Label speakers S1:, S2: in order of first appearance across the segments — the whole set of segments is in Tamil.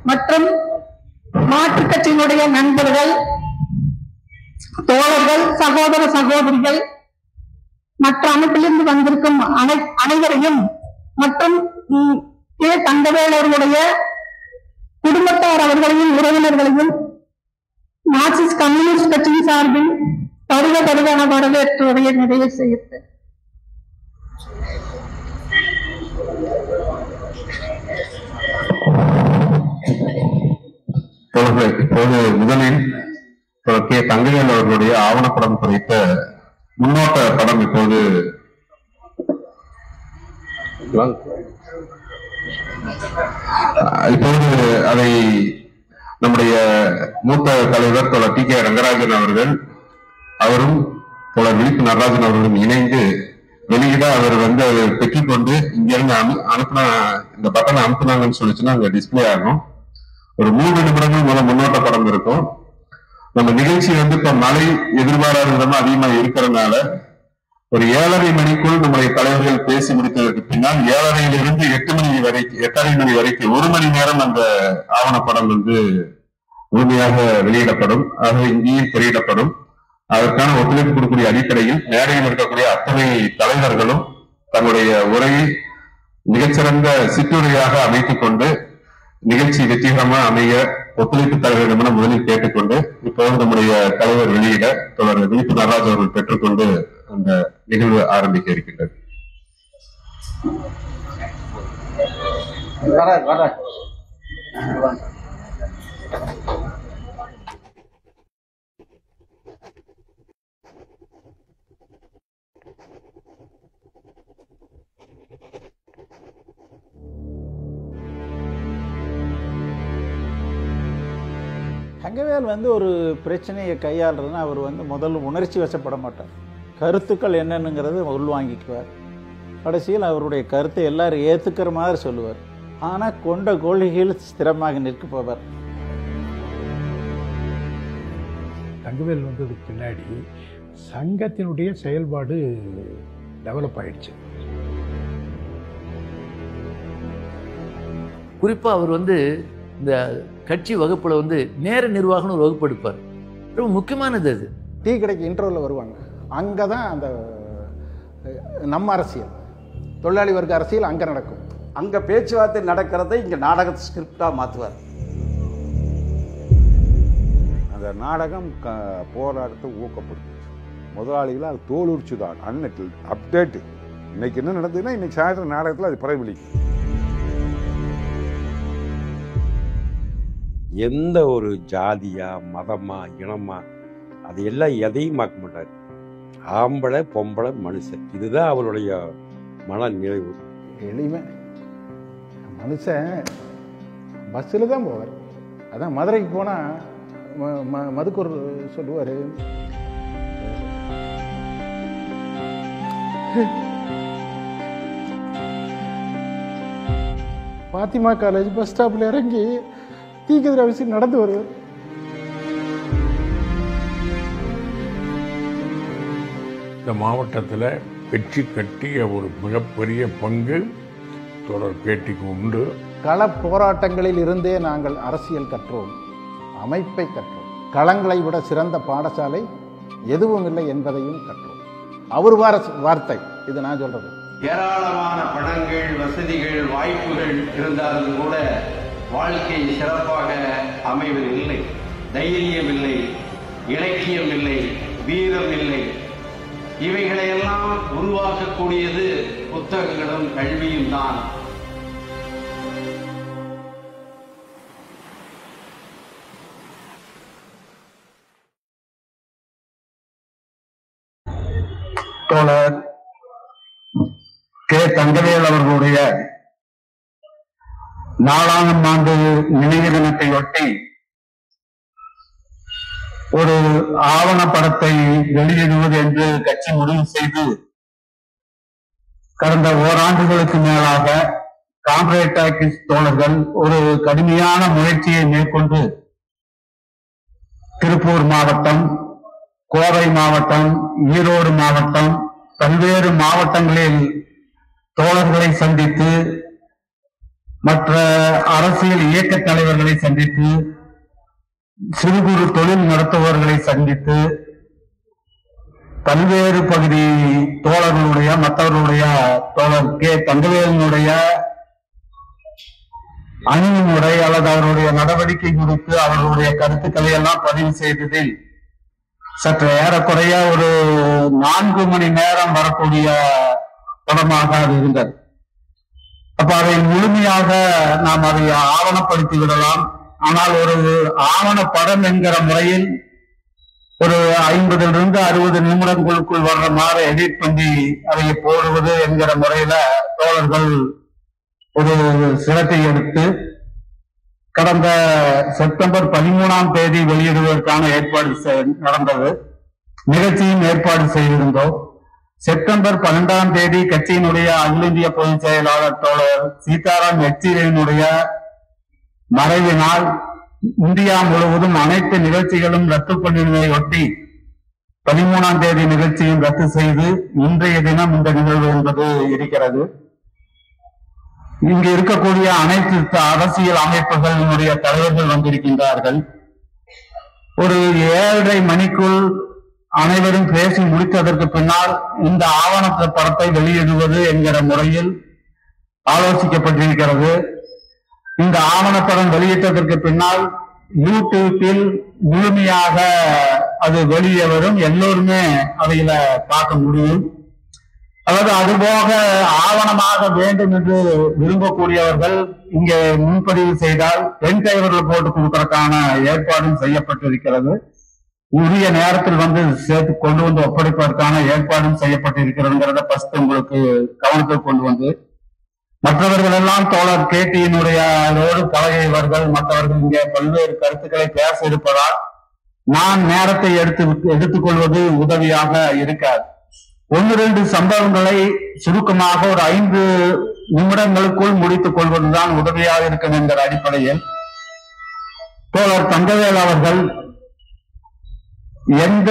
S1: மற்றும் மாற்றுக் கட்சியினுடைய நண்பர்கள் தோழர்கள் சகோதர சகோதரிகள் மற்ற அமைப்பிலிருந்து வந்திருக்கும் அனை- அனைவரையும் மற்றும் ம், கே தங்கவேல் அவர்களுடைய குடும்பத்தார் அவர்களையும் உறவினர்களையும் மார்க்சிஸ்ட் கம்யூனிஸ்ட் கட்சியின் சார்பில் பருவ பருவான வரவேற்புரையை நிறைவு செய்கிறது
S2: தோழர்களே இப்போது முதலில் தோழர் கே தங்கையல் அவர்களுடைய ஆவணப்படம் குறித்த முன்னோட்ட படம் இப்போது அஹ் இப்போது அதை நம்முடைய மூத்த தலைவர் தோழர் டி கே ரங்கராஜன் அவர்கள் அவரும் தோழர் விழிப்பு நடராஜன் அவர்களும் இணைந்து வெளியிட அவர் வந்து அதை பெற்றுக்கொண்டு இங்கிருந்து அனு அனுப்புனா இந்த பட்டனை அனுப்புனாங்கன்னு சொல்லிச்சுன்னா அங்க டிஸ்ப்ளே ஆகும் ஒரு மூன்று நிமிடங்கள் முதல் முன்னோட்ட படம் இருக்கும் நம்ம நிகழ்ச்சி வந்து இப்ப மழை எதிர்பாராத விதமா அதிகமா இருக்கிறதுனால ஒரு ஏழரை மணிக்குள் நம்முடைய தலைவர்கள் பேசி முடித்ததற்கு பின்னால் ஏழரையிலிருந்து எட்டு மணி வரைக்கும் எட்டரை மணி வரைக்கும் ஒரு மணி நேரம் அந்த ஆவணப்படம் வந்து முழுமையாக வெளியிடப்படும் ஆக இங்கேயும் திரையிடப்படும் அதற்கான ஒத்துழைப்பு கொடுக்கக்கூடிய அடிப்படையில் மேடையில் இருக்கக்கூடிய அத்தனை தலைவர்களும் தங்களுடைய உரையை மிகச்சிறந்த சிற்றுரையாக அமைத்துக் கொண்டு நிகழ்ச்சி வெற்றிகரமா அமைய ஒத்துழைப்பு தலைவரிடமென முதலில் கேட்டுக்கொண்டு இப்போது நம்முடைய தலைவர் வெளியிட தொடர் விழிப்பு நடராஜ் அவர்கள் பெற்றுக்கொண்டு அந்த நிகழ்வு ஆரம்பிக்க இருக்கின்றது
S3: வர வர
S4: தங்கவேல் வந்து ஒரு பிரச்சனையை கையாளுறதுன்னா அவர் வந்து முதல்ல உணர்ச்சி வசப்பட மாட்டார் கருத்துக்கள் என்னென்னுங்கிறத உள்வாங்கிக்குவார் கடைசியில் அவருடைய கருத்தை எல்லாரும் ஏற்றுக்கிற மாதிரி சொல்லுவார் ஆனால் கொண்ட கொள்கையில் ஸ்திரமாக நிற்குபவர்
S5: தங்கவேல் வந்ததுக்கு பின்னாடி சங்கத்தினுடைய செயல்பாடு டெவலப் ஆயிடுச்சு
S6: குறிப்பா அவர் வந்து இந்த கட்சி வகுப்புல வந்து நேர நிர்வாகம்னு ஒரு வகுப்பு எடுப்பார் ரொம்ப முக்கியமானது அது
S4: டீ கடைக்கு இன்டர்வலில் வருவாங்க அங்கே தான் அந்த அஹ், நம்ம அரசியல் தொழிலாளி வர்க்க அரசியல் அங்கே நடக்கும்
S3: அங்க பேச்சுவார்த்தை நடக்கிறதை இங்க நாடக ஸ்கிரிப்டா மாத்துவார்
S7: அந்த நாடகம் க போராட்டத்தை ஊக்கப்படுத்துச்சு முதலாளிகளை அது தோலுரிச்சு தான் அன்னைக்கு அப்டேட்டு இன்னைக்கு என்ன நடந்ததுன்னா இன்னைக்கு சாயந்தரம் நாடகத்தில் அது பிரதிபலிக்கும்
S8: எந்த ஒரு ஜாதியா மதமா இனமா அது எல்லாம் எதையும் பார்க்க மாட்டார் ஆம்பளை பொம்பளை மனுஷன் இதுதான் அவருடைய மன நிறைவு
S4: எளிமை மனுஷன் பஸ்ஸில் தான் போவார் அதான் மதுரைக்கு போனால் மதுக்கூர் சொல்லுவார் பாத்திமா காலேஜ் பஸ் ஸ்டாப்பில் இறங்கி தீக்கதிர அவசியம் நடந்து வருவார்
S5: இந்த மாவட்டத்தில் வெற்றி கட்டிய ஒரு மிகப்பெரிய பங்கு தொடர் பேட்டிக்கு உண்டு
S4: கள போராட்டங்களில் இருந்தே நாங்கள் அரசியல் கற்றோம் அமைப்பை கற்றோம் களங்களை விட சிறந்த பாடசாலை எதுவும் இல்லை என்பதையும் கற்றோம் அவர் வார வார்த்தை இது நான் சொல்றது
S9: ஏராளமான பணங்கள் வசதிகள் வாய்ப்புகள் இருந்தாலும் கூட வாழ்க்கை சிறப்பாக அமைவதில்லை தைரியம் இல்லை இலக்கியம் இல்லை வீரம் இல்லை இவைகளையெல்லாம் உருவாக்கக்கூடியது புத்தகங்களும் கல்வியும் தான்
S2: தோழர் கே தங்கவேல் அவர்களுடைய நாலாம் ஆண்டு நினைவு தினத்தையொட்டி ஒரு ஆவணப்படத்தை வெளியிடுவது என்று கட்சி முடிவு செய்து கடந்த ஓராண்டுகளுக்கு மேலாக காம்ரேட் டாக்கிஸ் தோழர்கள் ஒரு கடுமையான முயற்சியை மேற்கொண்டு திருப்பூர் மாவட்டம் கோவை மாவட்டம் ஈரோடு மாவட்டம் பல்வேறு மாவட்டங்களில் தோழர்களை சந்தித்து
S10: மற்ற அரசியல் இயக்க தலைவர்களை சந்தித்து சிறு குறு தொழில் நடத்துபவர்களை சந்தித்து பல்வேறு பகுதி தோழர்களுடைய மற்றவர்களுடைய தோழர் கே தங்கவேலனுடைய அணுகுமுறை அல்லது அவருடைய நடவடிக்கை குறித்து அவர்களுடைய கருத்துக்களை எல்லாம் பதிவு செய்ததில் சற்று ஏறக்குறைய ஒரு நான்கு மணி நேரம் வரக்கூடிய படமாக அது இருந்தது அப்ப அதை முழுமையாக நாம் அதை ஆவணப்படுத்தி விடலாம் ஆனால் ஒரு ஆவண படம் என்கிற முறையில் ஒரு ஐம்பதிலிருந்து அறுபது நிமிடங்களுக்குள் வர்ற மாதிரி எடிட் பண்ணி அதை போடுவது என்கிற முறையில தோழர்கள் ஒரு சிரத்தை எடுத்து கடந்த செப்டம்பர் பதிமூணாம் தேதி வெளியிடுவதற்கான ஏற்பாடு செ- நடந்தது நிகழ்ச்சியும் ஏற்பாடு செய்திருந்தோம் செப்டம்பர் பன்னெண்டாம் தேதி கட்சியினுடைய அகில இந்திய பொதுச் செயலாளர் தோழர் சீதாராம் யெச்சூரியினுடைய மறைவினால் இந்தியா முழுவதும் அனைத்து நிகழ்ச்சிகளும் ரத்து பண்ணினதை ஒட்டி பதிமூணாம் தேதி நிகழ்ச்சியும் ரத்து செய்து இன்றைய தினம் இந்த நிகழ்வு என்பது இருக்கிறது இங்கு இருக்கக்கூடிய அனைத்து த- அரசியல் அமைப்புகளினுடைய தலைவர்கள் வந்திருக்கின்றார்கள் ஒரு ஏழரை மணிக்குள் அனைவரும் பேசி முடித்ததற்கு பின்னால் இந்த ஆவண படத்தை வெளியிடுவது என்கிற முறையில் ஆலோசிக்கப்பட்டிருக்கிறது இந்த ஆவணப்படம் வெளியிட்டதற்கு பின்னால் யூடியூப்பில் முழுமையாக அது வெளியே வரும் எல்லோருமே அதையில பார்க்க முடியும் அதாவது அதுபோக ஆவணமாக வேண்டும் என்று விரும்பக்கூடியவர்கள் இங்கே முன்பதிவு செய்தால் பெண் டிரைவர்கள் போட்டு கொடுக்கறதுக்கான ஏற்பாடும் செய்யப்பட்டிருக்கிறது உரிய நேரத்தில் வந்து சேர்த்து கொண்டு வந்து ஒப்படைப்பதற்கான ஏற்பாடும் செய்யப்பட்டிருக்கிறதுங்கிறத ஃபர்ஸ்ட் உங்களுக்கு கவனத்தில் கொண்டு வந்து மற்றவர்கள் எல்லாம் தோழர் கேட்டியினுடைய அதோடு பழகியவர்கள் மற்றவர்கள் இங்கே பல்வேறு கருத்துக்களை பேச இருப்பதால் நான் நேரத்தை எடுத்து எடுத்துக்கொள்வது உதவியாக இருக்காது ஒன்று ரெண்டு சம்பவங்களை சுருக்கமாக ஒரு ஐந்து நிமிடங்களுக்குள் முடித்துக் கொள்வதுதான் உதவியாக இருக்கும் என்கிற அடிப்படையில் தோழர் தங்கவேல் அவர்கள் எந்த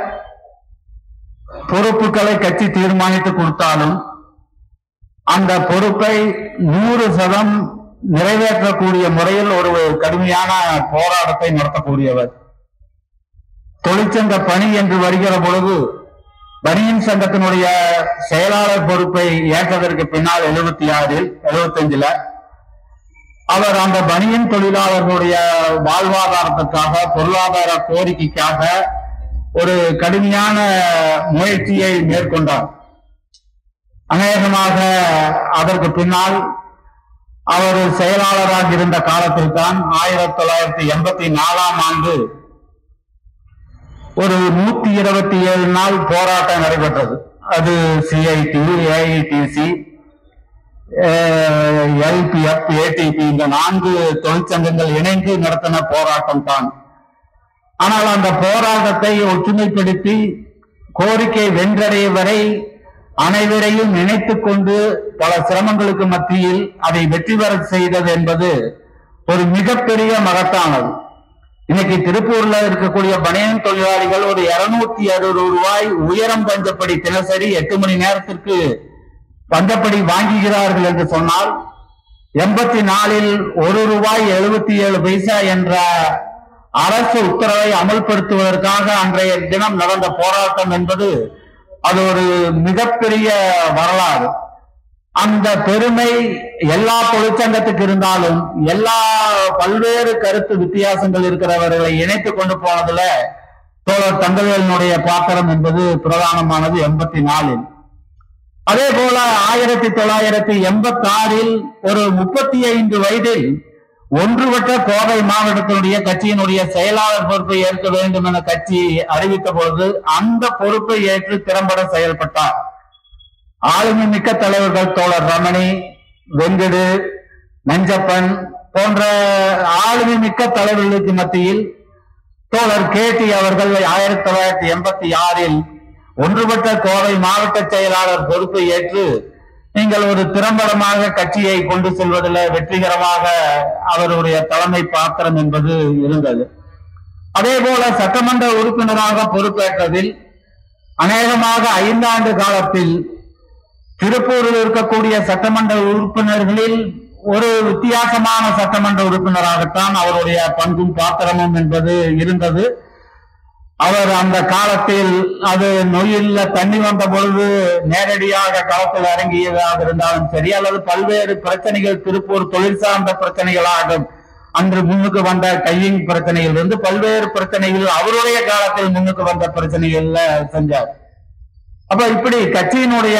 S10: பொறுப்புகளை கட்சி தீர்மானித்து கொடுத்தாலும் அந்த பொறுப்பை நூறு சதம் நிறைவேற்றக்கூடிய முறையில் ஒரு கடுமையான போராட்டத்தை நடத்தக்கூடியவர் தொழிற்சங்க பணி என்று வருகிற பொழுது பனியன் சங்கத்தினுடைய செயலாளர் பொறுப்பை ஏற்றதற்கு பின்னால் எழுபத்தி ஆறில் எழுபத்தஞ்சுல அவர் அந்த பனியன் தொழிலாளர்களுடைய வாழ்வாதாரத்துக்காக பொருளாதார கோரிக்கைக்காக ஒரு கடுமையான முயற்சியை மேற்கொண்டார் அநேகமாக அதற்கு பின்னால் அவர் செயலாளராக இருந்த காலத்தில் தான் ஆயிரத்தி தொள்ளாயிரத்தி எண்பத்தி நாலாம் ஆண்டு ஒரு நூத்தி இருபத்தி ஏழு நாள் போராட்டம் நடைபெற்றது அது சிஐடி ஏஐடிசி எல்பிஎஃப் ஏடிபி இந்த நான்கு தொழிற்சங்கங்கள் இணைந்து நடத்தின போராட்டம் தான் ஆனால் அந்த போராட்டத்தை ஒற்றுமைப்படுத்தி கோரிக்கை வென்றடைய வரை அனைவரையும் நினைத்துக் கொண்டு பல சிரமங்களுக்கு மத்தியில் அதை வெற்றி பெற செய்தது என்பது ஒரு மிகப்பெரிய மகத்தானது இன்னைக்கு திருப்பூர்ல இருக்கக்கூடிய பனியன் தொழிலாளிகள் ஒரு இருநூத்தி அறுபது ரூபாய் உயரம் பஞ்சப்படி தினசரி எட்டு மணி நேரத்திற்கு பஞ்சப்படி வாங்குகிறார்கள் என்று சொன்னால் எண்பத்தி நாலில் ஒரு ரூபாய் எழுபத்தி ஏழு பைசா என்ற அரசு உத்தரவை அமல்படுத்துவதற்காக அன்றைய தினம் நடந்த போராட்டம் என்பது அது ஒரு மிகப்பெரிய வரலாறு அந்த பெருமை எல்லா தொழிற்சங்கத்துக்கு இருந்தாலும் எல்லா பல்வேறு கருத்து வித்தியாசங்கள் இருக்கிறவர்களை இணைத்து கொண்டு போனதுல தோழர் தங்கவேலனுடைய பாத்திரம் என்பது பிரதானமானது எண்பத்தி நாலில் அதே போல ஆயிரத்தி தொள்ளாயிரத்தி எண்பத்தி ஆறில் ஒரு முப்பத்தி ஐந்து வயதில் ஒன்றுபட்ட கோவை மாவட்டத்தினுடைய கட்சியினுடைய செயலாளர் பொறுப்பை ஏற்க வேண்டும் என கட்சி அறிவித்த பொழுது அந்த பொறுப்பை ஏற்று திறம்பட செயல்பட்டார் ஆளுமை மிக்க தலைவர்கள் தோழர் ரமணி வெங்கடு நஞ்சப்பன் போன்ற ஆளுமை மிக்க தலைவர்களுக்கு மத்தியில் தோழர் கேட்டி அவர்கள் ஆயிரத்தி தொள்ளாயிரத்தி எண்பத்தி ஆறில் ஒன்றுபட்ட கோவை மாவட்ட செயலாளர் பொறுப்பை ஏற்று நீங்கள் ஒரு திறம்படமாக கட்சியை கொண்டு செல்வதில் வெற்றிகரமாக அவருடைய தலைமை பாத்திரம் என்பது இருந்தது அதே போல சட்டமன்ற உறுப்பினராக பொறுப்பேற்றதில் அநேகமாக ஐந்தாண்டு காலத்தில் திருப்பூரில் இருக்கக்கூடிய சட்டமன்ற உறுப்பினர்களில் ஒரு வித்தியாசமான சட்டமன்ற உறுப்பினராகத்தான் அவருடைய பங்கும் பாத்திரமும் என்பது இருந்தது அவர் அந்த காலத்தில் அது நொயில்ல தண்ணி வந்த பொழுது நேரடியாக களத்தில் இறங்கியதாக இருந்தாலும் சரி அல்லது பல்வேறு பிரச்சனைகள் திருப்பூர் தொழில் சார்ந்த பிரச்சனைகளாக அன்று முன்னுக்கு வந்த கையிங் பிரச்சனைகள் இருந்து பல்வேறு பிரச்சனைகள் அவருடைய காலத்தில் முன்னுக்கு வந்த பிரச்சனைகள்ல செஞ்சார் அப்ப இப்படி கட்சியினுடைய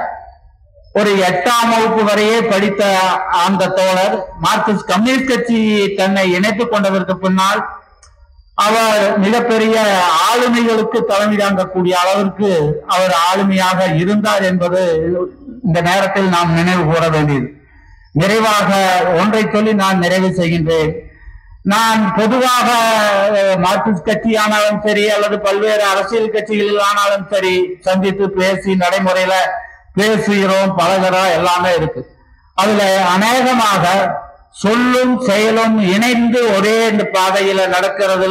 S10: ஒரு எட்டாம் வகுப்பு வரையே படித்த அந்த தோழர் மார்க்சிஸ்ட் கம்யூனிஸ்ட் கட்சி தன்னை இணைத்துக் கொண்டதற்கு பின்னால் அவர் மிகப்பெரிய ஆளுமைகளுக்கு தலைமை தாங்கக்கூடிய அளவிற்கு அவர் ஆளுமையாக இருந்தார் என்பது இந்த நேரத்தில் நாம் நினைவு கூற வேண்டியது நிறைவாக ஒன்றை சொல்லி நான் நிறைவு செய்கின்றேன் நான் பொதுவாக அஹ், மார்க்சிஸ்ட் கட்சி ஆனாலும் சரி அல்லது பல்வேறு அரசியல் கட்சிகளில் ஆனாலும் சரி சந்தித்து பேசி நடைமுறையில பேசுகிறோம் பழகிறோம் எல்லாமே இருக்கு அதுல அநேகமாக சொல்லும் செயலும் இணைந்து ஒரே இந்த பாதையில நடக்கிறதுல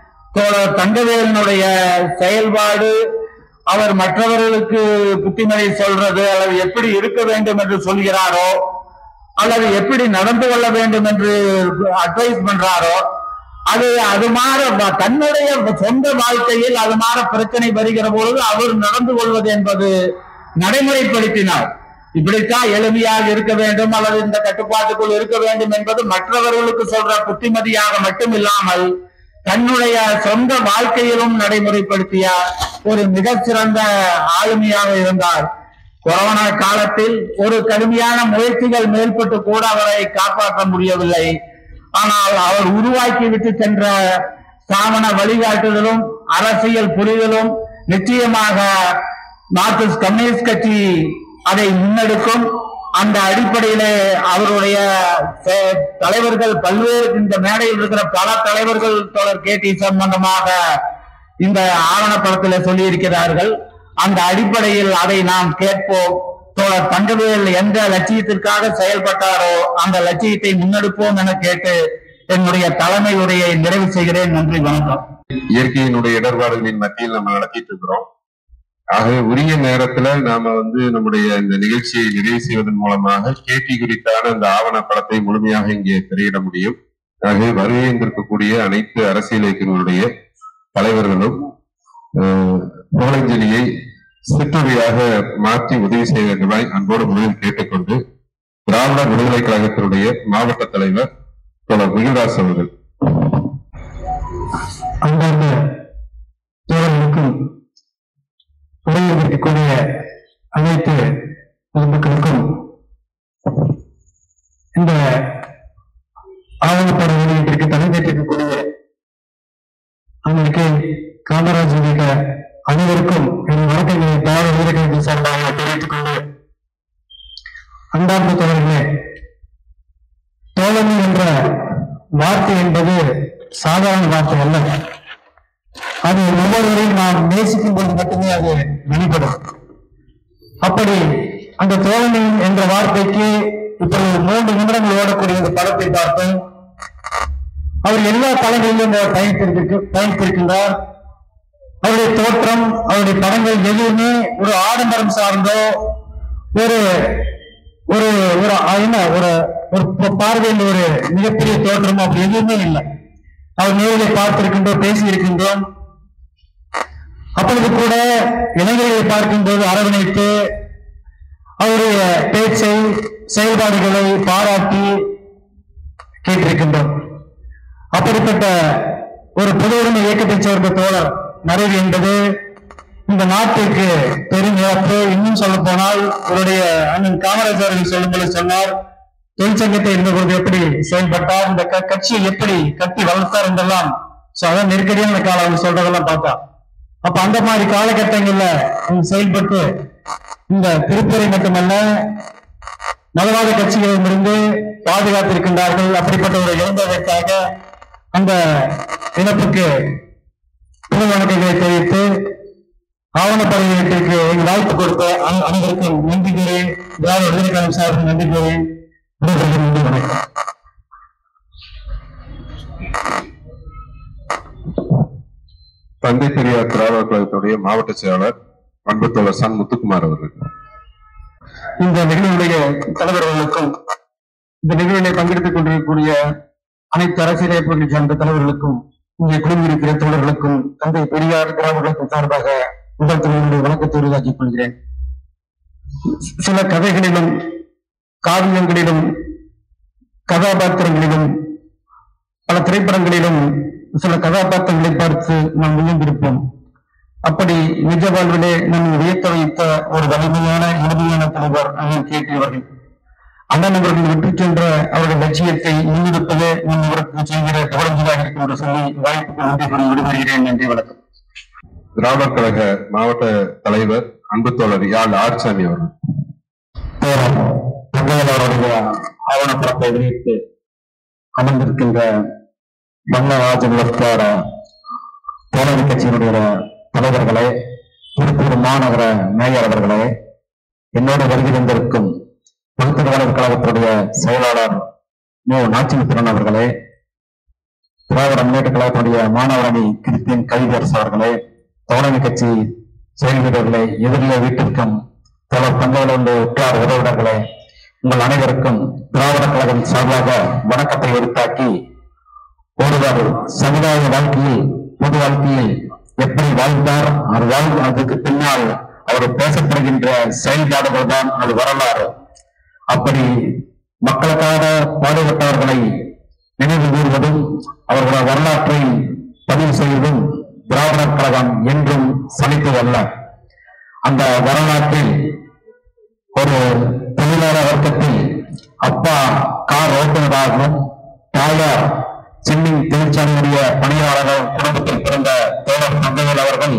S10: தோழர் தங்கவேலனுடைய செயல்பாடு அவர் மற்றவர்களுக்கு புத்திமதி சொல்றது அல்லது எப்படி இருக்க வேண்டும் என்று சொல்கிறாரோ அல்லது எப்படி நடந்து கொள்ள வேண்டும் என்று அட்வைஸ் பண்றாரோ அது அது மாற வ- தன்னுடைய சொந்த வாழ்க்கையில் அது மாற பிரச்சனை வருகிற பொழுது அவர் நடந்து கொள்வது என்பது நடைமுறைப்படுத்தினார் இப்படித்தான் எளிமையாக இருக்க வேண்டும் அல்லது இந்த கட்டுப்பாட்டுக்குள் இருக்க வேண்டும் என்பது மற்றவர்களுக்கு சொல்ற புத்திமதியாக மட்டும் இல்லாமல் தன்னுடைய சொந்த வாழ்க்கையிலும் நடைமுறைப்படுத்திய ஒரு மிகச்சிறந்த ஆளுமையாக இருந்தார் கொரோனா காலத்தில் ஒரு கடுமையான முயற்சிகள் மேற்பட்டு கூட அவரை காப்பாற்ற முடியவில்லை ஆனால் அவர் உருவாக்கி விட்டு சென்ற ஸ்தாபன வழிகாட்டுதலும் அரசியல் புரிதலும் நிச்சயமாக மார்க்சிஸ்ட் கம்யூனிஸ்ட் கட்சி அதை முன்னெடுக்கும் அந்த அடிப்படையிலே அவருடைய செ- தலைவர்கள் பல்வேறு இந்த மேடையில் இருக்கிற பல தலைவர்கள் தொடர் கேட்டி சம்பந்தமாக இந்த ஆவணப்படத்திலே சொல்லி இருக்கிறார்கள் அந்த அடிப்படையில் அதை நாம் கேட்போம் தோழர் தங்கவேல் எந்த லட்சியத்திற்காக செயல்பட்டாரோ அந்த லட்சியத்தை முன்னெடுப்போம் என கேட்டு என்னுடைய தலைமை உரையை நிறைவு செய்கிறேன் நன்றி வணக்கம்
S2: இயற்கையினுடைய இடர்பாடுகளின் மத்தியில் நம்ம நடத்திட்டு இருக்கிறோம் ஆகவே உரிய நேரத்துல நாம வந்து நம்முடைய இந்த நிகழ்ச்சியை நிறைவு செய்வதன் மூலமாக கேட்டி குறித்தான இந்த ஆவணப்படத்தை முழுமையாக இங்கே திரையிட முடியும் ஆகவே வருகைந்திருக்கக்கூடிய அனைத்து அரசியல் இயக்கங்களுடைய தலைவர்களும் அஹ், புகழஞ்சலியை சிற்றுரையாக மாற்றி உதவி செய்ய வேண்டுமாய் அன்போடு முதலில் கேட்டுக்கொண்டு திராவிட விடுதலை கழகத்தினுடைய மாவட்ட தலைவர் தோழர் முகில்தாஸ் அவர்கள்
S10: அன்பார்ந்த தோழர்களுக்கும் உரையில் இருக்கக்கூடிய அனைத்து பொதுமக்களுக்கும் இந்த ஆவணப்பட வெளியீட்டிற்கு தலைமையேற்றிருக்கக்கூடிய அன்னைக்கு காமராஜ் உள்ளிட்ட அனைவருக்கும் என் வணக்கங்களை திராவிட வீரர்களுக்கு சார்பாக தெரிவித்துக் கொண்டு அன்பார்ந்த தோழர்களே தோழமை என்ற வார்த்தை என்பது சாதாரண வார்த்தை அல்ல அது ஒவ்வொருவரையும் நாம் நேசிக்கும் போது மட்டுமே அது வெளிப்படும் அப்படி அந்த தோழமை என்ற வார்த்தைக்கு இப்பொழுது மூன்று நிமிடங்கள் ஓடக்கூடிய இந்த படத்தை பார்த்தோம் அவர் எல்லா தளங்களிலும் அவர் பயணித்திருக்கு பயணித்திருக்கின்றார் அவருடைய தோற்றம் அவருடைய படங்கள் எதுவுமே ஒரு ஆடம்பரம் சார்ந்தோ ஒரு ஒரு ஒரு என்ன ஒரு ஒரு ப- பார்வையில் ஒரு மிகப்பெரிய தோற்றமோ அப்படி எதுவுமே இல்லை அவர் நேரில் பார்த்திருக்கின்றோம் பேசி இருக்கின்றோம் அப்பொழுது கூட இளைஞர்களை பார்க்கும்போது அரவணைத்து அவருடைய பேச்சை செயல்பாடுகளை பாராட்டி கேட்டிருக்கின்றோம் அப்படிப்பட்ட ஒரு பொது உரிமை இயக்கத்தைச் சேர்ந்த தோழர் நிறைவு என்பது இந்த நாட்டுக்கு பெரும் இழப்பு இன்னும் சொல்ல போனால் அவருடைய அண்ணன் காமராஜ் அவர்கள் சொல்லும்போது சொன்னார் தொழிற்சங்கத்தை இருந்தபோது எப்படி செயல்பட்டார் இந்த க- கட்சியை எப்படி கட்டி வளர்த்தார் என்றெல்லாம் சோ அதான் நெருக்கடியான காலம் அவங்க சொல்றதெல்லாம் பார்த்தா அப்ப அந்த மாதிரி காலகட்டங்கள்ல அவங்க செயல்பட்டு இந்த திருப்பூரை மட்டுமல்ல நலவாத கட்சிகளிடமிருந்து பாதுகாத்திருக்கின்றார்கள் அப்படிப்பட்ட ஒரு இழந்ததற்காக அந்த இழப்புக்கு புது வணக்கங்களை தெரிவித்து ஆவணப்படை வெளியீட்டிற்கு வாய்ப்பு கொடுத்த அனை- அனைவருக்கும் நன்றி கூறேன் திராவிட விடுதலை கழகம் சார்பில் நன்றி கூறேன் விடைபெறுகிறேன். நன்றி வணக்கம்
S2: தந்தை பெரியார் திராவிட கழகத்துடைய மாவட்ட செயலாளர் அன்பு தோழர் சன் முத்துக்குமார் அவர்கள்
S10: இந்த நிகழ்வுடைய தலைவர்களுக்கும் இந்த நிகழ்விலே பங்கெடுத்துக் கொண்டிருக்கக்கூடிய அனைத்து அரசியல் இயக்கங்களைச் சார்ந்த தலைவர்களுக்கும் இங்கே குழுமியிருக்கிற தோழர்களுக்கும் தந்தை பெரியார் திராவிடத்தின் சார்பாக முதல் தலைவருடைய வணக்கத்தை உருவாக்கிக் கொள்கிறேன் சில கதைகளிலும் காவியங்களிலும் கதாபாத்திரங்களிலும் பல திரைப்படங்களிலும் சில கதாபாத்திரங்களை பார்த்து நாம் வியந்திருப்போம் அப்படி நிஜ வாழ்விலே நம்மை வியக்க வைத்த ஒரு வலிமையான இனிமையான தலைவர் அண்ணன் கேட்டி அவர்கள் அண்ணன் அவர்கள் வெற்றி சென்ற அவர்கள் லட்சியத்தை முன்னெடுப்பதே நம் அவருக்கு செய்கிற தொடர்ச்சியாக இருக்கும் என்று சொல்லி வாய்ப்புக்கு நன்றி கூறி விடுபடுகிறேன் நன்றி வணக்கம்
S2: திராவிடர் கழக மாவட்ட தலைவர் அன்பு தோழர் யாழ் ஆர்சாமி அவர்கள்
S10: தந்தையில் அவருடைய ஆவணப்படத்தை வெளியிட்டு அமர்ந்திருக்கின்ற மன்னராஜன் வஸ்தார தோழமை கட்சியினுடைய தலைவர்களே திருப்பூர் மாநகர மேயர் அவர்களே என்னோடு வருகை தந்திருக்கும் பகுத்தறிவாளர் கழகத்துடைய செயலாளர் மு நாச்சிமுத்திரன் அவர்களே திராவிட முன்னேற்ற கழகத்துடைய மாணவரணி கிறிஸ்டியன் கவிதரசு அவர்களே தோழமை கட்சி செயல் வீரர்களே எதிரிலே வீட்டிற்கும் தோழர் தங்கவேலு உற்றார் உறவினர்களே உங்கள் அனைவருக்கும் திராவிட கழகம் சார்பாக வணக்கத்தை உரித்தாக்கி ஒருவர் சமுதாய வாழ்க்கையில் பொது வாழ்க்கையில் எப்படி வாழ்ந்தார் அது வாழ் அதுக்கு பின்னால் அவர் பேசப்படுகின்ற செயல்பாடுகள் தான் அது வரலாறு அப்படி மக்களுக்காக பாடுபட்டவர்களை நினைவு கூறுவதும் அவர்களோட வரலாற்றை பதிவு செய்வதும் திராவிடர் கழகம் என்றும் சலித்ததல்ல அந்த வரலாற்றில் ஒரு தொழிலாளர் வர்க்கத்தில் அப்பா கார் ஓட்டுநராகவும் தாயார் சென்னை தொழிற்சாலையுடைய பணியாளர்கள் குடும்பத்தில் பிறந்த தோழர் தங்கவேல் அவர்கள்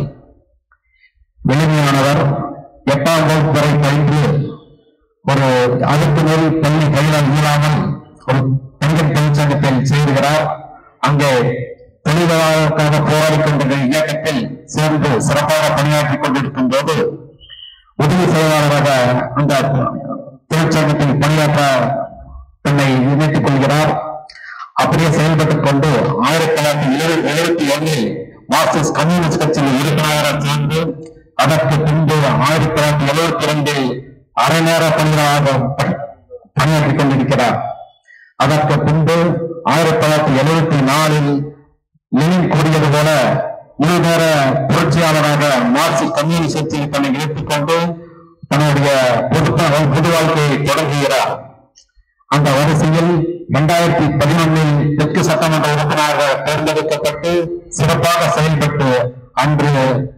S10: எளிமையானவர் எட்டாம் வகுப்பு வரை பயின்று ஒரு அதுக்கு மேல் பள்ளி கையிலால் இயலாமல் ஒரு பெண்கள் தொழிற்சங்கத்தில் சேருகிறார் அங்கே தொழிலாளருக்காக போராடி கொண்டிருந்த இயக்கத்தில் சேர்ந்து சிறப்பாக பணியாற்றிக் கொண்டிருக்கும் போது உதவி செயலாளராக அந்த தொழிற்சங்கத்தில் பணியாற்ற தன்னை இணைத்துக் கொள்கிறார் அப்படியே செயல்பட்டுக் கொண்டு ஆயிரத்தி தொள்ளாயிரத்தி எழுபது எழுபத்தி ஒன்னில் மார்க்சிஸ்ட் கம்யூனிஸ்ட் கட்சியில் உறுப்பினராக சேர்ந்து அதற்கு பின்பு ஆயிரத்தி தொள்ளாயிரத்தி எழுபத்தி இரண்டில் அரை நேர பணியாளராக ப- பணியாற்றிக் கொண்டிருக்கிறார் அதற்கு பின்பு ஆயிரத்தி தொள்ளாயிரத்தி எழுபத்தி நாலில் லெனின் கூறியது போல முழு நேர புரட்சியாளராக மார்க்சிஸ்ட் கம்யூனிஸ்ட் கட்சியில் தன்னை இணைத்துக் கொண்டு தன்னுடைய பொது பொது வாழ்க்கையை தொடங்குகிறார் அந்த வரிசையில் இரண்டாயிரத்தி பதினொன்னில் தெற்கு சட்டமன்ற உறுப்பினராக தேர்ந்தெடுக்கப்பட்டு சிறப்பாக செயல்பட்டு அன்று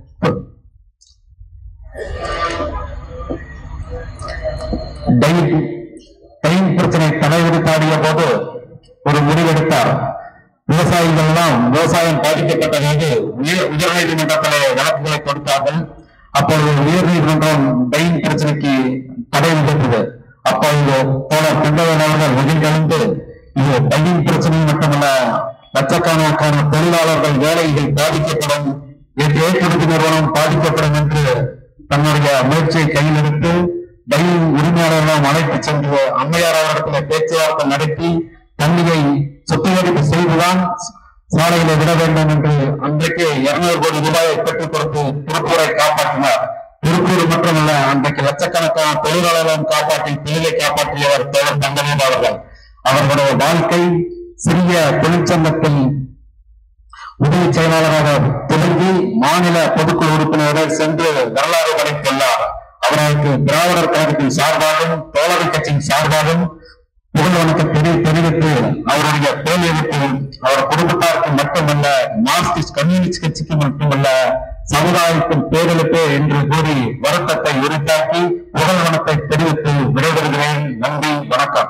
S10: டைன் டைன் பிரச்சனை தலைவிரித்தாடிய போது ஒரு முடிவெடுத்தார் விவசாயிகள் எல்லாம் விவசாயம் பாதிக்கப்பட்ட போது உயர் உயர்நீதிமன்றத்திலே வழக்குகளை கொடுத்தார்கள் அப்பொழுது உயர்நீதிமன்றம் டைன் பிரச்சனைக்கு தடை விதித்தது அப்பொழுது தோழர் பிண்டவன் அவர்கள் வெளியிழந்து இது டைன் பிரச்சனை மட்டுமல்ல லட்சக்கணக்கான தொழிலாளர்கள் வேலைகள் பாதிக்கப்படும் ஏற்றுமதி நிறுவனம் பாதிக்கப்படும் என்று தன்னுடைய முயற்சியை கையில் எடுத்து டைன் உரிமையாளர்களும் அழைத்து சென்று அம்மையார் அவரிடத்தில் பேச்சுவார்த்தை நடத்தி தண்ணியை சுத்திகரிப்பு செய்துதான் சாலையில விட வேண்டும் என்று அன்றைக்கு இருநூறு கோடி ரூபாயை பெற்றுக் கொடுத்து திருப்பூரை காப்பாற்றினார் திருப்பூர் மட்டுமல்ல அன்றைக்கு லட்சக்கணக்கான தொழிலாளர்களும் காப்பாற்றி தொழிலை காப்பாற்றியவர் தோழர் தங்கமேல் அவர்கள் அவர்களுடைய வாழ்க்கை சிறிய தொழிற்சங்கத்தில் உதவி செயலாளராக தொடங்கி மாநில பொதுக்குழு உறுப்பினராக சென்று வரலாறு படைத்துள்ளார் அவர்களுக்கு திராவிடர் கழகத்தின் சார்பாகவும் தோழமை கட்சியின் சார்பாகவும் புகழ் வணக்கம் தெரி தெரிவித்து அவருடைய தோல்விக்கு அவர் குடும்பத்தாருக்கு மட்டுமல்ல மார்க்சிஸ்ட் கம்யூனிஸ்ட் கட்சிக்கு மட்டுமல்ல சமுதாயத்தின் பேரிழப்பே என்று கூறி வருத்தத்தை உரித்தாக்கி புகழ் வணக்கத்தை தெரிவித்து விடைபெறுகிறேன் நன்றி வணக்கம்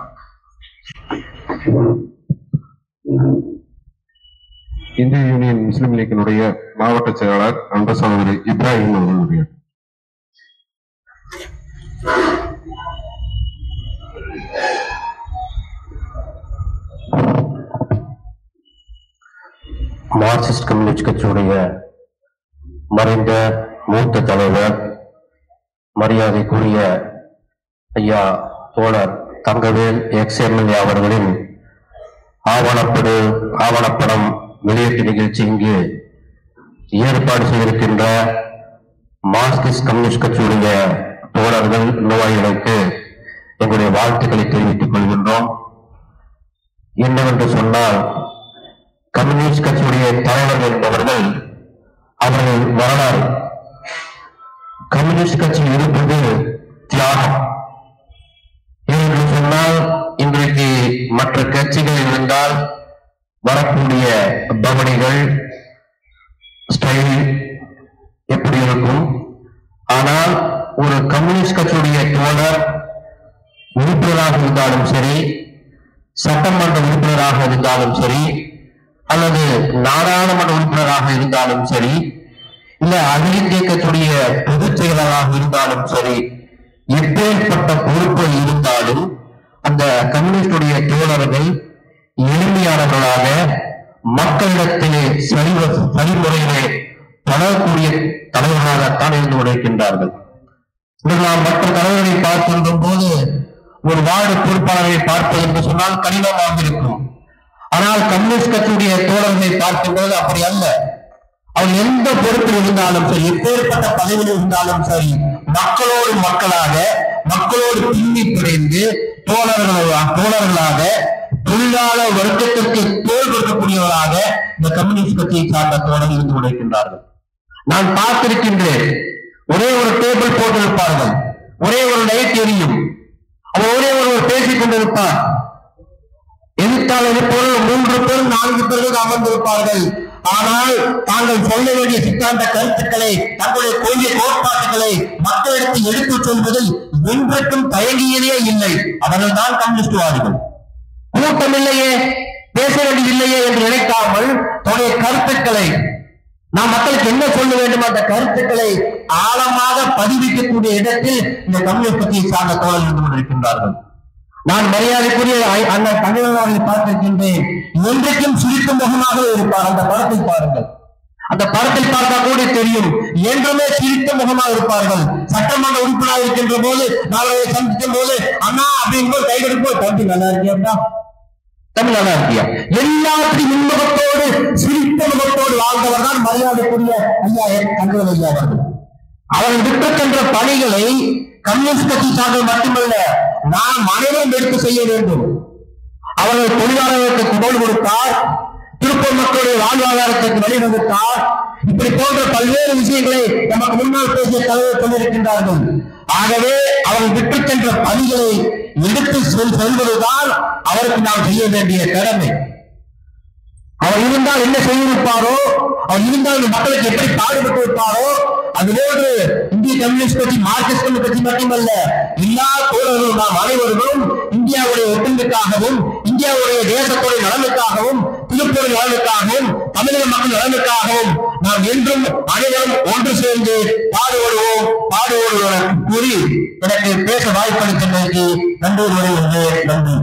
S2: இந்திய யூனியன் முஸ்லிம் லீக்கினுடைய மாவட்ட செயலாளர் அன்பு சகோதரி இப்ராஹிம் அவர்களுடைய
S10: மார்க்சிஸ்ட் கம்யூனிஸ்ட் கட்சியுடைய மறைந்த மூத்த தலைவர் மரியாதைக்குரிய ஐயா தோழர் தங்கவேல் எக்ஸ் எம்எல்ஏ அவர்களின் ஆவணப்படு ஆவணப்படம் வெளியீட்டு நிகழ்ச்சி இங்கு ஏற்பாடு செய்திருக்கின்ற மார்க்சிஸ்ட் கம்யூனிஸ்ட் கட்சியுடைய தோழர்கள் நிர்வாகிகளுக்கு எங்களுடைய வாழ்த்துக்களை தெரிவித்துக் கொள்கின்றோம் என்னவென்று சொன்னால் கம்யூனிஸ்ட் கட்சியுடைய தலைவர்கள் என்பவர்கள் அவர்கள் வரலாறு கம்யூனிஸ்ட் கட்சி இருப்பது தியாகம் என்று சொன்னால் இன்றைக்கு மற்ற கட்சிகள் இருந்தால் வரக்கூடிய பவனிகள் ஸ்டைல் எப்படி இருக்கும் ஆனால் ஒரு கம்யூனிஸ்ட் கட்சியுடைய தோழர் உறுப்பினராக இருந்தாலும் சரி சட்டமன்ற உறுப்பினராக இருந்தாலும் சரி அல்லது நாடாளுமன்ற உறுப்பினராக இருந்தாலும் சரி இல்ல அகில இந்திய கட்சியுடைய பொதுச் செயலராக இருந்தாலும் சரி எப்பேற்பட்ட பொறுப்பு இருந்தாலும் அந்த கம்யூனிஸ்டுடைய தோழர்கள் எளிமையானவர்களாக மக்களிடத்திலே சரி சரிமுறையிலே பழகக்கூடிய தலைவர்களாகத்தான் இருந்து உழைக்கின்றார்கள் இன்று நாம் மற்ற தலைவர்களை பார்க்கின்ற போது ஒரு வார்டு பொறுப்பாளரை பார்ப்பது என்று சொன்னால் கடினமாக இருக்கும் ஆனால் கம்யூனிஸ்ட் கட்சியுடைய தோழர்களை பார்க்கும்போது அப்படி அல்ல அவர் எந்த பொறுப்பில் இருந்தாலும் சரி எப்பேற்பட்ட பதவியில் இருந்தாலும் சரி மக்களோடு மக்களாக மக்களோடு பின்னி பிணைந்து தோழர்களாக தோழர்களாக தொழிலாளர் வர்க்கத்திற்கு தோல் கொடுக்கக்கூடியவராக இந்த கம்யூனிஸ்ட் கட்சியை சார்ந்த தோழர்கள் இருந்து உழைக்கின்றார்கள் நான் பார்த்திருக்கின்றேன் ஒரே ஒரு டேபிள் போட்டிருப்பார்கள் ஒரே ஒரு லைட் எரியும் அவர் ஒரே ஒருவர் பேசிக் கொண்டிருப்பார் எதிர்த்தால் இருப்பவர்கள் மூன்று பேர் நான்கு பேர்கள் அமர்ந்திருப்பார்கள் ஆனால் தாங்கள் சொல்ல வேண்டிய சித்தாந்த கருத்துக்களை தங்களுடைய கொள்கை கோட்பாட்டுகளை மக்களிடத்தில் எடுத்துச் சொல்வதில் என்றைக்கும் தயங்கியதே இல்லை அவர்கள் தான் கம்யூனிஸ்டுவாதிகள் கூட்டம் இல்லையே பேச வேண்டியதில்லையே என்று நினைக்காமல் தன்னுடைய கருத்துக்களை நாம் மக்களுக்கு என்ன சொல்ல வேண்டும் அந்த கருத்துக்களை ஆழமாக பதிவிக்கக்கூடிய இடத்தில் இந்த கம்யூனிஸ்ட் கட்சியை சார்ந்த தோழர்கள் இருந்து கொண்டிருக்கின்றார்கள் நான் மரியாதைக்குரிய ஐ- அண்ணன் தமிழன் அவர்களை பார்த்திருக்கின்றேன் என்றைக்கும் சிரிக்கும் முகமாக இருப்பார் அந்த படத்தை பாருங்கள் அந்த படத்தை பார்த்தா கூட தெரியும் என்றுமே சிரித்த முகமாக இருப்பார்கள் சட்டமன்ற உறுப்பினராக இருக்கின்ற போது நான் அவரை சந்திக்கும் போது அண்ணா அப்படிங்கும்போது கை கொடுக்கும் தம்பி நல்லா இருக்கியா தமிழ் நல்லா இருக்கியா எல்லாத்தையும் முன்முகத்தோடு சிரித்த முகத்தோடு வாழ்ந்தவர் தான் மரியாதைக்குரிய ஐயா கண்கள் ஐயா அவர்கள் அவர்கள் விட்டுச்சென்ற பணிகளை கம்யூனிஸ்ட் கட்சி சார்ந்தது மட்டுமல்ல நாம் அனைவரும் எடுத்து செய்ய வேண்டும் அவர்கள் தொழிலாளர்களுக்கு குரல் கொடுத்தார் திருப்பூர் மக்களுடைய வாழ்வாதாரத்துக்கு வழிவகுத்தார் இப்படி போன்ற பல்வேறு விஷயங்களை நமக்கு முன்னால் பேசிய தலைவர் சொல்லியிருக்கின்றார்கள் ஆகவே அவர்கள் விட்டு சென்ற பணிகளை எடுத்து செல் செல்வதுதான் அவருக்கு நாம் செய்ய வேண்டிய கடமை அவர் இருந்தால் என்ன செய்திருப்பாரோ அவர் இருந்தால் இந்த மக்களுக்கு எப்படி பாடுபட்டு இருப்பாரோ அதுபோன்று இந்திய கம்யூனிஸ்ட் கட்சி மார்க்சிஸ்ட் கம்யூனிஸ்ட் கட்சி மட்டுமல்ல எல்லா தோழர்களும் நாம் அனைவரும் இந்தியாவுடைய ஒற்றுமைக்காகவும் இந்தியாவுடைய தேசத்துடைய நலனுக்காகவும் திருப்பூர் நலனுக்காகவும் தமிழக மக்கள் நலனுக்காகவும் நாம் என்றும் அனைவரும் ஒன்று சேர்ந்து பாடுபடுவோம் பாடுபடுவோம் கூறி எனக்கு பேச வாய்ப்பளித்ததற்கு நன்றி வருகிறது நன்றி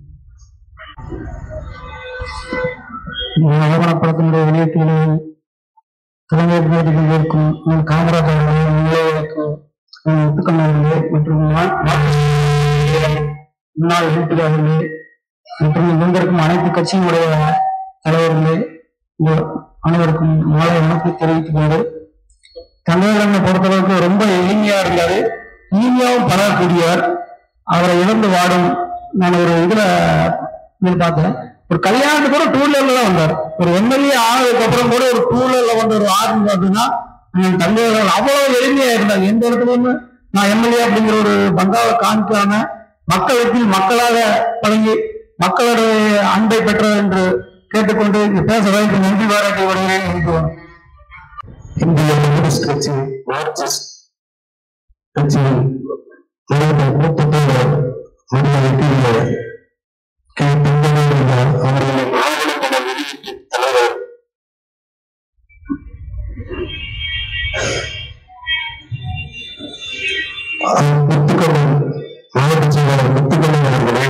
S1: ஆவணப்படத்தினுடைய வெளியீட்டிலே தலைமை போட்டியில் இருக்கும் நம் காமராஜர் அவர்களே, முல்லைகளுக்கு முத்துக்கண்ணவர்களே மற்றும் மா- மார்க்சிஸ்ட் முன்னாள் உறுப்பினர்களே மற்றும் இங்கிருக்கும் அனைத்து கட்சியினுடைய தலைவர்களே இந்த அனைவருக்கும் மாலை வணக்கத்தை தெரிவித்துக் கொண்டு தமிழகத்தை பொறுத்தளவுக்கு ரொம்ப எளிமையா இருந்தாரு இனிமையாவும் பழகக்கூடியவர் அவரை இழந்து வாடும் நான் ஒரு இதுல இதுல பார்த்தேன் ஒரு கல்யாணத்துக்கு கூட டூ வீலர்ல தான் வந்தார் ஒரு எம்எல்ஏ ஆனதுக்கு அப்புறம் கூட ஒரு டூ வீலர்ல வந்த ஒரு ஆர்மி அப்படின்னா என் தமிழர்கள் அவ்வளவு எளிமையா இருந்தாங்க எந்த இடத்துலயுமே நான் எம்எல்ஏ அப்படிங்கிற ஒரு பங்காவை காமிக்காம மக்களுக்கு மக்களாக பழங்கி மக்களுடைய அன்பை பெற்றது என்று கேட்டுக்கொண்டு இங்கு பேச வைத்து நன்றி பாராட்டி வருகிறேன் என்று இந்திய கம்யூனிஸ்ட் கட்சி மார்க்சிஸ்ட் கட்சியின் தலைவர் மூத்த தலைவர் மரியாதைக்குரிய கே. தங்கவேலு அவர்களின் ஆவணப்பட வெளியீட்டு தலைவர் முத்துக்கண்ணன் மாவட்ட செயலாளர் முத்துக்கண்ணன் அவர்களே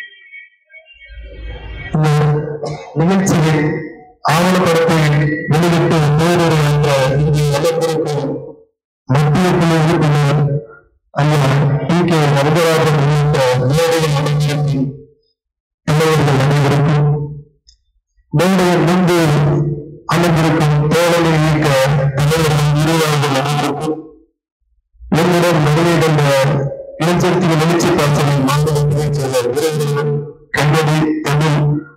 S1: இந்த நிகழ்ச்சியில் ஆவணப்படத்தை வெளியிட்டு பேரொரு என்ற இங்கே நடைபெறும் மத்திய குழு உறுப்பினர் ஐயா டி கே வரதராஜன் உள்ளிட்ட மேடையில் அமைந்திருக்கும் தலைவர்கள் அனைவருக்கும் மேடையில் முன்பு அமர்ந்திருக்கும் தோழமை இயக்க தலைவர்கள் நிர்வாகிகள் அனைவருக்கும் என்னிடம் முதலிடம் இளஞ்சக்திகள் எழுச்சி பாசனை மாநில துணைச் செயலர் வீரேந்திரன் கண்மணி தமிழ்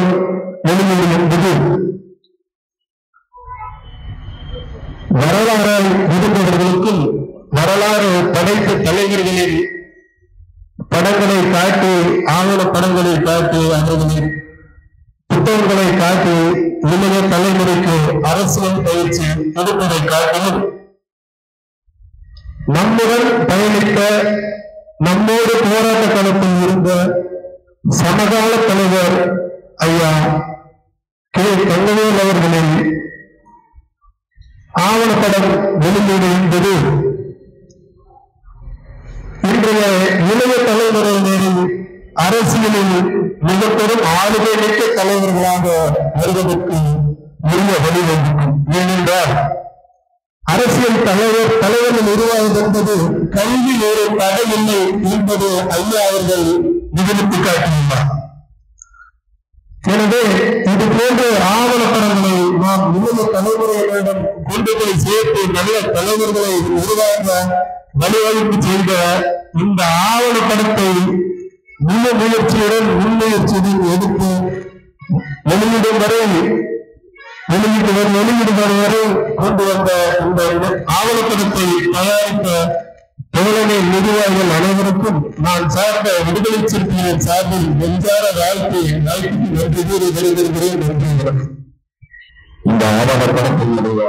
S10: படம் வெளியீடு என்பது வரலாறு விரும்புவர்களுக்கும் வரலாறு படைத்த தலைவர்களின் படங்களை காட்டி ஆவண படங்களை காட்டி அவர்களின் புத்தகங்களை காட்டி இளைய தலைமுறைக்கு அரசியல் பயிற்சி கொடுப்பதை காட்டிலும் நம்முடன் பயணித்த நம்மோடு போராட்ட களத்தில் இருந்த சமகால தலைவர் ஐயா கே தங்கவேல் அவர்களின் ஆவணப்படம் வெளியீடு என்பது இன்றைய இளைய தலைமுறையினரின் அரசியலில் மிக பெரும் ஆளுமை மிக்க தலைவர்களாக வருவதற்கு உரிய வழிவகுக்கும் ஏனென்றால் அரசியல் தலைவர் தலைவர்கள் உருவாவது என்பது கல்வி ஒரு தடை இல்லை என்பது ஐயா அவர்கள் நிகழ்த்தி காட்டியுள்ளார் எனவே இது போன்ற ஆவணப்படங்களை நாம் இளைய தலைமுறையினரிடம் கொண்டு போய் சேர்த்து நல்ல தலைவர்களை உருவாக்க வழிவகுப்பு செய்த இந்த ஆவணப்படத்தை முழு முயற்சியுடன் முன்முயற்சியுடன் எடுத்து வெளியிடும் வரை வெளியிட்டு வரும் வெளியிடுவது வரை கொண்டு வந்த இந்த ஆவணப்படத்தை தயாரித்த தோழமை நிர்வாகிகள் அனைவருக்கும் நான் சார்ந்த விடுதலை சிறுத்தையின் சார்பில் நெஞ்சார வாழ்த்து வாழ்த்து நன்றி கூறி விடைபெறுகிறேன் நன்றி வணக்கம். இந்த ஆவணப்படத்தினுடைய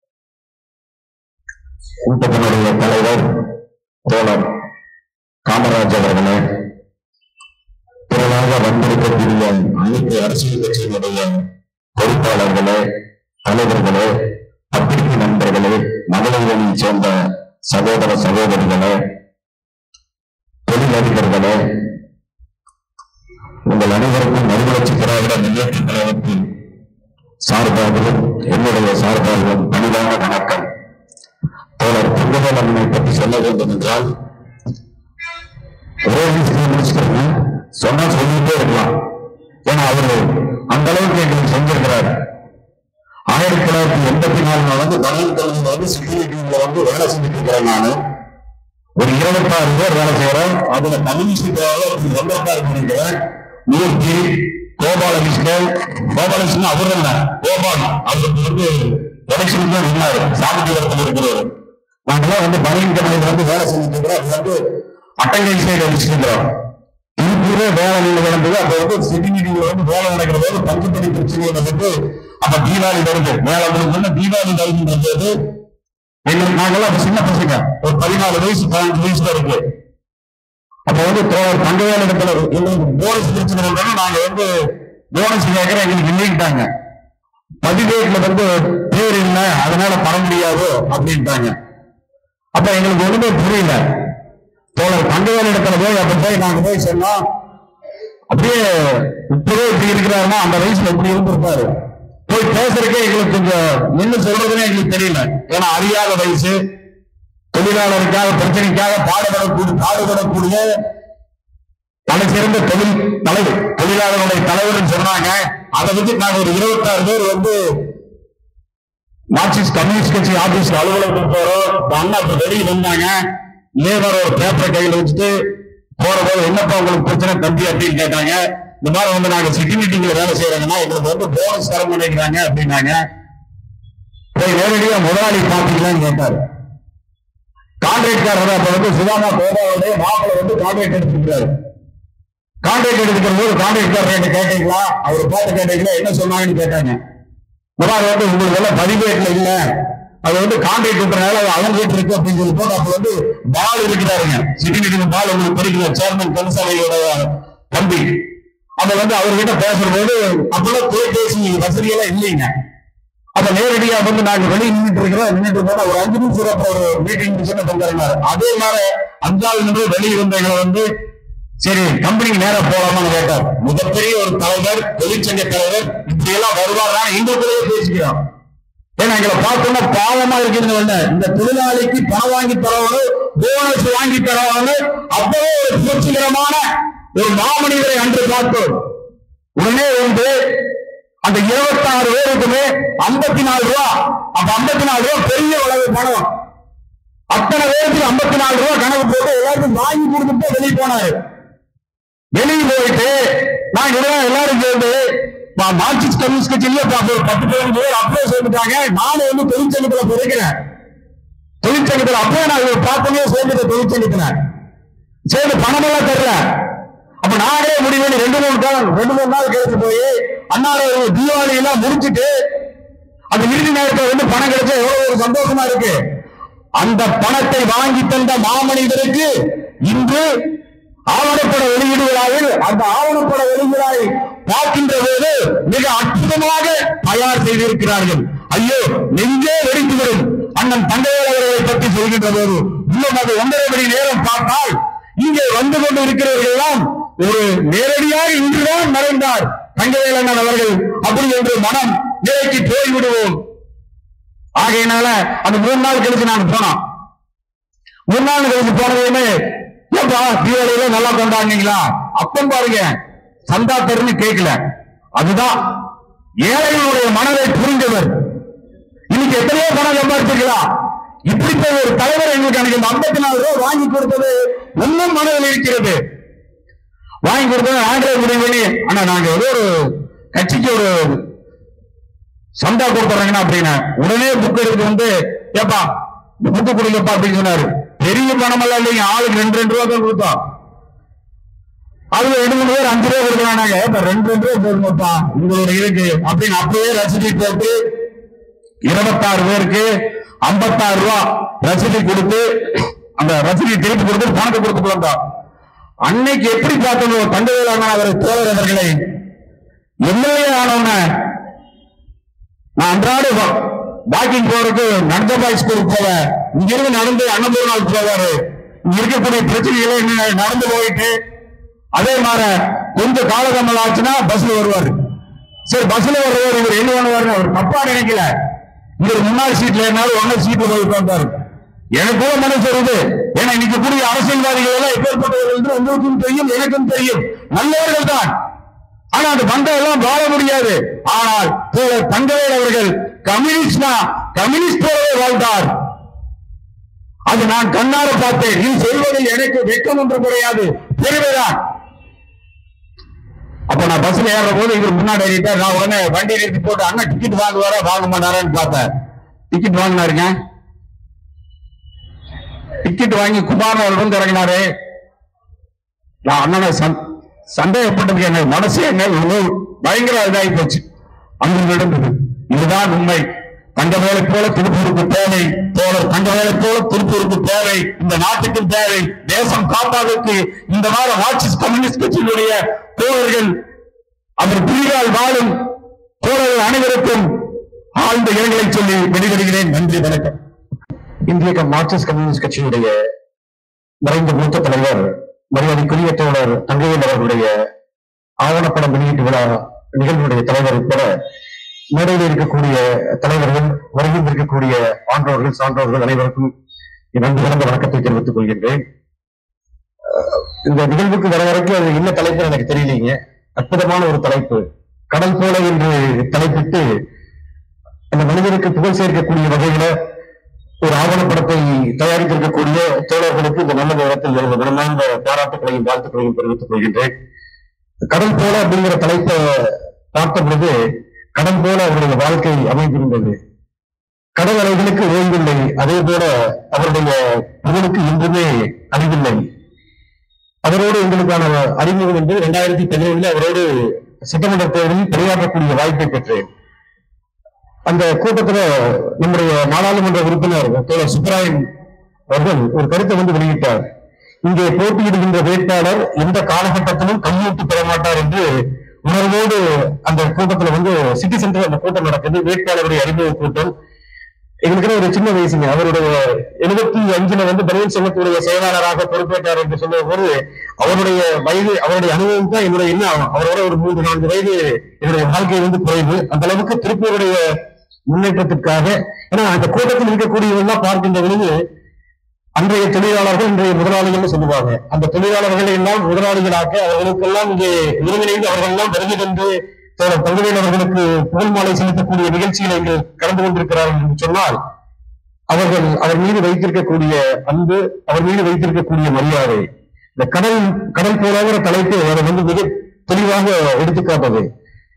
S10: கூட்டத்தினுடைய தலைவர் தோழர் காமராஜ் அவர்களே பிறகாக வந்திருக்கக்கூடிய அனைத்து அரசியல் கட்சியினுடைய பொறுப்பாளர்களே தலைவர்களே பத்திரிகை நண்பர்களே மகளிரணியைச் சேர்ந்த சகோதர சகோதரிகளே தொழிலதிபர்களே உங்கள் அனைவருக்கும் மறுமலர்ச்சி திராவிட முன்னேற்ற கழகத்தின் சார்பாகவும் என்னுடைய சார்பாகவும் பணிவான வணக்கம் தோழர் தங்கவேல் அண்ணனை பற்றி சொல்ல வேண்டும் என்றால் ஒரே விஷயம் முடிச்சுக்கிறேன் சொன்னா சொல்லிட்டே இருக்கலாம் ஏன்னா அவரு அந்த அளவுக்கு எங்களுக்கு செஞ்சிருக்கிறார் ஆயிரத்தி தொள்ளாயிரத்தி எண்பத்தி நாலுல வந்து தமிழ் கல்வியில வந்து சிட்டில வந்து வேலை செஞ்சுட்டு இருக்கிறேன் நானு ஒரு இருபத்தாறு பேர் வேலை செய்யறோம் அதுல கம்யூனிஸ்ட் எண்பத்தாறு பண்ணிக்கிறேன் மூர்த்தி கோபாலகிருஷ்ணன் கோபாலகிருஷ்ணன் அவர் தான் கோபால் அவருக்கு வந்து எலெக்ஷனுக்கு தான் நின்னாரு சாமத்தியத்தில் இருக்கிறவர் நாங்களாம் வந்து பனியன் கம்பெனியில வந்து வேலை செஞ்சுட்டு இருக்கிறோம் அது வந்து அட்டங்கை சைடு அடிச்சுட்டு இருக்கிறோம் திருப்பூரே வேலை நிலை நடந்தது அப்ப வந்து சிட்டி மீட்டிங்ல வந்து வேலை நடக்கிற போது பங்குத்தறி பிரச்சனை வந்து அப்ப தீபாவளி வருது வேலை முடிஞ்சு தீபாவளி வருகின்ற போது எங்களுக்கு நாங்கெல்லாம் அப்ப சின்ன பசங்க ஒரு பதினாலு வயசு பதினஞ்சு வயசுல இருக்கு அப்ப வந்து தோழர் தங்கவேல் இடத்துல எங்களுக்கு போனஸ் பிரச்சனை வந்தோம்னா நாங்க வந்து போனஸ் கேட்கிற எங்களுக்கு இல்லைன்ட்டாங்க பதிவேட்ல வந்து பேர் இல்லை அதனால தர முடியாது அப்படின்ட்டாங்க அப்ப எங்களுக்கு ஒண்ணுமே புரியல தோழர் தங்கவேல் இடத்துல போய் அப்ப போய் நாங்க போய் சொன்னோம் அப்படியே இப்பவே இப்படி இருக்கிறாருன்னா அந்த வயசுல இப்படி இருந்திருப்பாரு போய் பேசுறதுக்கே எங்களுக்கு கொஞ்சம் என்ன சொல்றதுன்னே எங்களுக்கு தெரியல ஏன்னா அறியாத வயசு தொழிலாளருக்காக பிரச்சனைக்காக பாடுபடக்கூடிய பாடுபடக்கூடிய தலை சிறந்த தொழில் தலைவர் தொழிலாளருடைய தலைவர்னு சொன்னாங்க அதை வச்சு நாங்க ஒரு இருபத்தாறு பேர் வந்து மார்க்சிஸ்ட் கம்யூனிஸ்ட் கட்சி ஆபீஸ் அலுவலகத்துக்கு போறோம் இப்ப அண்ணா இப்ப வெளியே வந்தாங்க லேபர் ஒரு பேப்பரை கையில வச்சுட்டு போற போது என்னப்பா உங்களுக்கு பிரச்சனை தம்பி அப்படின்னு கேட்டாங்க இந்த மாதிரி வந்து நாங்க சிட்டி மீட்டிங்ல வேலை செய்யறாங்கன்னா எங்களுக்கு வந்து போனஸ் தர மாட்டேங்கிறாங்க அப்படின்னாங்க போய் நேரடியா முதலாளி பாத்தீங்களான்னு கேட்டாரு கான்ட்ராக்டர் அப்ப வந்து சுதாமா கோபாவுடைய மாப்பிள்ளை வந்து கான்ட்ராக்ட் எடுத்துக்கிறாரு கான்ட்ராக்ட் எடுத்துக்கிற போது கான்ட்ராக்டர் என்ன கேட்டீங்களா அவர் பார்த்து கேட்டீங்களா என்ன சொன்னாங்கன்னு கேட்டாங்க இந்த மாதிரி வந்து உங்களுக்கு எல்லாம் பதிவேட்ல இல்ல அது வந்து கான்ட்ராக்ட் விட்டுறதுனால அது அவங்க கிட்ட இருக்கு அப்படின்னு சொல்லி போட்டு அப்ப வந்து பால் இருக்கிறாருங்க சிட்டி மீட்டிங் பால் உங்களுக்கு தெரியுங்க சேர்மன் கன்சாலையோட தம்பி அப்ப வந்து அவர்கிட்ட பேசுற போது அப்பெல்லாம் தொலைபேசி வசதியெல்லாம் இல்லைங்க அப்ப நேரடியா வந்து நாங்க வெளியே நின்றுட்டு இருக்கிறோம் நின்றுட்டு போனா ஒரு அஞ்சு நிமிஷம் அப்புறம் ஒரு மீட்டிங் சின்ன பண்றாரு அதே மாதிரி அஞ்சாவது நின்று வெளியே வந்தவங்களை வந்து சரி கம்பெனிக்கு நேரா போலாமான்னு கேட்டார் மிகப்பெரிய ஒரு தலைவர் தொழிற்சங்க தலைவர் இப்படி எல்லாம் வருவாரா எங்களுக்குள்ளேயே பேசிக்கிறோம் ஏன்னா எங்களை பார்த்தோம்னா பாவமா இருக்குதுன்னு ஒண்ணு இந்த தொழிலாளிக்கு பணம் வாங்கி தரவணும் போனஸ் வாங்கி தரவணும் அப்பவே ஒரு புரட்சிகரமான ஒரு மாமனிதரை அன்று பார்த்தோம் உடனே வந்து அந்த இருபத்தாறு பேருக்குமே ஐம்பத்தி நாலு ரூபா அப்ப ஐம்பத்தி நாலு ரூபா பெரிய அளவு பணம் அத்தனை பேருக்கு ஐம்பத்தி நாலு ரூபா கணக்கு போட்டு எல்லாருக்கும் வாங்கி கொடுத்துட்டு வெளியே போனாரு வெளியே போயிட்டு நாங்க எல்லாம் எல்லாரும் சேர்ந்து பா- மார்க்சிஸ்ட் கம்யூனிஸ்ட் கட்சியிலேயே பா- ஒரு பத்து பதினஞ்சு பேர் அப்படியே சேர்ந்துட்டாங்க நானும் வந்து தொழிற்சங்கத்துல பிறக்கிறேன் தொழிற்சங்கத்துல அப்படியே நான் இவர் பார்த்தனே சேர்ந்துட்டு தொழிற்சங்கத்துல சேர்ந்து பணமெல்லாம் தரல அப்ப நானே முடிவு ரெண்டு மூணு நாள் ரெண்டு மூணு நாள் கழிச்சு போய் அண்ணாரோட தீபாவளி எல்லாம் முடிச்சிட்டு அந்த இறுதி நேரத்தில் வந்து பணம் கிடைச்சா எவ்வளவு ஒரு சந்தோஷமா இருக்கு அந்த பணத்தை வாங்கி தந்த மாமனிதருக்கு இன்று ஆவணப்பட வெளியீடு விழாவில் அந்த ஆவணப்பட வெளியீடாய் பார்க்கின்ற போது மிக அற்புதமாக தயார் செய்திருக்கிறார்கள் ஐயோ நெஞ்சே வெடித்துவிடும் அண்ணன் தங்கையால் அவர்களை பற்றி சொல்கின்ற போது இன்னும் அது ஒன்றரை மணி நேரம் பார்த்தால் இங்கே வந்து கொண்டு இருக்கிறவர்கள் எல்லாம் ஒரு நேரடியாக இன்றுதான் மறைந்தார் தங்கவேலண்ணன் அவர்கள் அப்படி என்று மனம் நிலைக்கு போய்விடுவோம் ஆகையினால அந்த மூணு நாள் கழிச்சு நாங்க போனோம் மூணு நாள் கழிச்சு போனதையுமே ஏப்பா தீபாவளியில நல்லா கொண்டாடுனீங்களா அப்பம் பாருங்க சந்தா தருன்னு கேட்கல அதுதான் ஏழைகளுடைய மனதை புரிந்தவர் இன்னைக்கு எத்தனையோ பணம் சம்பாதிச்சிருக்கலாம் இப்படிப்பட்ட ஒரு தலைவர் எங்களுக்கு எனக்கு இந்த ஐம்பத்தி நாலு ரூபாய் வாங்கி கொடுத்தது இன்னும் மனதில் இருக்கிறது வாங்கி கொடுத்தது ஆண்ட்ராய்டு முடிவு பண்ணி ஆனா நாங்க ஏதோ ஒரு கட்சிக்கு ஒரு சந்தா கொடுத்துறாங்கன்னா அப்படின்னு உடனே புக் எடுத்து வந்து ஏப்பா புக்கு கொடுங்கப்பா அப்படின்னு சொன்னாரு பெரிய பணம் எல்லாம் இல்லைங்க ஆளுக்கு ரெண்டு ரெண்டு ரூபா தான் கொடுத்தோம் அதுல ரெண்டு மூணு பேர் அஞ்சு ரூபா கொடுக்குறாங்க இப்ப ரெண்டு ரெண்டு ரூபா போடுங்கப்பா உங்களோட இருக்கு அப்படின்னு அப்படியே ரசீது போட்டு இருபத்தாறு பேருக்கு ஐம்பத்தாறு ரூபா ரசீது கொடுத்து அந்த ரசீதை திருப்பி கொடுத்து பணத்தை கொடுத்து வந்தோம் அன்னைக்கு எப்படி பார்த்தோம் தங்கவேலான அவர் தோழர் அவர்களை எம்எல்ஏ ஆனவன நான் அன்றாட வாக்கிங் போறதுக்கு நந்தபாய் ஸ்கூலுக்கு போவேன் இங்க இருந்து நடந்து அன்னபூர்ணாவுக்கு போவாரு இங்க இருக்கக்கூடிய பிரச்சனைகளை என்ன நடந்து போயிட்டு அதே மாதிரி கொஞ்சம் காலகம்பல் ஆச்சுன்னா பஸ்ல வருவாரு சரி பஸ்ல வருவார் இவர் என்ன பண்ணுவாரு அவர் தப்பா நினைக்கல இவர் முன்னாடி சீட்ல இருந்தாலும் ஒன்னு சீட்ல போய் உட்கார்ந்தாரு எனக்கு கூட மனசு வருது ஏன்னா இன்னைக்கு கூடிய அரசியல்வாதிகள் எல்லாம் எப்பேற்பட்டவர்கள் என்று உங்களுக்கும் தெரியும் எனக்கும் தெரியும் நல்லவர்கள் தான் ஆனா அந்த பந்தம் எல்லாம் வாழ முடியாது ஆனால் தோழர் தங்கவேல் அவர்கள் கம்யூனிஸ்டா கம்யூனிஸ்ட் போலவே வாழ்ந்தார் அது நான் கண்ணார பார்த்தேன் நீ சொல்வதில் எனக்கு வெட்கம் ஒன்றும் கிடையாது பெருமைதான் அப்ப நான் பஸ்ல ஏறுற போது இவர் முன்னாடி ஏறிட்டார் நான் உடனே வண்டி நிறுத்தி போட்டு அண்ணன் டிக்கெட் வாங்குவாரா வாங்க மாட்டாரான்னு பார்த்தேன் டிக்கெட் வாங்கினாருங்க டிக்கெட் வாங்கி குமாரன் அவர் வந்து இறங்கினாரு நான் அண்ணனை சந்- சந்தேகப்பட்டதுக்கு என்ன மனசே என்ன இவ்வளவு பயங்கர இதாகி போச்சு அங்கு நடந்தது இதுதான் உண்மை தங்கவேலை போல திருப்பூருக்கு தேவை தோழர் தங்கவேலை போல திருப்பூருக்கு தேவை இந்த நாட்டுக்கு தேவை தேசம் காப்பாதற்கு இந்த மாதிரி மார்க்சிஸ்ட் கம்யூனிஸ்ட் கட்சியினுடைய தோழர்கள் அவர் புலிகால் வாழும் தோழர்கள் அனைவருக்கும் ஆழ்ந்த இரங்கலை சொல்லி வெளியிடுகிறேன் நன்றி வணக்கம் இந்திய மார்க்சிஸ்ட் கம்யூனிஸ்ட் கட்சியுடைய மறைந்த மூத்த தலைவர் மரியாதைக்குரிய தோழர் தங்கையில் அவர்களுடைய ஆவணப்படம் வெளியீட்டு விழா நிகழ்வுடைய தலைவர் உட்பட மேடையில் இருக்கக்கூடிய தலைவர்கள் வருகில் இருக்கக்கூடிய ஆன்றோர்கள் சான்றோர்கள் அனைவருக்கும் என் நன்றி கலந்த வணக்கத்தை தெரிவித்துக் கொள்கின்றேன் அஹ் இந்த நிகழ்வுக்கு வர வரைக்கும் அது என்ன தலைப்பு எனக்கு தெரியலீங்க அற்புதமான ஒரு தலைப்பு கடல் போல என்று தலைப்பிட்டு அந்த மனிதனுக்கு புகழ் சேர்க்கக்கூடிய வகையில ஒரு ஆவணப்படத்தை தயாரித்திருக்கக்கூடிய தோழர்களுக்கு இந்த நல்ல நேரத்தில் எனது மனமார்ந்த பாராட்டுகளையும் வாழ்த்துக்களையும் தெரிவித்துக் கொள்கின்றேன் கடல் போல அப்படிங்கிற தலைப்பை பார்த்த பொழுது கடல் போல அவருடைய வாழ்க்கை அமைந்திருந்தது கடல் அலைகளுக்கு ஓய்வில்லை அதே போல அவருடைய புகழுக்கு இன்றுமே அறிவில்லை அவரோடு எங்களுக்கான அறிமுகம் என்று இரண்டாயிரத்தி பதினேழுல அவரோடு சட்டமன்ற தேர்தலில் பணியாற்றக்கூடிய வாய்ப்பை பெற்றேன் அந்த கூட்டத்துல நம்முடைய நாடாளுமன்ற உறுப்பினர் தோழர் சுப்பராயன் அவர்கள் ஒரு கருத்தை வந்து வெளியிட்டார் இங்கே போட்டியிடுகின்ற வேட்பாளர் எந்த காலகட்டத்திலும் கையூட்டு பெற மாட்டார் என்று உணர்வோடு அந்த கூட்டத்துல வந்து சிட்டி சென்டர் அந்த கூட்டம் நடக்குது வேட்பாளருடைய அறிமுக கூட்டம் எங்களுக்கு ஒரு சின்ன வயசுங்க அவருடைய எழுபத்தி அஞ்சுல வந்து பனியன் சங்கத்துடைய செயலாளராக பொறுப்பேற்றார் என்று சொல்லும் போது அவருடைய வயது அவருடைய அனுபவம் தான் என்னுடைய என்ன அவரோட ஒரு மூன்று நான்கு வயது என்னுடைய வாழ்க்கை வந்து குறைவு அந்த அளவுக்கு திருப்பூருடைய முன்னேற்றத்திற்காக ஏன்னா அந்த கூட்டத்தில் இருக்கக்கூடியவெல்லாம் பார்க்கின்ற பொழுது அன்றைய தொழிலாளர்கள் இன்றைய முதலாளிகள் சொல்லுவாங்க அந்த தொழிலாளர்களை எல்லாம் முதலாளிகளாக்க அவர்களுக்கெல்லாம் இங்கே ஒருங்கிணைந்து அவர்கள் எல்லாம் வருகை தந்து தோழர் தகுதியில் அவர்களுக்கு புகழ் மாலை செலுத்தக்கூடிய நிகழ்ச்சிகளை இங்கு கலந்து கொண்டிருக்கிறார்கள் என்று சொன்னால் அவர்கள் அவர் மீது வைத்திருக்கக்கூடிய அன்பு அவர் மீது வைத்திருக்கக்கூடிய மரியாதை இந்த கடல் கடல் போலாகிற தலைப்பு அதை வந்து மிக தெளிவாக எடுத்துக்காட்டது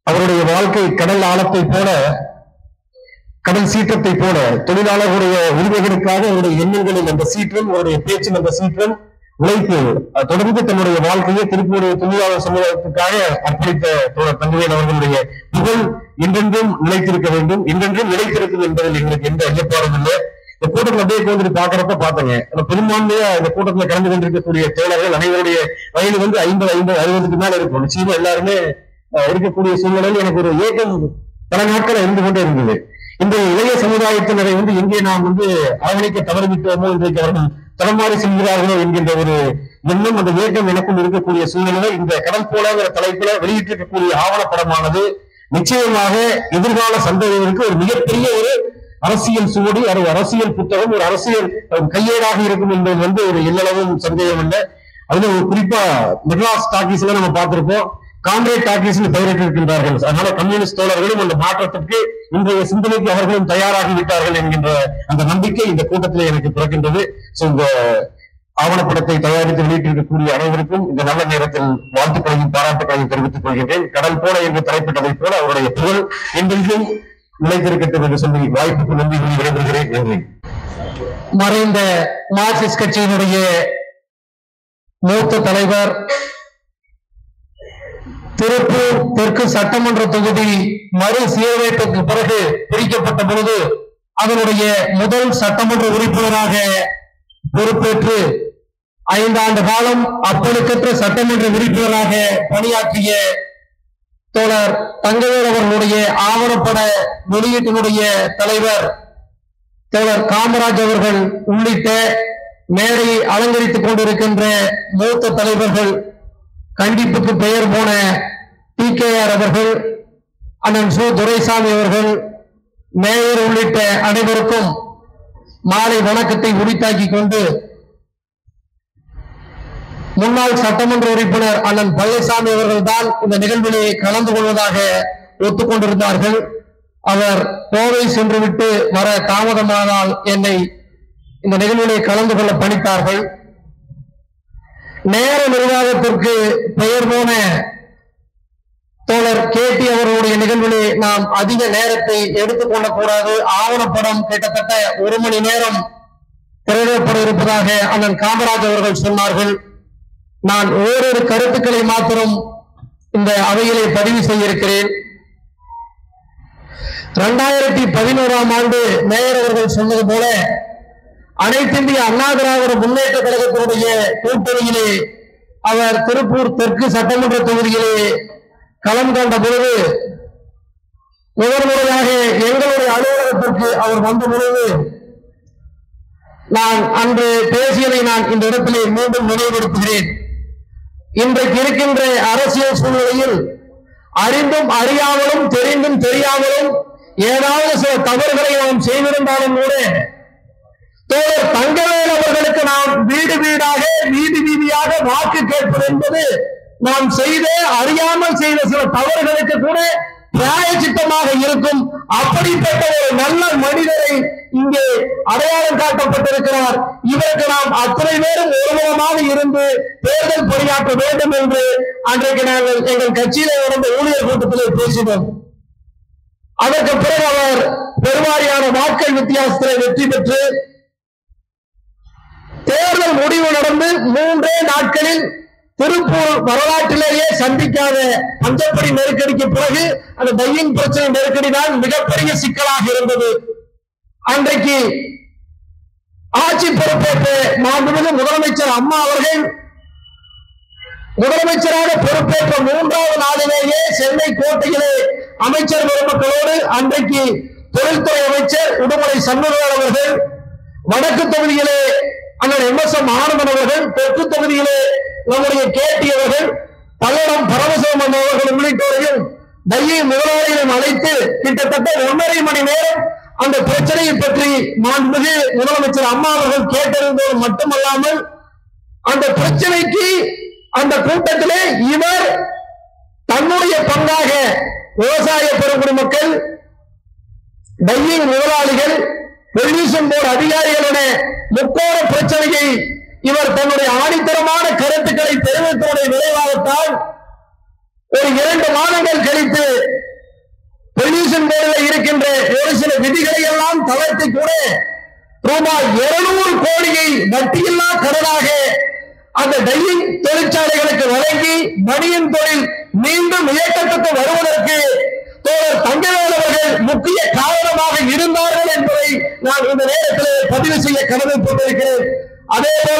S10: அவருடைய வாழ்க்கை கடல் ஆழத்தை போல கடல் சீற்றத்தை போல தொழிலாளர்களுடைய உரிமைகளுக்காக அவருடைய எண்ணங்களில் அந்த சீற்றம் அவருடைய பேச்சில் அந்த சீற்றம் உழைப்பு அஹ், தொடர்ந்து தன்னுடைய வாழ்க்கையை திருப்பூர் தொழிலாளர் சமுதாயத்துக்காக அர்ப்பணித்த தோழர் தங்கவேல் அவர்களுடைய புகழ் என்றென்றும் நிலைத்திருக்க வேண்டும் என்றென்றும் நிலைத்திருக்கும் என்பதில் எங்களுக்கு எந்த ஐயப்பாடும் இல்லை இந்த கூட்டத்தில் அப்படியே உட்கார்ந்துட்டு பாக்குறப்ப பார்த்தேங்க ஆனா பெரும்பான்மையா இந்த கூட்டத்தில் கலந்து கொண்டிருக்கக்கூடிய தோழர்கள் அனைவருடைய வயது வந்து ஐம்பது ஐம்பது அறுபதுக்கு மேல இருக்கும் நிச்சயமா எல்லாருமே அஹ், இருக்கக்கூடிய சூழ்நிலையில் எனக்கு ஒரு ஏக்கம் பல நாட்கள் இருந்து கொண்டே இருந்தது இந்த இளைய சமுதாயத்தினரை வந்து எங்கே நாம் வந்து அரவணைக்க தவறிவிட்டோமோ இன்றைக்கு அவர்கள் தடமாறி செல்கிறார்களோ என்கின்ற ஒரு எண்ணம் அந்த ஏக்கம் எனக்கும் இருக்கக்கூடிய சூழ்நிலை இந்த கடல் போலங்கிற தலைப்புல வெளியிட்டிருக்கக்கூடிய ஆவணப்படமானது நிச்சயமாக எதிர்கால சந்ததியினருக்கு ஒரு மிகப்பெரிய ஒரு அரசியல் சுவடி ஒரு அரசியல் புத்தகம் ஒரு அரசியல் அஹ், கையேடாக இருக்கும் என்பது வந்து ஒரு எல்லளவும் சந்தேகம் இல்லை அதுல ஒரு குறிப்பா மெட்ராஸ் டாக்கீஸ்ல நம்ம பார்த்திருப்போம் காங்கிரேட் டாக்கீஸ்னு பெயரிட்டிருக்கின்றார்கள் அதனால கம்யூனிஸ்ட் தோழர்களும் அந்த மாற்றத்திற்கு இன்றைய சிந்தனைக்கு அவர்களும் தயாராகி விட்டார்கள் என்கின்ற அந்த நம்பிக்கை இந்த கூட்டத்தில் எனக்கு பிறக்கின்றது சோ இந்த ஆவணப்படத்தை தயாரித்து வெளியிட்டிருக்கக்கூடிய அனைவருக்கும் இந்த நல்ல நேரத்தில் வாழ்த்துக்களையும் பாராட்டுக்களையும் தெரிவித்துக் கொள்கின்றேன் கடல் போல என்று தலைப்பிட்டதைப் போல அவருடைய புகழ் என்றென்றும் நிலைத்திருக்கட்டும் என்று சொல்லி வாய்ப்புக்கு நன்றி கூறி விடைபெறுகிறேன் நன்றி மறைந்த மார்க்சிஸ்ட் கட்சியினுடைய மூத்த தலைவர் திருப்பூர் தெற்கு சட்டமன்ற தொகுதி மறு சீரமைப்புக்கு பிறகு பிரிக்கப்பட்ட பொழுது அதனுடைய முதல் சட்டமன்ற உறுப்பினராக பொறுப்பேற்று ஐந்தாண்டு காலம் அப்பழுக்கற்ற சட்டமன்ற உறுப்பினராக பணியாற்றிய தோழர் தங்கவேல் அவர்களுடைய ஆவணப்பட வெளியீட்டினுடைய தலைவர் தோழர் காமராஜ் அவர்கள் உள்ளிட்ட மேடையை அலங்கரித்துக் கொண்டிருக்கின்ற மூத்த தலைவர்கள் கண்டிப்புக்கு பெயர் போன டி கே ஆர் அவர்கள் அண்ணன் சு துரைசாமி அவர்கள் மேயர் உள்ளிட்ட அனைவருக்கும் மாலை வணக்கத்தை உரித்தாக்கிக் கொண்டு முன்னாள் சட்டமன்ற உறுப்பினர் அண்ணன் பழனிசாமி அவர்கள் தான் இந்த நிகழ்விலே கலந்து கொள்வதாக ஒத்துக்கொண்டிருந்தார்கள் அவர் கோவை சென்றுவிட்டு வர தாமதமானால் என்னை இந்த நிகழ்விலே கலந்து கொள்ள பணித்தார்கள் நேர நிர்வாகத்திற்கு பெயர் போன தோழர் கேட்டி அவர்களுடைய நிகழ்விலே நாம் அதிக நேரத்தை எடுத்துக்கொள்ளக் கூடாது ஆவணப்படம் கிட்டத்தட்ட ஒரு மணி நேரம் திரையிடப்பட இருப்பதாக அண்ணன் காமராஜ் அவர்கள் சொன்னார்கள் நான் ஓரிரு கருத்துக்களை மாத்திரம் இந்த அவையிலே பதிவு செய்ய இருக்கிறேன் இரண்டாயிரத்தி பதினோராம் ஆண்டு மேயர் அவர்கள் சொன்னது போல அனைத்திந்திய அண்ணா திராவிட முன்னேற்ற கழகத்தினுடைய கூட்டணியிலே அவர் திருப்பூர் தெற்கு சட்டமன்ற தொகுதியிலே களம் கண்ட பொழுது முதல் முறையாக எங்களுடைய அலுவலகத்திற்கு அவர் வந்த பொழுது நான் அன்று பேசியதை நான் இந்த இடத்திலே மீண்டும் நினைவுபடுத்துகிறேன் இன்றைக்கு இருக்கின்ற அரசியல் சூழ்நிலையில் அறிந்தும் அறியாமலும் தெரிந்தும் தெரியாமலும் ஏதாவது சில தவறுகளை நாம் செய்திருந்தாலும் கூட தோழர் தங்கவேல் அவர்களுக்கு நாம் வீடு வீடாக வீதி வீதியாக வாக்கு கேட்பது என்பது நாம் செய்த அறியாமல் செய்த சில தவறுகளுக்கு கூட நியாயச்சித்தமாக இருக்கும் அப்படிப்பட்ட ஒரு நல்ல மனிதரை இங்கே அடையாளம் காட்டப்பட்டிருக்கிறார் இதற்கு நாம் அத்தனை பேரும் ஒருமுகமாக இருந்து தேர்தல் பணியாற்ற வேண்டும் என்று அன்றைக்கு நாங்கள் எங்கள் கட்சியிலே நடந்த ஊழியர் கூட்டத்திலே பேசினோம் அதற்கு பிறகு அவர் பெருவாரியான வாக்கள் வித்தியாசத்திலே வெற்றி பெற்று தேர்தல் முடிவு நடந்து மூன்றே நாட்களில் திருப்பூர் வரலாற்றிலேயே சந்திக்காத பஞ்சப்படி நெருக்கடிக்கு பிறகு அந்த டையிங் பிரச்சனை நெருக்கடி தான் மிகப்பெரிய சிக்கலாக இருந்தது அன்றைக்கு ஆட்சி பொறுப்பேற்ற மாண்புமிகு முதலமைச்சர் அம்மா அவர்கள் முதலமைச்சராக பொறுப்பேற்ற மூன்றாவது நாளிலேயே சென்னை கோட்டையிலே அமைச்சர் பெருமக்களோடு அன்றைக்கு தொழில்துறை அமைச்சர் உடுமலை சண்முகவேல் அவர்கள் வடக்கு தொகுதியிலே அண்ணன் எம் எஸ் எம் ஆனந்தன் அவர்கள் தெற்கு தொகுதியிலே நம்முடைய கேட்டி அவர்கள் பல்லடம் பரமசிவமன் அவர்கள் உள்ளிட்டோரையும் டையை முதலாளிகளும் அழைத்து கிட்டத்தட்ட ஒன்றரை மணி நேரம் அந்த பிரச்சனையை பற்றி மாண்புமிகு முதலமைச்சர் அம்மா அவர்கள் கேட்டறிந்தது மட்டுமல்லாமல் அந்த பிரச்சனைக்கு அந்த கூட்டத்திலே இவர் தன்னுடைய பங்காக விவசாய பெருங்குடி மக்கள் டையிங் முதலாளிகள் பொல்யூஷன் போர்டு அதிகாரிகளுடைய முக்கோண பிரச்சனையை இவர் தன்னுடைய ஆணித்தரமான கருத்துக்களை தெரிவித்தவுடைய விளைவாகத்தான் ஒரு இரண்டு மாதங்கள் கழித்து பொல்யூஷன் போர்டில் இருக்கின்ற ஒரு சில விதிகளை எல்லாம் தளர்த்தி கூட ரூபாய் இருநூறு கோடியை வட்டியில்லா கடனாக அந்த டையிங் தொழிற்சாலைகளுக்கு வழங்கி பனியன் தொழில் மீண்டும் இயக்கத்துக்கு வருவதற்கு தோழர் தங்கவேல் அவர்கள் முக்கிய காரணமாக இருந்தார்கள் என்பதை நான் இந்த நேரத்தில் பதிவு செய்ய கடமைப்பட்டிருக்கிறேன் அதே போல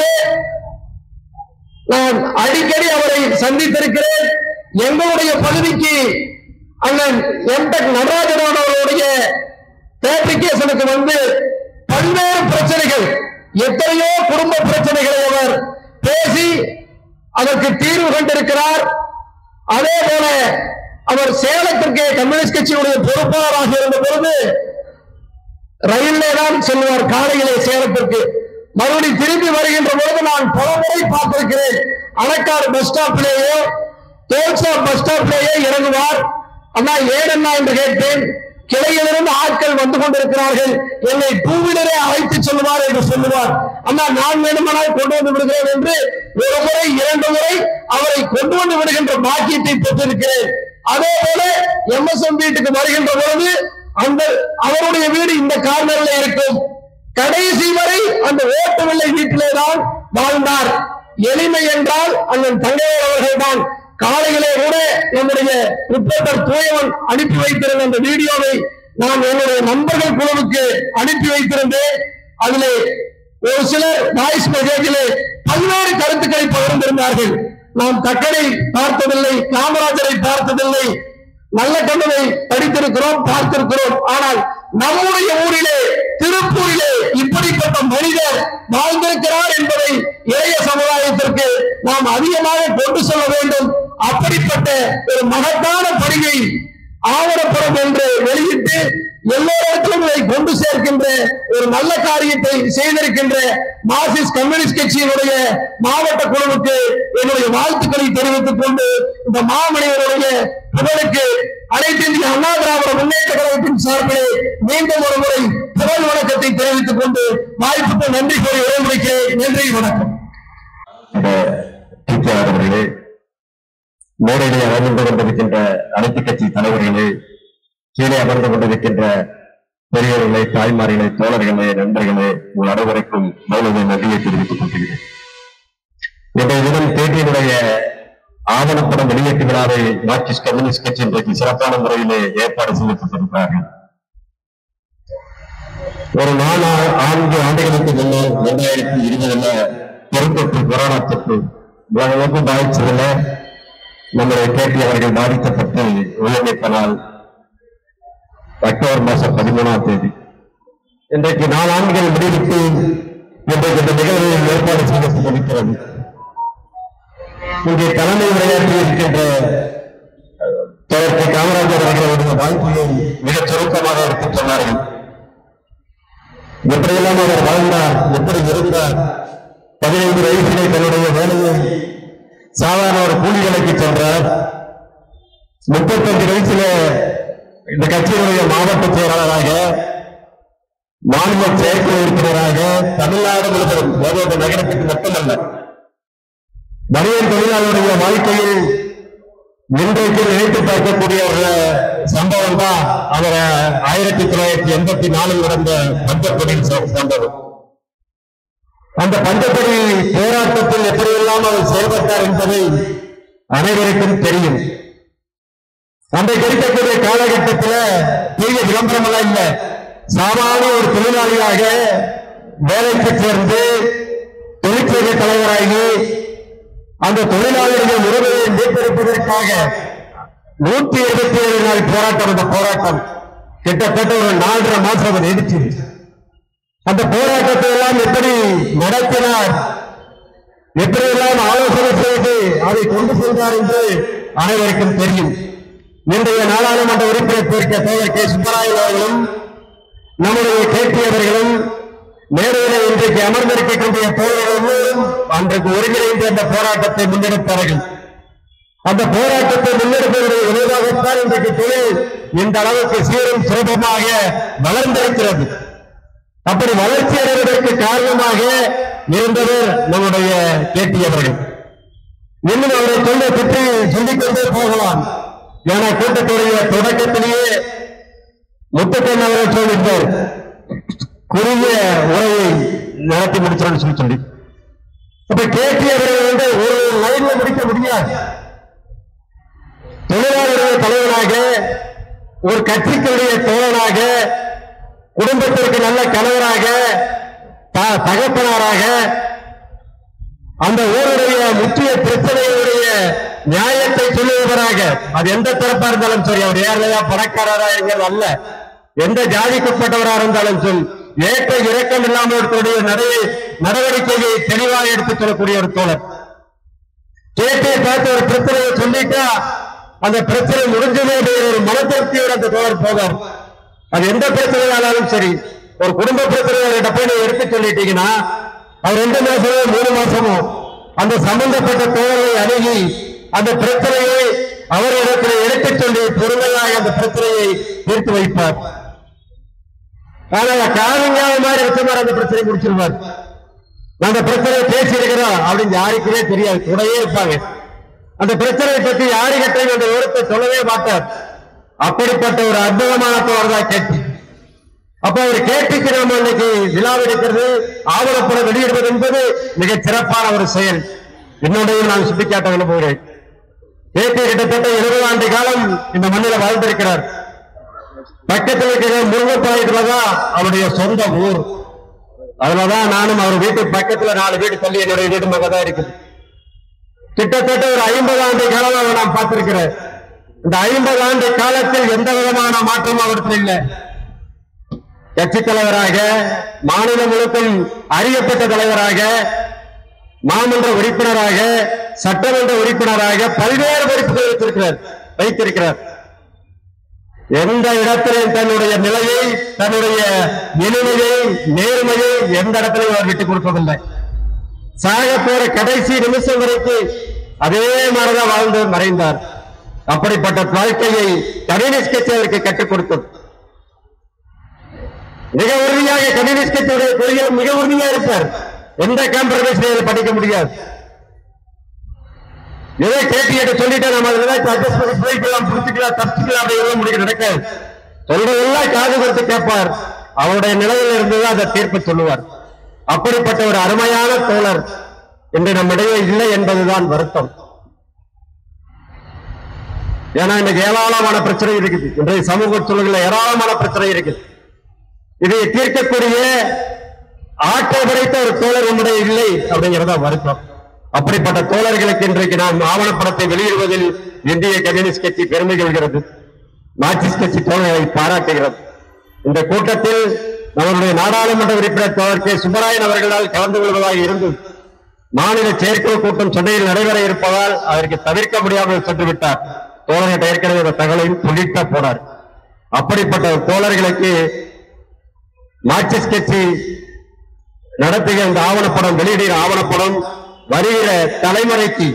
S10: நான் அடிக்கடி அவரை சந்தித்திருக்கிறேன் எங்களுடைய பகுதிக்கு அண்ணன் எம்டெக் நடராஜன் அவர்களுடைய பேப்ரிகேஷனுக்கு வந்து பல்வேறு பிரச்சனைகள் எத்தனையோ குடும்ப பிரச்சனைகளை அவர் பேசி அதற்கு தீர்வு கண்டிருக்கிறார் அதே போல அவர் சேலத்திற்கு கம்யூனிஸ்ட் கட்சியுடைய பொறுப்பாளராக இருந்த பொழுது ரயிலே தான் செல்வார் காலையிலே சேலத்திற்கு மறுபடி திரும்பி வருகின்ற பொழுது நான் பல முறை பார்த்திருக்கிறேன் அணக்காடு பஸ் ஸ்டாப்லேயோ தோல்சா பஸ் ஸ்டாப்லேயே இறங்குவார் அண்ணா ஏடண்ணா என்று கேட்டேன் கிளையிலிருந்து ஆட்கள் வந்து கொண்டிருக்கிறார்கள் என்னை டூ வீலரே அழைத்து செல்வார் என்று சொல்லுவார் அண்ணா நான் வேணுமானால் கொண்டு வந்து விடுகிறேன் என்று ஒரு முறை இரண்டு முறை அவரை கொண்டு வந்து விடுகின்ற பாக்கியத்தை பெற்றிருக்கிறேன் அதே போல எம்எஸ்எம் வீட்டுக்கு வருகின்ற பொழுது அந்த அவருடைய வீடு இந்த கார்னர்ல இருக்கும் கடைசி வரை அந்த ஓட்டவில்லை வீட்டிலே தான் வாழ்ந்தார் எளிமை என்றால் அண்ணன் தங்கையர் அவர்கள் தான் காலையிலே கூட நம்முடைய ரிப்போர்ட்டர் தூயவன் அனுப்பி வைத்திருந்த அந்த வீடியோவை நான் என்னுடைய நண்பர்கள் குழுவுக்கு அனுப்பி வைத்திருந்தேன் அதிலே ஒரு சிலர் வாய்ஸ் மெசேஜிலே பல்வேறு கருத்துக்களை பகிர்ந்திருந்தார்கள் நாம் தக்கனை பார்த்ததில்லை காமராஜரை பார்த்ததில்லை நல்ல கண்ணனை படித்திருக்கிறோம் பார்த்திருக்கிறோம் ஆனால் நம்முடைய ஊரிலே திருப்பூரிலே இப்படிப்பட்ட மனிதர் வாழ்ந்திருக்கிறார் என்பதை இளைய சமுதாயத்திற்கு நாம் அதிகமாக கொண்டு செல்ல வேண்டும் அப்படிப்பட்ட ஒரு மகத்தான பணியை ஆவணப்படம் என்று வெளியிட்டு எல்லோரிடத்திலும் இதை கொண்டு சேர்க்கின்ற ஒரு நல்ல காரியத்தை செய்திருக்கின்ற மார்க்சிஸ்ட் கம்யூனிஸ்ட் கட்சியினுடைய மாவட்ட குழுவுக்கு என்னுடைய வாழ்த்துக்களை தெரிவித்துக் கொண்டு இந்த மாமனிதருடைய புகழுக்கு அனைத்து இந்திய அண்ணா திராவிட முன்னேற்ற கழகத்தின் சார்பிலே மீண்டும் ஒரு முறை புகழ் வணக்கத்தை தெரிவித்துக் கொண்டு வாய்ப்புக்கு நன்றி கூறி விடைபெறுகிறேன் நன்றி வணக்கம்
S11: டிகேஆர் அவர்களே மேடையிலே அமர்ந்து கொண்டிருக்கின்ற அனைத்து கட்சி தலைவர்களே கீழே அமர்ந்து கொண்டிருக்கின்ற பெரியவர்களே தாய்மார்களே தோழர்களே நண்பர்களே உங்கள் அனைவருக்கும் மௌனமே நன்றியை தெரிவித்துக் கொள்கிறேன் இன்றைய தினம் பேட்டியினுடைய ஆவணப்படம் வெளியீட்டு விழாவை மார்க்சிஸ்ட் கம்யூனிஸ்ட் கட்சி இன்றைக்கு சிறப்பான முறையிலே ஏற்பாடு செய்யப்பட்டிருக்கிறார்கள் ஒரு நாலு ஆண்டு ஆண்டுகளுக்கு முன்னர் இரண்டாயிரத்தி இருபதுல பெருந்தொற்று கொரோனா தொற்று உலகம் பாதிச்சதுல நம்முடைய கேட்டி அவர்கள் பாதிக்கப்பட்டு உயிரிழப்பனால் அக்டோபர் மாசம் பதிமூணாம் தேதி இன்றைக்கு நாலு ஆண்டுகள் முடிவிட்டு இன்றைக்கு இந்த நிகழ்வு ஏற்பாடு செய்யப்பட்டிருக்கிறது இங்கே தலைமை உரையாற்றி இருக்கின்ற தோழர் காமராஜர் அவர்களுடைய வாழ்க்கையை மிகச் சுருக்கமாக எடுத்துச் சொன்னார்கள் எப்படியெல்லாம் அவர் வாழ்ந்தார் எப்படி இருந்தார் பதினைந்து வயசிலே தன்னுடைய வேலையை சாதாரண ஒரு கூலி வேலைக்கு சென்றார் முப்பத்தஞ்சு வயசுல இந்த கட்சியினுடைய மாவட்ட செயலாளராக மாநில செயற்குழு உறுப்பினராக தமிழ்நாடு முழுவதும் ஒவ்வொரு நகரத்துக்கு மட்டுமல்ல மனிதன் தொழிலாளருடைய வாழ்க்கையில் இன்றைக்கு நினைத்து பார்க்கக்கூடிய ஒரு சம்பவம் தான் அவர் ஆயிரத்தி தொள்ளாயிரத்தி எண்பத்தி நாலில் நடந்த பஞ்சப்பொடியின் சம்பவம் அந்த பஞ்சப்படி போராட்டத்தில் எப்படியெல்லாம் அவர் செயல்பட்டார் என்பதை அனைவருக்கும் தெரியும் அன்றைக்கு இருக்கக்கூடிய காலகட்டத்தில் பெரிய விளம்பரம் எல்லாம் இல்ல சாமானிய ஒரு தொழிலாளியாக வேலைக்கு சேர்ந்து தொழிற்சங்க தலைவராகி அந்த தொழிலாளர்கள் உறவையை மீட்டெடுப்பதற்காக நூத்தி இருபத்தி ஏழு நாள் போராட்டம் அந்த போராட்டம் கிட்டத்தட்ட ஒரு நாலரை மாசம் அவர் எடுத்து அந்த போராட்டத்தை எல்லாம் எப்படி நடத்தினார் எப்படியெல்லாம் ஆலோசனை செய்து அதை கொண்டு சென்றார் என்று அனைவருக்கும் தெரியும் இன்றைய நாடாளுமன்ற உறுப்பினர் பேர்க்க தோழர் கே சுப்பராயன் அவர்களும் நம்முடைய கேட்டி அவர்களும் மேடையில இன்றைக்கு அமர்ந்திருக்கக்கூடிய தோழர்களும் அன்றைக்கு ஒருங்கிணைந்து அந்த போராட்டத்தை முன்னெடுத்தார்கள் அந்த போராட்டத்தை முன்னெடுப்பதற்கு விரைவாகத்தான் இன்றைக்கு தொழில் இந்த அளவுக்கு சீரும் சிறப்பமாக வளர்ந்திருக்கிறது அப்படி வளர்ச்சி அடைவதற்கு காரணமாக இருந்தவர் நம்முடைய கேட்டி அவர்கள் இன்னும் அவரை சொல்லை பற்றி சொல்லிக் கொண்டே போகலாம் என கூட்டத்துடைய தொடக்கத்திலேயே முத்துக்கண் அவர்கள் சொல்லியிருந்தார் குறுகிய உரையை நடத்தி முடிச்சோம்னு சொல்லி சொல்லி அப்ப கேட்டி அவர்கள் வந்து ஒரு லைன்ல முடிக்க முடியாது தொழிலாளருடைய தலைவனாக ஒரு கட்சிக்குடைய தோழனாக குடும்பத்திற்கு நல்ல கணவராக த- தகப்பனாராக அந்த ஊருடைய முக்கிய பிரச்சனையுடைய நியாயத்தை சொல்லுவதராக அது எந்த தரப்பா இருந்தாலும் சரி அவர் ஏழையா பணக்காரரா என்கிறது அல்ல எந்த ஜாதிக்குட்பட்டவரா இருந்தாலும் சொல் ஏற்ற இறக்கம் இல்லாமல் இருக்கக்கூடிய நிறைய நடவடிக்கையை தெளிவாக எடுத்துச் சொல்லக்கூடிய ஒரு தோழர் கேட்டை பார்த்து ஒரு பிரச்சனையை சொல்லிட்டா அந்த பிரச்சனை முடிஞ்சதே அப்படிங்கிற ஒரு மனத்திருப்தியோடு அந்த தோழர் போவார் அது எந்த பிரச்சனையானாலும் சரி ஒரு குடும்ப பிரச்சனையோட போய் நீங்க எடுத்து சொல்லிட்டீங்கன்னா அவர் ரெண்டு மாசமோ மூணு மாசமோ அந்த சம்பந்தப்பட்ட தோழரை அணுகி அந்த பிரச்சனையை அவரிடத்தில் எடுத்துச் சொல்லி பொறுமையாக அந்த பிரச்சனையை தீர்த்து வைப்பார் ஆனால் காவிங்காத மாதிரி வச்ச மாதிரி அந்த பிரச்சனை முடிச்சிருவார் நான் அந்த பிரச்சனையை பேசி இருக்கிறோம் அப்படின்னு யாருக்குமே தெரியாது கூடவே இருப்பாங்க அந்த பிரச்சனையை பற்றி யாருக்கிட்டையும் அந்த விவரத்தை சொல்லவே மாட்டார் அப்படிப்பட்ட ஒரு அற்புதமான தோழர் தான் கேட்டி அப்ப ஒரு கேட்டிக்கு நாம இன்னைக்கு விழாவெடுக்கிறது ஆவணப்படம் வெளியிடுவது என்பது மிகச் சிறப்பான ஒரு செயல் என்னுடைய நான் சுட்டிக்காட்ட விரும்புகிறேன் கேட்டி கிட்டத்தட்ட இருபது ஆண்டு காலம் இந்த மண்ணில வாழ்ந்திருக்கிறார் பக்கத்தில் இருக்கிற முருங்கப்பாளையத்துல தான் அவருடைய சொந்த ஊர் அதுலதான் நானும் அவர் வீட்டு பக்கத்துல நாலு வீடு தள்ளி என்னுடைய வீடு மக தான் இருக்குது கிட்டத்தட்ட ஒரு ஐம்பது ஆண்டு காலமாக நான் பார்த்திருக்கிறேன் இந்த ஐம்பது ஆண்டு காலத்தில் எந்த விதமான மாற்றமும் அவருக்கு இல்லை கட்சி தலைவராக மாநிலம் முழுக்கும் அறியப்பட்ட தலைவராக மாமன்ற உறுப்பினராக சட்டமன்ற உறுப்பினராக பல்வேறு பொறுப்புகள் வைத்திருக்கிறார் வைத்திருக்கிறார் எந்த இடத்திலும் தன்னுடைய நிலையை தன்னுடைய இனிமையை நேர்மையை எந்த இடத்திலையும் அவர் விட்டுக் கொடுப்பதில்லை சாக போற கடைசி நிமிஷம் வரைக்கும் அதே மாதிரிதான் வாழ்ந்து மறைந்தார் அப்படிப்பட்ட வாழ்க்கையை கம்யூனிஸ்ட் கட்சி அவருக்கு கற்றுக் கொடுத்தது மிக உறுதியாக கம்யூனிஸ்ட் கட்சியுடைய கொள்கையில் மிக உறுதியா இருப்பார் எந்த காம்ப்ரமைஸ் படிக்க முடியாது ஏதோ கேட்டு கேட்டு சொல்லிட்டு நம்ம அதுல அட்ஜஸ்ட் பண்ணி போய்க்கலாம் புடிச்சுக்கலாம் தப்பிச்சுக்கலாம் அப்படிங்கிறது முடிக்க நடக்காது சொல்றதெல்லாம் காது கொடுத்து கேட்பார் அவருடைய நிலையில் இருந்துதான் அதை தீர்ப்பு சொல்லுவார் அப்படிப்பட்ட ஒரு அருமையான தோழர் இன்று நம்மிடையே இல்லை என்பதுதான் வருத்தம் ஏன்னா இன்னைக்கு ஏராளமான பிரச்சனை இருக்குது இன்றைய சமூக சூழல்ல ஏராளமான பிரச்சனை இருக்குது இதை தீர்க்கக்கூடிய ஆற்றல் படைத்த ஒரு தோழர் நம்முடைய இல்லை அப்படிங்கிறதா வருத்தம் அப்படிப்பட்ட தோழர்களுக்கு இன்றைக்கு நாம் ஆவணப்படத்தை வெளியிடுவதில் இந்திய கம்யூனிஸ்ட் கட்சி பெருமை கொள்கிறது மார்க்சிஸ்ட் கட்சி தோழர்களை பாராட்டுகிறது இந்த கூட்டத்தில் நம்முடைய நாடாளுமன்ற உறுப்பினர் தோழர் கே சுப்பராயன் அவர்களால் கலந்து கொள்வதாக இருந்தது மாநில செயற்குழு கூட்டம் சென்னையில் நடைபெற இருப்பதால் அதற்கு தவிர்க்க முடியாமல் சென்று விட்டார் தோழர்கிட்ட ஏற்கனவே இந்த தகவலையும் சொல்லிட்ட போனார் அப்படிப்பட்ட ஒரு தோழர்களுக்கு மார்க்சிஸ்ட் கட்சி நடத்துகிற இந்த ஆவணப்படம் வெளியிடுகிற ஆவணப்படம் வருகிற தலைமுறைக்கு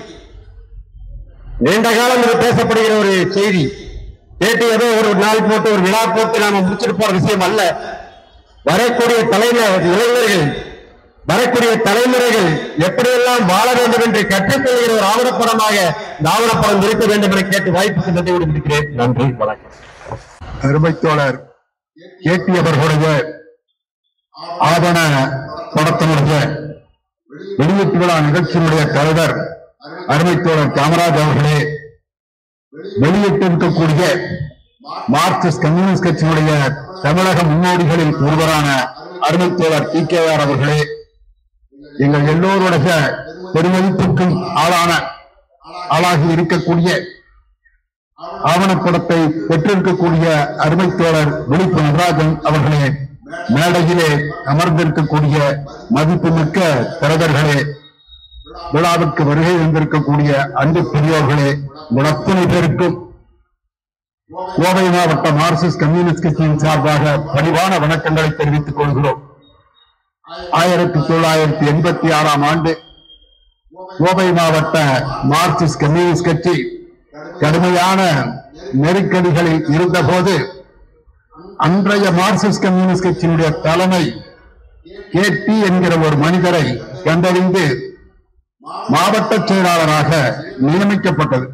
S11: நீண்ட காலம் இது பேசப்படுகிற ஒரு செய்தி கேட்டு ஏதோ ஒரு நாள் போட்டு ஒரு விழா போட்டு நாம முடிச்சிட்டு போற விஷயம் அல்ல வரக்கூடிய தலைவர் இளைஞர்கள் வரக்கூடிய தலைமுறைகள் எப்படியெல்லாம் வாழ வேண்டும் என்று கற்றுக்கொள்கிற ஒரு ஆவணப்படமாக இந்த ஆவணப்படம் இருக்க வேண்டும் என கேட்டு வாய்ப்புக்கு நன்றி விடுக்கிறேன் நன்றி வணக்கம்
S12: அருமை தோழர் கேட்டி அவர்களுடைய ஆவண படத்தினுடைய வெளியீட்டு விழா நிகழ்ச்சியினுடைய தலைவர் அருமை தோழர் காமராஜ் அவர்களே வெளியிட்டிருக்கக்கூடிய மார்க்சிஸ்ட் கம்யூனிஸ்ட் கட்சியினுடைய தமிழக முன்னோடிகளில் ஒருவரான அருமை தோழர் டி கே ஆர் அவர்களே எங்கள் எல்லோருடைய பெருமதிப்புக்கும் ஆளான ஆளாகி இருக்கக்கூடிய ஆவணப்படத்தை பெற்றிருக்கக்கூடிய அருமை தோழர் விழிப்பு நடராஜன் அவர்களே மேடையிலே அமர்ந்திருக்கக்கூடிய மதிப்புமிக்க தலைவர்களே விழாவுக்கு வருகை வந்திருக்கக்கூடிய அன்பு பெரியோர்களே உங்கள் அத்தனை பேருக்கும் கோவை மாவட்ட மார்க்சிஸ்ட் கம்யூனிஸ்ட் கட்சியின் சார்பாக பணிவான வணக்கங்களை தெரிவித்துக் கொள்கிறோம் ஆயிரத்தி தொள்ளாயிரத்தி எண்பத்தி ஆறாம் ஆண்டு கோவை மாவட்ட மார்க்சிஸ்ட் கம்யூனிஸ்ட் கட்சி கடுமையான நெருக்கடிகளில் இருந்தபோது அன்றைய மார்க்சிஸ்ட் கம்யூனிஸ்ட் கட்சியினுடைய தலைமை கே பி என்கிற ஒரு மனிதரை கண்டறிந்து மாவட்ட செயலாளராக நியமிக்கப்பட்டது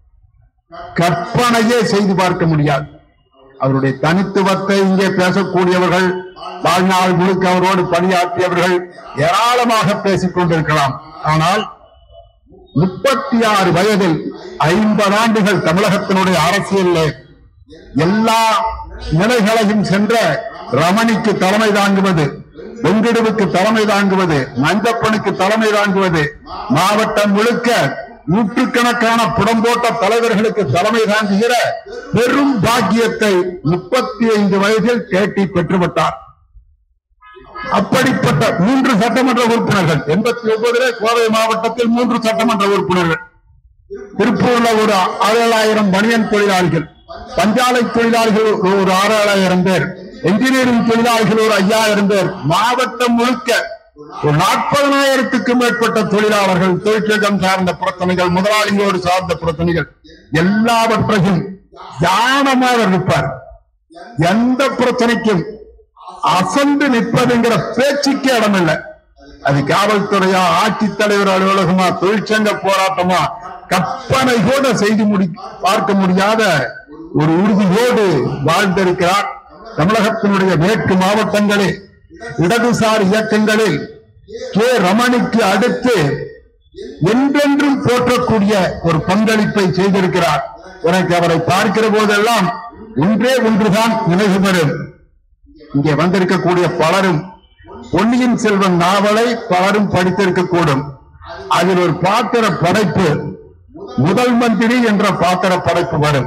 S12: கற்பனையே செய்து பார்க்க முடியாது அவருடைய தனித்துவத்தை இங்கே பேசக்கூடியவர்கள் வாழ்நாள் முழுக்க அவரோடு பணியாற்றியவர்கள் ஏராளமாக பேசிக் கொண்டிருக்கலாம் ஆனால் முப்பத்தி ஆறு வயதில் ஐம்பது ஆண்டுகள் தமிழகத்தினுடைய அரசியலில் எல்லா நிலைகளையும் சென்ற ரமணிக்கு தலைமை தாங்குவது வெங்கிடுவுக்கு தலைமை தாங்குவது மஞ்சப்பனுக்கு தலைமை தாங்குவது மாவட்டம் முழுக்க நூற்றுக்கணக்கான புடம்போட்ட தலைவர்களுக்கு தலைமை தாங்குகிற பெரும் பாக்கியத்தை முப்பத்தி ஐந்து வயதில் கேட்டி பெற்றுவிட்டார் அப்படிப்பட்ட மூன்று சட்டமன்ற உறுப்பினர்கள் எண்பத்தி ஒன்பதிலே கோவை மாவட்டத்தில் மூன்று சட்டமன்ற உறுப்பினர்கள் திருப்பூர்ல ஒரு ஆறாயிரம் பனியன் தொழிலாளிகள் பஞ்சாலை தொழிலாளிகள் ஒரு ஆறாயிரம் பேர் என்ஜினியரிங் தொழிலாளிகள் ஒரு ஐயாயிரம் பேர் மாவட்டம் முழுக்க ஒரு நாற்பதனாயிரத்துக்கும் மேற்பட்ட தொழிலாளர்கள் தொழிற்சங்கம் சார்ந்த பிரச்சனைகள் முதலாளிகளோடு சார்ந்த பிரச்சனைகள் எல்லாவற்றையும் தியானமாக இருப்பார் எந்த பிரச்சனைக்கும் அசந்து நிற்பதுங்கிற பேச்சுக்கே இடமில்லை அது காவல்துறையா ஆட்சித்தலைவர் அலுவலகமா தொழிற்சங்க போராட்டமா கற்பனை கூட செய்து முடி பார்க்க முடியாத ஒரு உறுதியோடு வாழ்ந்திருக்கிறார் தமிழகத்தினுடைய மேற்கு மாவட்டங்களில் இடதுசாரி இயக்கங்களில் கே ரமணிக்கு அடுத்து என்றென்றும் போற்றக்கூடிய ஒரு பங்களிப்பை செய்திருக்கிறார் எனக்கு அவரை பார்க்கிற போதெல்லாம் ஒன்றே ஒன்றுதான் நினைவு பெறும் இங்கே வந்திருக்கக்கூடிய பலரும் பொன்னியின் செல்வன் நாவலை பலரும் படித்திருக்கக்கூடும் அதில் ஒரு பாத்திர படைப்பு முதல் மந்திரி என்ற பாத்திர படைப்பு வரும்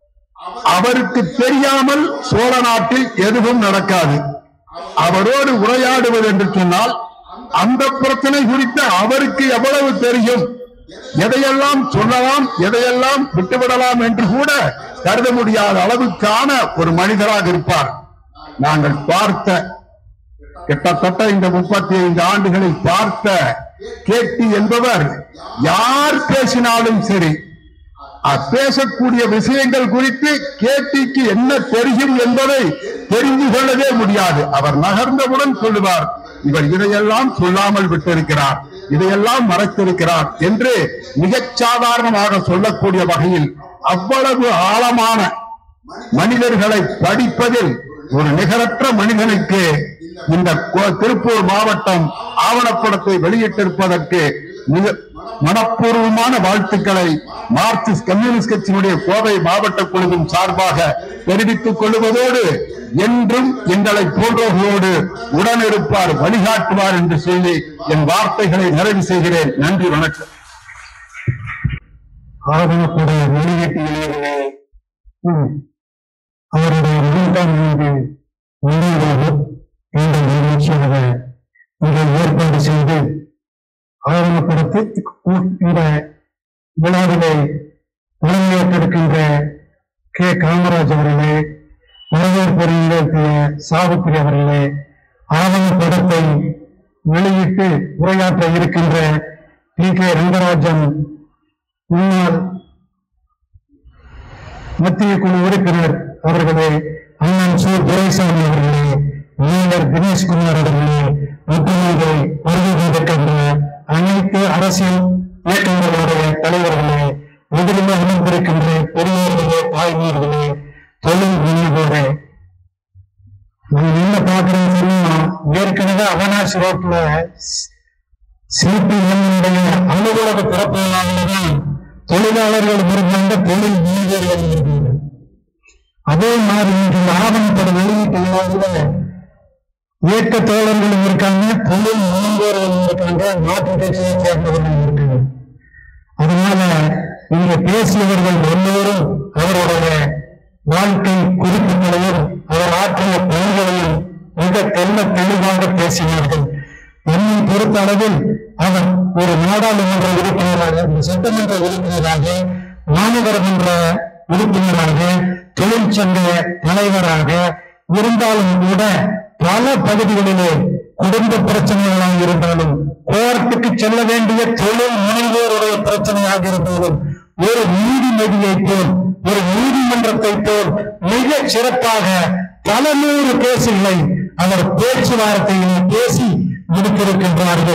S12: அவருக்கு தெரியாமல் சோழ நாட்டில் எதுவும் நடக்காது அவரோடு உரையாடுவது என்று சொன்னால் அந்த பிரச்சனை குறித்து அவருக்கு எவ்வளவு தெரியும் எதையெல்லாம் சொல்லலாம் எதையெல்லாம் விட்டுவிடலாம் என்று கூட கருத முடியாத அளவுக்கான ஒரு மனிதராக இருப்பார் நாங்கள் பார்த்த கிட்டத்தட்ட இந்த முப்பத்தி ஐந்து ஆண்டுகளில் பார்த்த கேட்டி என்பவர் யார் பேசினாலும் சரி அ- பேசக்கூடிய விஷயங்கள் குறித்து கேட்டிக்கு என்ன தெரியும் என்பதை தெரிந்து கொள்ளவே முடியாது அவர் நகர்ந்தவுடன் சொல்லுவார் இவர் இதையெல்லாம் சொல்லாமல் விட்டிருக்கிறார் இதையெல்லாம் மறைத்திருக்கிறார் என்று மிகச் சாதாரணமாக சொல்லக்கூடிய வகையில் அவ்வளவு ஆழமான மனிதர்களை படிப்பதில் ஒரு நிகரற்ற மனிதனுக்கு இந்த கோ- திருப்பூர் மாவட்டம் ஆவணப்படத்தை வெளியிட்டிருப்பதற்கு மிக மனப்பூர்வமான வாழ்த்துக்களை மார்க்சிஸ்ட் கம்யூனிஸ்ட் கட்சியினுடைய கோவை மாவட்ட குழுவின் சார்பாக தெரிவித்துக் கொள்வதோடு என்றும் எங்களை போன்றவர்களோடு உடனிருப்பார் வழிகாட்டுவார் என்று சொல்லி என் வார்த்தைகளை நிறைவு செய்கிறேன் நன்றி வணக்கம்
S1: ஆவணப்பட வெளியீட்டிலே அவருடைய மகன்தான் மீது வெளியிடுவது என்ற நிகழ்ச்சியாக இதை ஏற்பாடு செய்து ஆவணப்படத்தை இந்த விழாவிலே தலைமையேற்றிருக்கின்ற கே காமராஜ் அவர்களே வரவேற்புரையிலேற்றிய சாவித்திரி அவர்களே ஆவணப்படத்தை வெளியிட்டு உரையாற்ற இருக்கின்ற டி கே ரங்கராஜன் முன்னாள் மத்திய குழு உறுப்பினர் அவர்களே அண்ணன் சு துரைசாமி அவர்களே மேயர் தினேஷ்குமார் அவர்களே மற்றும் இதை வருகை தந்திருக்கின்ற அனைத்து அரசியல் இயக்கங்களுடைய தலைவர்களே எதிரில் அமர்ந்திருக்கின்ற பெரியவர்களே தாய்மார்களே தொழில் முனைவோரே நான் என்ன பார்க்கிறேன்னு சொன்னா ஏற்கனவே அவனாசி ரோட்ல சிபிஎம்னுடைய அலுவலக திறப்புகளாகதான் தொழிலாளர்கள் இருந்தாங்க தொழில் முனைவோர்கள் இருந்தாங்க அதே மாதிரி இன்று ஆவணப்பட வெளியீட்டு விழாவில் இயக்க தோழர்களும் இருக்காங்க தொழில் முனைவோர்களும் இருக்காங்க மாற்று கட்சியை சேர்ந்தவர்களும் இருக்காங்க அதனால இங்க பேசியவர்கள் எல்லோரும் அவருடைய வாழ்க்கை குறிப்புகளையும் அவர் ஆற்றிய பணிகளையும் மிக தெல்ல தெளிவாக பேசினார்கள் என்னை பொறுத்த அளவில் அவர் ஒரு நாடாளுமன்ற உறுப்பினராக ஒரு சட்டமன்ற உறுப்பினராக மாநகரமன்ற உறுப்பினராக தொழிற்சங்க தலைவராக இருந்தாலும் கூட பல பகுதிகளிலே குடும்ப பிரச்சனைகளாக இருந்தாலும் கோர்ட்டுக்கு செல்ல வேண்டிய தொழில் முனைவோருடைய பிரச்சனையாக இருந்தாலும் ஒரு நீதிமதியை போல் ஒரு நீதிமன்றத்தை போல் மிக சிறப்பாக பல நூறு கேசுகளை அவர் பேச்சுவார்த்தையில் பேசி முடித்திருக்கின்றார்கள்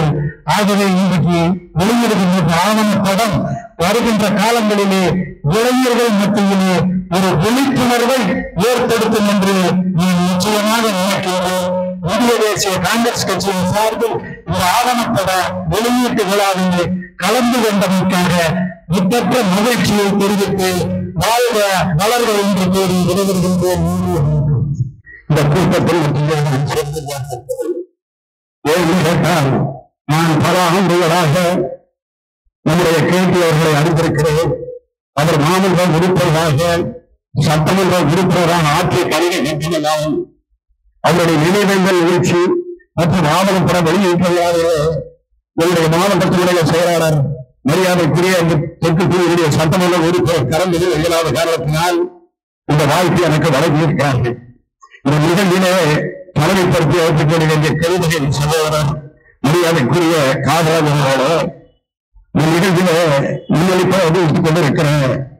S10: ஆகவே இன்றைக்கு வெளியிடுகின்ற ஆவணப்படம் வருகின்ற காலங்களிலே இளைஞர்கள் மத்தியிலே ஒரு விழிப்புணர்வை ஏற்படுத்தும் என்று நான் நிச்சயமாக நினைக்கிறேன் இந்திய தேசிய காங்கிரஸ் கட்சியின் சார்பில் இந்த ஆவணப்பட வெளியீட்டு விழாவிலே கலந்து கொண்டமைக்காக இப்பற்ற மகிழ்ச்சியை தெரிவித்து வாழ்க வளர்க என்று கூறி விடைபெறுகின்றேன் இந்த கூட்டத்தில் நான் சேர்ந்து பார்த்திருக்கிறேன். ஏன்னு கேட்டால் நான் பல ஆண்டுகளாக நம்முடைய கேட்டி அவர்களை அறிந்திருக்கிறேன் அவர் மாமன்ற உறுப்பினராக சட்டமன்ற உறுப்பினராக ஆற்றிய பணியை மட்டுமல்லாமல் அவருடைய நினைவேந்தல் நிகழ்ச்சி மற்றும் ஆவணப்பட வெளியிட்டதாக என்னுடைய மாவட்டத்தினுடைய செயலாளர் மரியாதைக்குரிய அந்த தெற்குக்குரிய சட்டமன்ற உறுப்பினர் கலந்து இயலாத காரணத்தினால் இந்த வாய்ப்பு எனக்கு வழங்கியிருக்கிறார்கள் இந்த நிகழ்விலே தலைமைப்படுத்தி வைத்துக் வேண்டிய கவிதைகள் சகோதரர் மரியாதைக்குரிய காதராஜ் அவர்களோட இந்த நிகழ்ச்சியில முன்னெடுப்பை வைத்துக் கொண்டிருக்கிற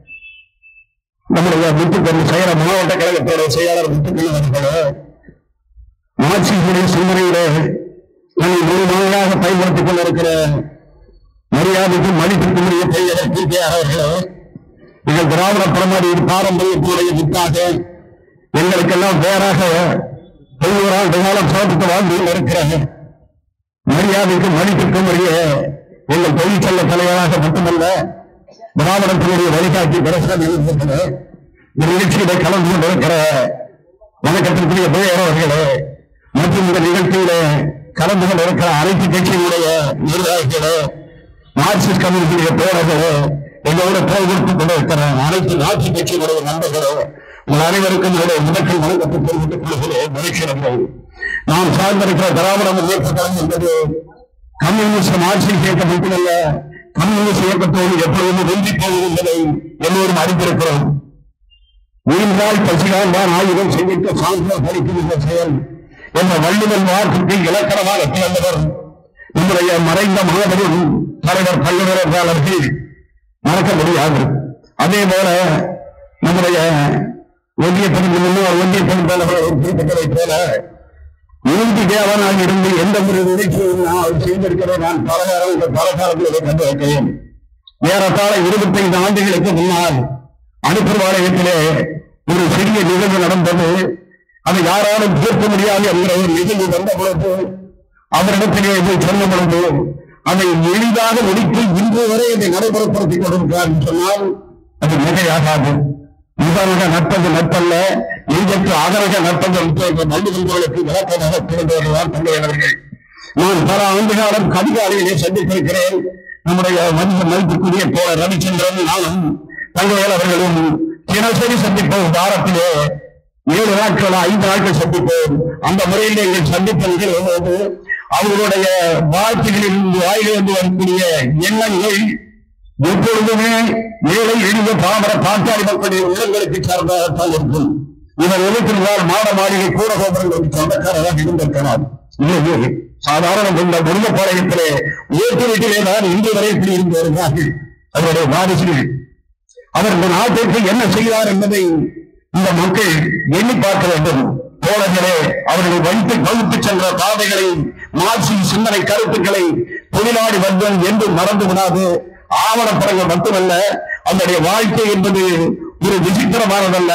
S10: நம்முடைய முத்துக்கல் செயல மாவட்ட கழகத்தோட செயலாளர் முத்துக்கல் அவர்களோ மார்க்சிஸ்டுடைய சிந்தனையில நாங்கள் மூணு நாளாக பயன்படுத்திக் கொண்டிருக்கிற மரியாதைக்கும் மதிப்பிற்கும் உரிய பெயர் பி கே அவர்களோ எங்கள் திராவிட பரம்பரை பாரம்பரியத்தினுடைய வித்தாக எங்களுக்கெல்லாம் வேறாக தொண்ணூறாண்டு காலம் சோதத்தை வாழ்ந்து இருக்கிற மரியாதைக்கும் மதிப்பிற்கும் உரிய எங்கள் தொழிற்சங்க தலைவராக மட்டுமல்ல திராவிடத்தினுடைய வழிகாட்டி பிரசனம் இருக்கின்றன இந்த நிகழ்ச்சியில கலந்து கொண்டிருக்கிற வணக்கத்திற்குரிய பெயர் அவர்களே மற்றும் இந்த நிகழ்ச்சியில கலந்து கொண்டிருக்கிற அனைத்து கட்சியினுடைய நிர்வாகிகளே மார்க்சிஸ்ட் கம்யூனிஸ்டுடைய தோழர்களே எங்களோட போய் கொடுத்துக் கொண்டிருக்கிற அனைத்து ஆட்சி கட்சியினுடைய நண்பர்களோ உங்கள் அனைவருக்கும் என்னுடைய முதற்கல் வணக்கத்தை தெரிவித்துக் கொள்கிறேன் மகிழ்ச்சியர்கள் நாம் சார்ந்திருக்கிற திராவிட முன்னேற்ற கழகம் என்பது கம்யூனிஸ்ட் மார்க்சிஸ்ட் இயக்கம் மட்டுமல்ல கம்யூனிஸ்ட் இயக்கத்தோடு எப்பொழுதும் வென்றி போவது என்பதை எல்லோரும் அறிந்திருக்கிறோம் நீண்டால் பசியால் தான் ஆயுதம் செய்விக்க சான்ற படிக்கின்ற செயல் என்ற வள்ளுவன் வாக்குக்கு இலக்கணமாக திகழ்ந்தவர் நம்முடைய மறைந்த மாபெரும் தலைவர் பல்லுறவாளர்கள் மறக்க முடியாது அதே போல நம்முடைய ஒன்றிய பெருமை முன்னாள் ஒன்றிய பெருமை குறிப்பிட்டதை போல நீதி தேவனாக இருந்து எந்த ஒரு நிகழ்ச்சியும் நான் செய்திருக்கிறேன் நான் பல காலம் பல காலத்தில் இதை கண்டு வைக்கிறேன் ஏறத்தாழ இருபத்தைந்து ஆண்டுகளுக்கு முன்னால் அனுப்புவாளையத்திலே ஒரு சிறிய நிகழ்வு நடந்தது அதை யாராலும் தீர்க்க முடியாது என்கிற ஒரு நிகழ்வு வந்த பொழுது அவரிடத்திலே போய் சொன்ன பொழுது அதை எளிதாக முடித்து இன்று வரை அதை நடைமுறைப்படுத்திக் கொண்டிருக்கிறார் என்று சொன்னால் அது மிகையாகாது இவருடைய நட்பது நட்பல்ல நெஞ்சற்று ஆதரக நட்பது மல்லுகளுக்கு விளக்கமாக திறந்தவர்கள்தான் தந்தையவர்கள் நான் பல ஆண்டு காலம் கதிகாலையிலே சந்தித்திருக்கிறேன் நம்முடைய மனித மதிப்புக்குரிய தோழர் ரவிச்சந்திரன் நானும் தங்கையல் அவர்களும் தினசரி சந்திப்போம் வாரத்திலே ஏழு நாட்கள் ஐந்து நாட்கள் சந்திப்போம் அந்த முறையில் எங்கள் சந்திப்பு நிகழ்வும்போது அவர்களுடைய வாழ்த்துகளில் வாயிலிருந்து வரக்கூடிய எண்ணங்கள் எப்பொழுதுமே ஏழை எளிய பாமர பாட்டாளி மக்களுடைய உள்ளங்களுக்கு சார்ந்ததாகத்தான் இருக்கும் இவர் எழுத்திருந்தால் மாட மாளிகை கூட கோபுரங்களுக்கு சொந்தக்காரராக இருந்திருக்கிறார் இது சாதாரண இந்த முருகப்பாளையத்திலே ஓட்டு வீட்டிலே தான் இன்று வரை இப்படி இருந்து வருகிறார்கள் அவருடைய வாரிசுகள் அவர் இந்த நாட்டிற்கு என்ன செய்தார் என்பதை இந்த மக்கள் எண்ணி பார்க்க வேண்டும் தோழர்களே அவர்கள் வைத்து வகுத்து சென்ற பாதைகளை மாற்றி சிந்தனை கருத்துக்களை தொழிலாளி வர்க்கம் என்று மறந்து விடாது ஆவணப்படங்கள் மட்டுமல்ல அவருடைய வாழ்க்கை என்பது ஒரு விசித்திரமானதல்ல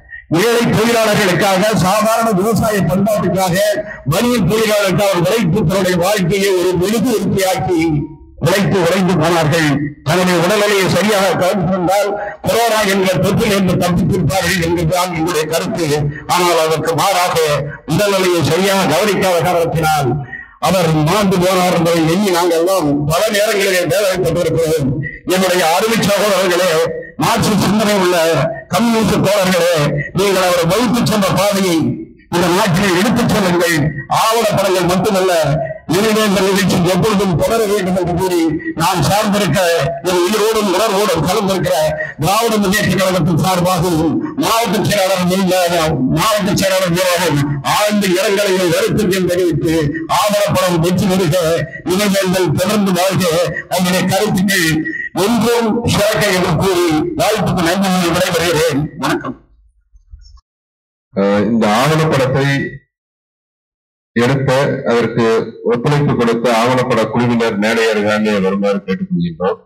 S10: ஏழை தொழிலாளர்களுக்காக சாதாரண விவசாய பண்பாட்டுக்காக வணிக தொழிலாளர்களுக்கு அவர் உழைத்து தன்னுடைய வாழ்க்கையை ஒரு மெழுகு உறுப்பியாக்கி உழைத்து உழைந்து போனார்கள் தன்னுடைய உடல்நிலையை சரியாக கவனித்திருந்தால் கொரோனா என்ற தொற்றில் இருந்து தப்பித்திருப்பார்கள் என்பதுதான் எங்களுடைய கருத்து ஆனால் அதற்கு மாறாக உடல்நிலையை சரியாக கவனிக்காத காரணத்தினால் அவர் மாண்டு போனார் என்பதை எண்ணி நாங்கள் எல்லாம் பல நேரங்களிலே வேதனைப்பட்டிருக்கிறோம் என்னுடைய அருமை சகோதரர்களே மாற்று சிந்தனை உள்ள கம்யூனிஸ்ட் தோழர்களே நீங்கள் அவரை வகுத்து சென்ற பாதையை இந்த நாட்டில் எடுத்துச் செல்லுங்கள் ஆவணப்படங்கள் மட்டுமல்ல எனவே இந்த நிகழ்ச்சி எப்பொழுதும் தொடர வேண்டும் என்று கூறி நான் சார்ந்திருக்க என் உயிரோடும் உணர்வோடும் கலந்திருக்கிற திராவிட முன்னேற்ற கழகத்தின் சார்பாகவும் மாவட்ட செயலாளர் மீதான மாவட்ட செயலாளர் மீதாகவும் ஆழ்ந்த இரங்கலையும் வருத்தத்தையும் தெரிவித்து ஆவணப்படம் வெற்றி பெறுக நிகழ்வுகள் தொடர்ந்து வாழ்க அவருடைய கருத்துக்கள் ஒன்றும் சிறக்க என்று கூறி வாழ்த்துக்கு நன்றி கூறி விடைபெறுகிறேன் வணக்கம்
S2: அஹ் இந்த ஆவணப்படத்தை எடுத்த அதற்கு ஒத்துழைப்பு கொடுத்த ஆவணப்பட குழுவினர் மேடையேறுகாங்க வருமாறு கேட்டுக்கொள்கின்றோம்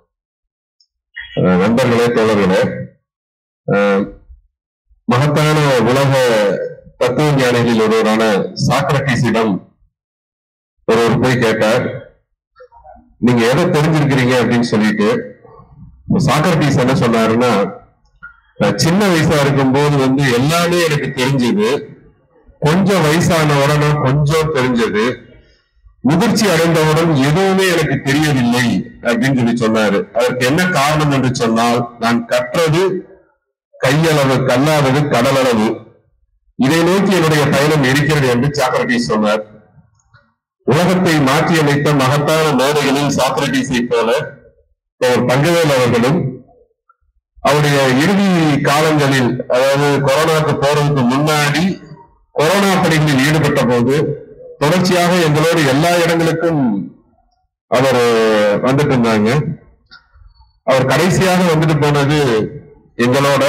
S2: அஹ் நண்பர்களே தோழர்களே அஹ் மகத்தான உலக தத்துவ ஞானிகளில் ஒருவரான சாக்ரட்டிஸிடம் ஒருவர் போய் கேட்டார் நீங்க எதை தெரிஞ்சிருக்கிறீங்க அப்படின்னு சொல்லிட்டு சாக்ரட்டிஸ் என்ன சொன்னாருன்னா நான் சின்ன வயசா இருக்கும்போது வந்து எல்லாமே எனக்கு தெரிஞ்சது கொஞ்சம் வயசான உடனே கொஞ்சம் தெரிஞ்சது முதிர்ச்சி அடைந்தவுடன் எதுவுமே எனக்கு தெரியவில்லை அப்படின்னு சொல்லி சொன்னாரு அதற்கு என்ன காரணம் என்று சொன்னால் நான் கற்றது கையளவு கல்லாதது கடலளவு இதை நோக்கி என்னுடைய பயணம் இருக்கிறது என்று சாக்ரட்டிஸ் சொன்னார் உலகத்தை மாற்றியமைத்த மகத்தான மேடைகளில் சாக்ரட்டிஸை போல அவர் பங்கவேல் அவர்களும் அவருடைய இறுதி காலங்களில் அதாவது கொரோனாக்கு போறதுக்கு முன்னாடி கொரோனா பணிகளில் ஈடுபட்ட போது தொடர்ச்சியாக எங்களோடு எல்லா இடங்களுக்கும் அவர் வந்துட்டு இருந்தாங்க அவர் கடைசியாக வந்துட்டு போனது எங்களோட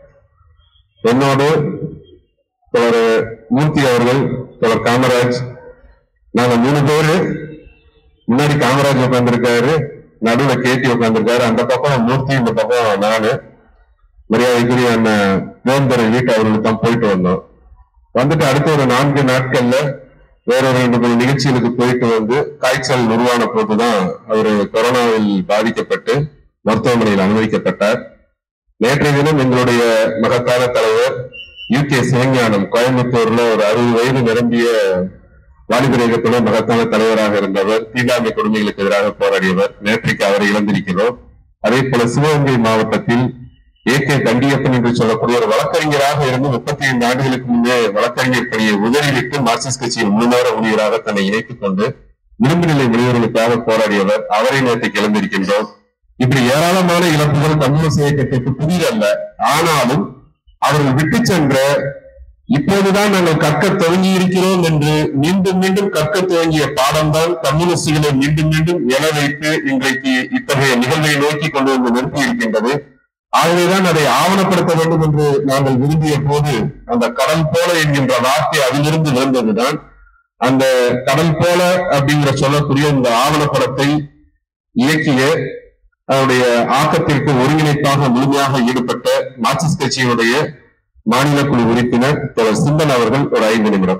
S2: என்னோடு தோழர் மூர்த்தி அவர்கள் தோழர் காமராஜ் நாங்க மூணு பேரு முன்னாடி காமராஜ் உட்கார்ந்திருக்காரு நடுவுல கேட்டி உட்கார்ந்திருக்காரு அந்த பக்கம் மூர்த்தி இந்த பக்கம் நானு மரியாதைக்குரிய அண்ணன் வேந்தர் வீட்டு அவர்களுக்கு தான் போயிட்டு வந்தோம் வந்துட்டு அடுத்த ஒரு நான்கு நாட்கள்ல வேற ஒரு ரெண்டு மூணு நிகழ்ச்சிகளுக்கு போயிட்டு வந்து காய்ச்சல் உருவான போதுதான் அவரு கொரோனாவில் பாதிக்கப்பட்டு மருத்துவமனையில் அனுமதிக்கப்பட்டார் நேற்றைய தினம் எங்களுடைய மகத்தான தலைவர் யூ கே சிவஞானம் கோயம்புத்தூர்ல ஒரு அறுபது வயது நிரம்பிய வாலிபர் இயக்கத்துடன் மகத்தான தலைவராக இருந்தவர் தீண்டாமை கொடுமைகளுக்கு எதிராக போராடியவர் நேற்றைக்கு அவரை இழந்திருக்கிறோம் அதே போல சிவகங்கை மாவட்டத்தில் ஏ கே தண்டியப்பன் என்று சொல்லக்கூடிய ஒரு வழக்கறிஞராக இருந்து முப்பத்தி ஐந்து ஆண்டுகளுக்கு முன்னே வழக்கறிஞர் பணியை உதறிவிட்டு மார்க்சிஸ்ட் கட்சியின் முழுநேர ஊழியராக தன்னை இணைத்துக் கொண்டு விளிம்பு நிலை முனிவர்களுக்காக போராடியவர் அவரை நேற்றைக்கு இழந்திருக்கின்றோம் இப்படி ஏராளமான இழப்புகள் கம்யூனிஸ்ட் இயக்கத்திற்கு புதிதல்ல ஆனாலும் அவர்கள் விட்டு சென்ற இப்போதுதான் நாங்கள் கற்க துவங்கி இருக்கிறோம் என்று மீண்டும் மீண்டும் கற்க துவங்கிய பாடம்தான் கம்யூனிஸ்டுகளை மீண்டும் மீண்டும் எழ வைத்து இன்றைக்கு இத்தகைய நிகழ்வை நோக்கி கொண்டு வந்து நிறுத்தி இருக்கின்றது ஆகவேதான் அதை ஆவணப்படுத்த வேண்டும் என்று நாங்கள் விரும்பிய போது அந்த கடல் போல என்கின்ற வார்த்தை அதிலிருந்து விழுந்ததுதான் அந்த கடல் போல அப்படிங்கிற சொல்லக்கூடிய இந்த ஆவணப்படத்தை இயக்கிய அவருடைய ஆக்கத்திற்கு ஒருங்கிணைப்பாக முழுமையாக ஈடுபட்ட மார்க்சிஸ்ட் கட்சியினுடைய மாநில குழு உறுப்பினர் தோழர் சிந்தன் அவர்கள் ஒரு ஐந்து நிமிடம்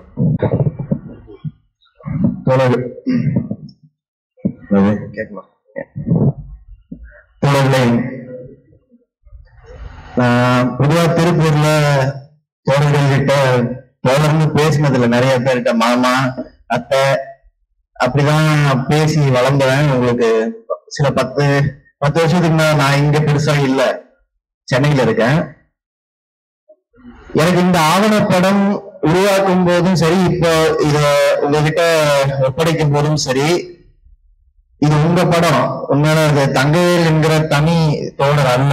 S2: தோழர்
S11: கேட்கலாம் தோழர்களே நான் பொதுவா திருப்பூர்ல தோழர்கள் கிட்ட தோழர்னு பேசினதுல நிறைய பேர்கிட்ட மாமா அத்தை அப்படிதான் பேசி வளர்ந்தேன் உங்களுக்கு சில பத்து பத்து வருஷத்துக்கு மேல நான் இங்க பெருசா இல்ல சென்னையில இருக்கேன் எனக்கு இந்த ஆவணப்படம் உருவாக்கும் போதும் சரி இப்போ இத உங்ககிட்ட ஒப்படைக்கும் போதும் சரி இது உங்க படம் உண்மையான அது தங்கவேல் என்கிற தனி தோழர் அல்ல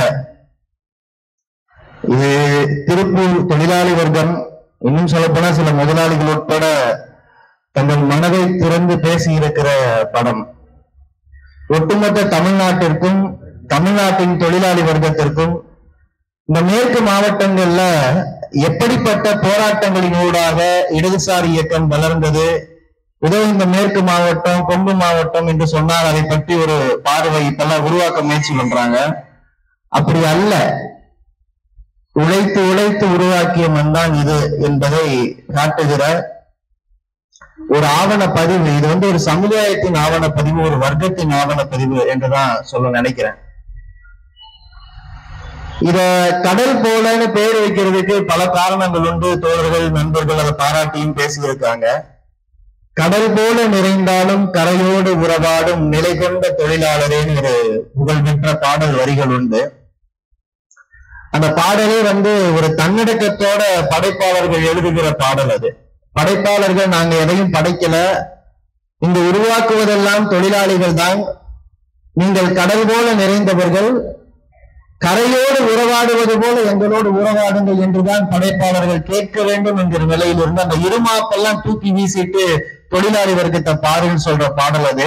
S11: இது திருப்பூர் தொழிலாளி வர்க்கம் இன்னும் சொல்ல போனா சில முதலாளிகள் உட்பட தங்கள் மனதை திறந்து பேசி இருக்கிற படம் ஒட்டுமொத்த தமிழ்நாட்டிற்கும் தமிழ்நாட்டின் தொழிலாளி வர்க்கத்திற்கும் இந்த மேற்கு மாவட்டங்கள்ல எப்படிப்பட்ட போராட்டங்களின் ஊடாக இடதுசாரி இயக்கம் வளர்ந்தது இதோ இந்த மேற்கு மாவட்டம் கொங்கு மாவட்டம் என்று சொன்னால் அதை பற்றி ஒரு பார்வை இப்பெல்லாம் உருவாக்க முயற்சி பண்றாங்க அப்படி அல்ல உழைத்து உழைத்து உருவாக்கிய மண் தான் இது என்பதை காட்டுகிற ஒரு ஆவண பதிவு இது வந்து ஒரு சமுதாயத்தின் ஆவண பதிவு ஒரு வர்க்கத்தின் ஆவண பதிவு என்றுதான் சொல்ல நினைக்கிறேன் இத கடல் போலன்னு பேர் வைக்கிறதுக்கு பல காரணங்கள் உண்டு தோழர்கள் நண்பர்கள் அதை பாராட்டியும் பேசியிருக்காங்க கடல் போல நிறைந்தாலும் கரையோடு உறவாடும் நிலை கொண்ட தொழிலாளரேன்னு ஒரு புகழ்பெற்ற பாடல் வரிகள் உண்டு அந்த பாடலே வந்து ஒரு தன்னடக்கத்தோட படைப்பாளர்கள் எழுதுகிற பாடல் அது படைப்பாளர்கள் நாங்க எதையும் படைக்கல இங்கு உருவாக்குவதெல்லாம் தொழிலாளிகள் தான் நீங்கள் கடல் போல நிறைந்தவர்கள் கரையோடு உறவாடுவது போல எங்களோடு உறவாடுங்கள் என்றுதான் படைப்பாளர்கள் கேட்க வேண்டும் என்கிற நிலையில் இருந்து அந்த இருமாப்பெல்லாம் தூக்கி வீசிட்டு தொழிலாளி வர்க்கத்தை பாருன்னு சொல்ற பாடல் அது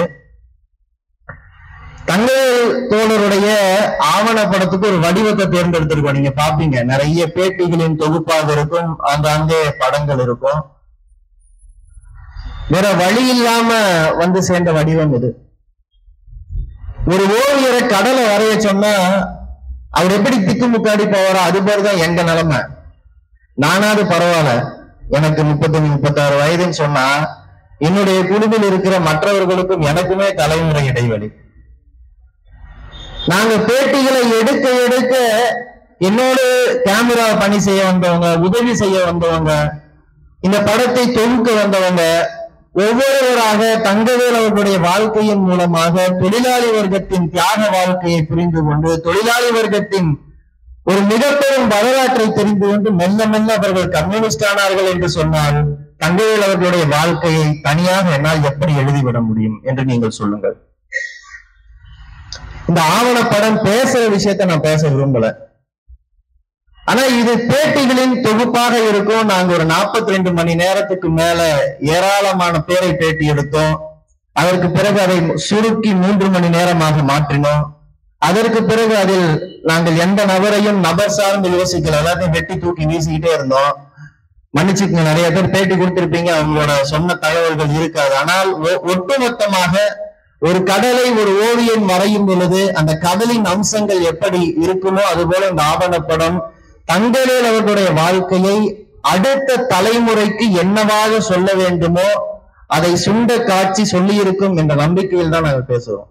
S11: தங்கவேல் தோழருடைய ஆவணப்படத்துக்கு ஒரு வடிவத்தை தேர்ந்தெடுத்திருக்கோம் நீங்க பாப்பீங்க நிறைய பேட்டிகளின் தொகுப்பாக இருக்கும் அங்கங்கே படங்கள் இருக்கும்
S13: வேற வழி இல்லாம வந்து சேர்ந்த வடிவம் இது ஒரு ஓவியரை கடலை வரைய சொன்னா அவர் எப்படி திக்குமுக்காடி போவாரோ அது போலதான் எங்க நிலைமை நானாவது பரவாயில்ல எனக்கு முப்பத்தஞ்சு முப்பத்தாறு வயதுன்னு சொன்னா என்னுடைய குழுவில் இருக்கிற மற்றவர்களுக்கும் எனக்குமே தலைமுறை இடைவெளி நாங்க பேட்டிகளை எடுக்க எடுக்க என்னோடு கேமரா பணி செய்ய வந்தவங்க உதவி செய்ய வந்தவங்க இந்த படத்தை தொகுக்க வந்தவங்க ஒவ்வொருவராக தங்கவேல் அவர்களுடைய வாழ்க்கையின் மூலமாக தொழிலாளி வர்க்கத்தின் தியாக வாழ்க்கையை புரிந்து கொண்டு தொழிலாளி வர்க்கத்தின் ஒரு மிக பெரும் வரலாற்றை தெரிந்து கொண்டு மெல்ல மெல்ல அவர்கள் கம்யூனிஸ்ட் ஆனார்கள் என்று சொன்னால் தங்கவேல் அவர்களுடைய வாழ்க்கையை தனியாக என்னால் எப்படி எழுதிவிட முடியும் என்று நீங்கள் சொல்லுங்கள் இந்த ஆவணப்படம் பேசுற விஷயத்த நான் பேச விரும்பல ஆனா இது பேட்டிகளின் தொகுப்பாக இருக்கும் நாங்க ஒரு 42 ரெண்டு மணி நேரத்துக்கு மேல ஏராளமான பேரை பேட்டி எடுத்தோம் அதற்கு பிறகு அதை சுருக்கி மூன்று மணி நேரமாக மாற்றினோம் அதற்கு பிறகு அதில் நாங்கள் எந்த நபரையும் நபர் சார்ந்து யோசிக்கல எல்லாத்தையும் வெட்டி தூக்கி வீசிக்கிட்டே இருந்தோம் மன்னிச்சுக்கங்க நிறைய பேர் பேட்டி கொடுத்திருப்பீங்க அவங்களோட சொன்ன தகவல்கள் இருக்காது ஆனால் ஒ- ஒட்டுமொத்தமாக ஒரு கடலை ஒரு ஓவியன் வரையும் பொழுது அந்த கடலின் அம்சங்கள் எப்படி இருக்குமோ அதுபோல இந்த ஆவணப்படம் தங்களில் அவர்களுடைய வாழ்க்கையை அடுத்த தலைமுறைக்கு என்னவாக சொல்ல வேண்டுமோ அதை சுண்ட காட்சி சொல்லியிருக்கும் என்ற நம்பிக்கையில் தான் நாங்கள் பேசுவோம்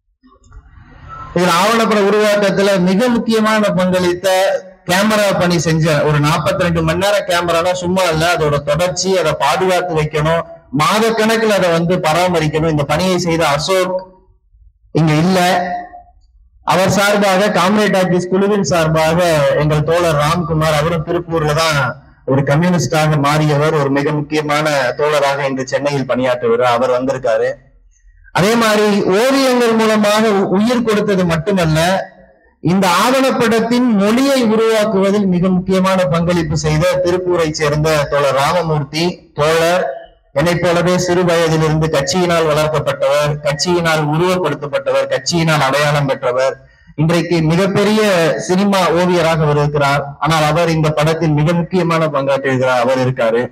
S13: இதில் ஆவணப்பட உருவாக்கத்துல மிக முக்கியமான பங்களித்த கேமரா பணி செஞ்ச ஒரு 42 ரெண்டு மணி நேரம் கேமரானா சும்மா இல்ல அதோட தொடர்ச்சி அதை பாதுகாத்து வைக்கணும் மாத கணக்குல அதை வந்து பராமரிக்கணும் இந்த பணியை செய்த அசோக் இங்க இல்ல அவர் சார்பாக காம்ரேட் ஆபீஸ் குழுவின் சார்பாக எங்கள் தோழர் ராம்குமார் அவரும் திருப்பூர்ல தான் ஒரு கம்யூனிஸ்டாக மாறியவர் ஒரு மிக முக்கியமான தோழராக இன்று சென்னையில் பணியாற்றுவர் அவர் வந்திருக்காரு அதே மாதிரி ஓவியங்கள் மூலமாக உ- உயிர் கொடுத்தது மட்டுமல்ல இந்த ஆவணப்படத்தின் மொழியை உருவாக்குவதில் மிக முக்கியமான பங்களிப்பு செய்த திருப்பூரை சேர்ந்த தோழர் ராமமூர்த்தி தோழர் என்னைப் போலவே சிறு வயதிலிருந்து கட்சியினால் வளர்க்கப்பட்டவர் கட்சியினால் உருவப்படுத்தப்பட்டவர் கட்சியினால் அடையாளம் பெற்றவர் இன்றைக்கு மிகப்பெரிய சினிமா ஓவியராக அவர் இருக்கிறார் ஆனால் அவர் இந்த படத்தில் மிக முக்கியமான பங்காற்றுகிறார் அவர் இருக்காரு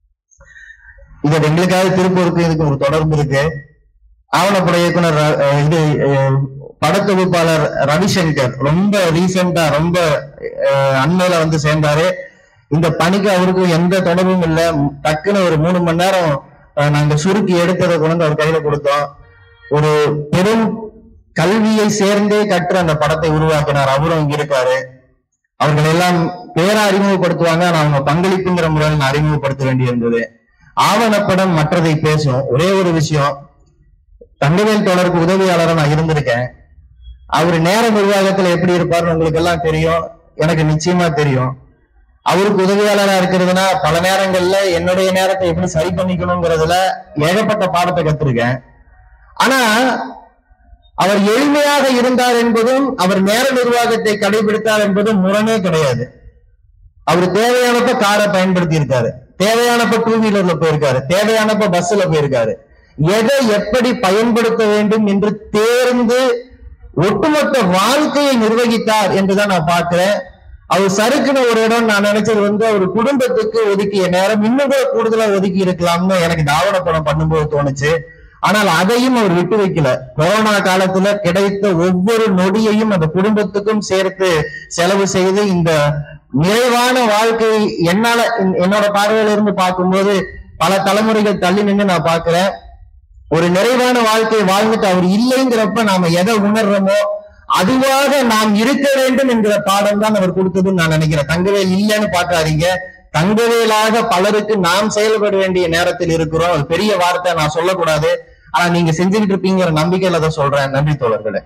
S13: இது எங்களுக்காக திருப்பூருக்கு இதுக்கு ஒரு தொடர்பு இருக்கு ஆவணப்பட இயக்குனர் ர- அஹ் இது அஹ், படத்தொகுப்பாளர் ரவிசங்கர் ரொம்ப ரீசெண்டா ரொம்ப அஹ், அண்மையில வந்து சேர்ந்தாரு இந்த பணிக்கு அவருக்கும் எந்த தொடர்பும் இல்லை டக்குன்னு ஒரு மூணு மணி நேரம் அஹ், நாங்க சுருக்கி எடுத்ததை கொண்டு வந்து அவர் கையில கொடுத்தோம் ஒரு பெரும் கல்வியை சேர்ந்தே கற்று அந்த படத்தை உருவாக்கினார் அவரும் இங்க இருக்காரு அவர்கள் எல்லாம் பேரை அறிமுகப்படுத்துவாங்க ஆனா அவங்க பங்களிப்புங்கிற முறையில் நான் அறிமுகப்படுத்த வேண்டியிருந்தது ஆவணப்படம் மற்றதை பேசும் ஒரே ஒரு விஷயம் தங்கவேல் தொடருக்கு உதவியாளரா நான் இருந்திருக்கேன் அவர் நேர நிர்வாகத்துல எப்படி இருப்பாருன்னு உங்களுக்கு எல்லாம் தெரியும் எனக்கு நிச்சயமா தெரியும் அவருக்கு உதவியாளரா இருக்கிறதுனா பல நேரங்கள்ல என்னுடைய நேரத்தை எப்படி சரி பண்ணிக்கணுங்கிறதுல ஏகப்பட்ட பாடத்தை கத்திருக்கேன் ஆனா அவர் எளிமையாக இருந்தார் என்பதும் அவர் நேர நிர்வாகத்தை கடைபிடித்தார் என்பதும் முரணே கிடையாது அவர் தேவையானப்ப காரை பயன்படுத்தி இருக்காரு தேவையானப்ப டூ வீலர்ல போயிருக்காரு தேவையானப்ப பஸ்ல போயிருக்காரு எதை எப்படி பயன்படுத்த வேண்டும் என்று தேர்ந்து ஒட்டுமொத்த வாழ்க்கையை நிர்வகித்தார் என்றுதான் நான் பார்க்கிறேன் அவர் சறுக்குன ஒரு இடம் நான் நினைச்சது வந்து அவர் குடும்பத்துக்கு ஒதுக்கிய நேரம் இன்னும் கூட கூடுதலா ஒதுக்கி இருக்கலாம்னு எனக்கு இந்த ஆவணப்படம் பண்ணும்போது தோணுச்சு ஆனால் அதையும் அவர் விட்டு வைக்கல கொரோனா காலத்துல கிடைத்த ஒவ்வொரு நொடியையும் அந்த குடும்பத்துக்கும் சேர்த்து செலவு செய்து இந்த நிறைவான வாழ்க்கை என்னால என்- என்னோட பார்வையில இருந்து பார்க்கும்போது பல தலைமுறைகள் தள்ளி நின்று நான் பார்க்கிறேன் ஒரு நிறைவான வாழ்க்கை வாழ்ந்துட்டு அவர் இல்லைங்கிறப்ப நாம எதை உணர்றோமோ அதுவாக நாம் இருக்க வேண்டும் என்கிற பாடம் தான் அவர் கொடுத்ததுன்னு நான் நினைக்கிறேன் தங்கவேல் இல்லைன்னு பார்க்காதீங்க தங்கவேலாக பலருக்கு நாம் செயல்பட வேண்டிய நேரத்தில் இருக்கிறோம் அது பெரிய வார்த்தை நான் சொல்லக்கூடாது ஆனா நீங்க செஞ்சுக்கிட்டு இருப்பீங்கிற நம்பிக்கையில தான் சொல்றேன் நன்றி தோழர்களே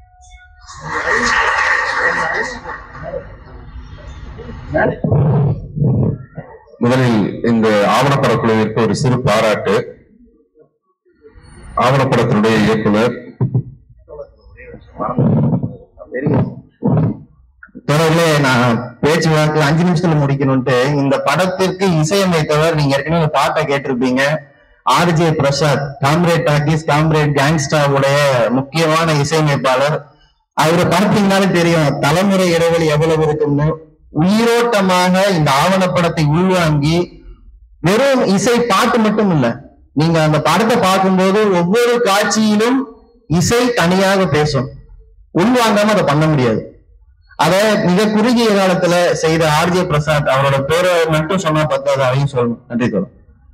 S2: முதலில் இந்த ஆவணப்பட குழுவிற்கு ஒரு சிறு பாராட்டு ஆவணப்படத்தினுடைய இயக்குனர்
S13: தொடர்லே நான் பேச்சுவார்த்தை அஞ்சு நிமிஷத்துல முடிக்கணும்ட்டு இந்த படத்திற்கு இசையமைத்தவர் நீங்க ஏற்கனவே இந்த பாட்டை கேட்டிருப்பீங்க RJ Prasad comrade talkies comrade கேங்ஸ்டாவுடைய முக்கியமான இசையமைப்பாளர் அவரை பார்த்தீங்கன்னாலே தெரியும் தலைமுறை இடைவெளி எவ்வளவு இருக்கும்னு உயிரோட்டமாக இந்த ஆவணப்படத்தை உள்வாங்கி வெறும் இசை பாட்டு மட்டும் இல்ல நீங்க அந்த படத்தை பார்க்கும்போது ஒவ்வொரு காட்சியிலும் இசை தனியாக பேசும் உள்வாங்காம அதை பண்ண முடியாது அத மிக குறுகிய காலத்துல செய்த ஆர்ஜே பிரசாத் அவரோட பேரை மட்டும் சொன்னா பத்தாது அதையும் சொல்லணும் நன்றி தோழர்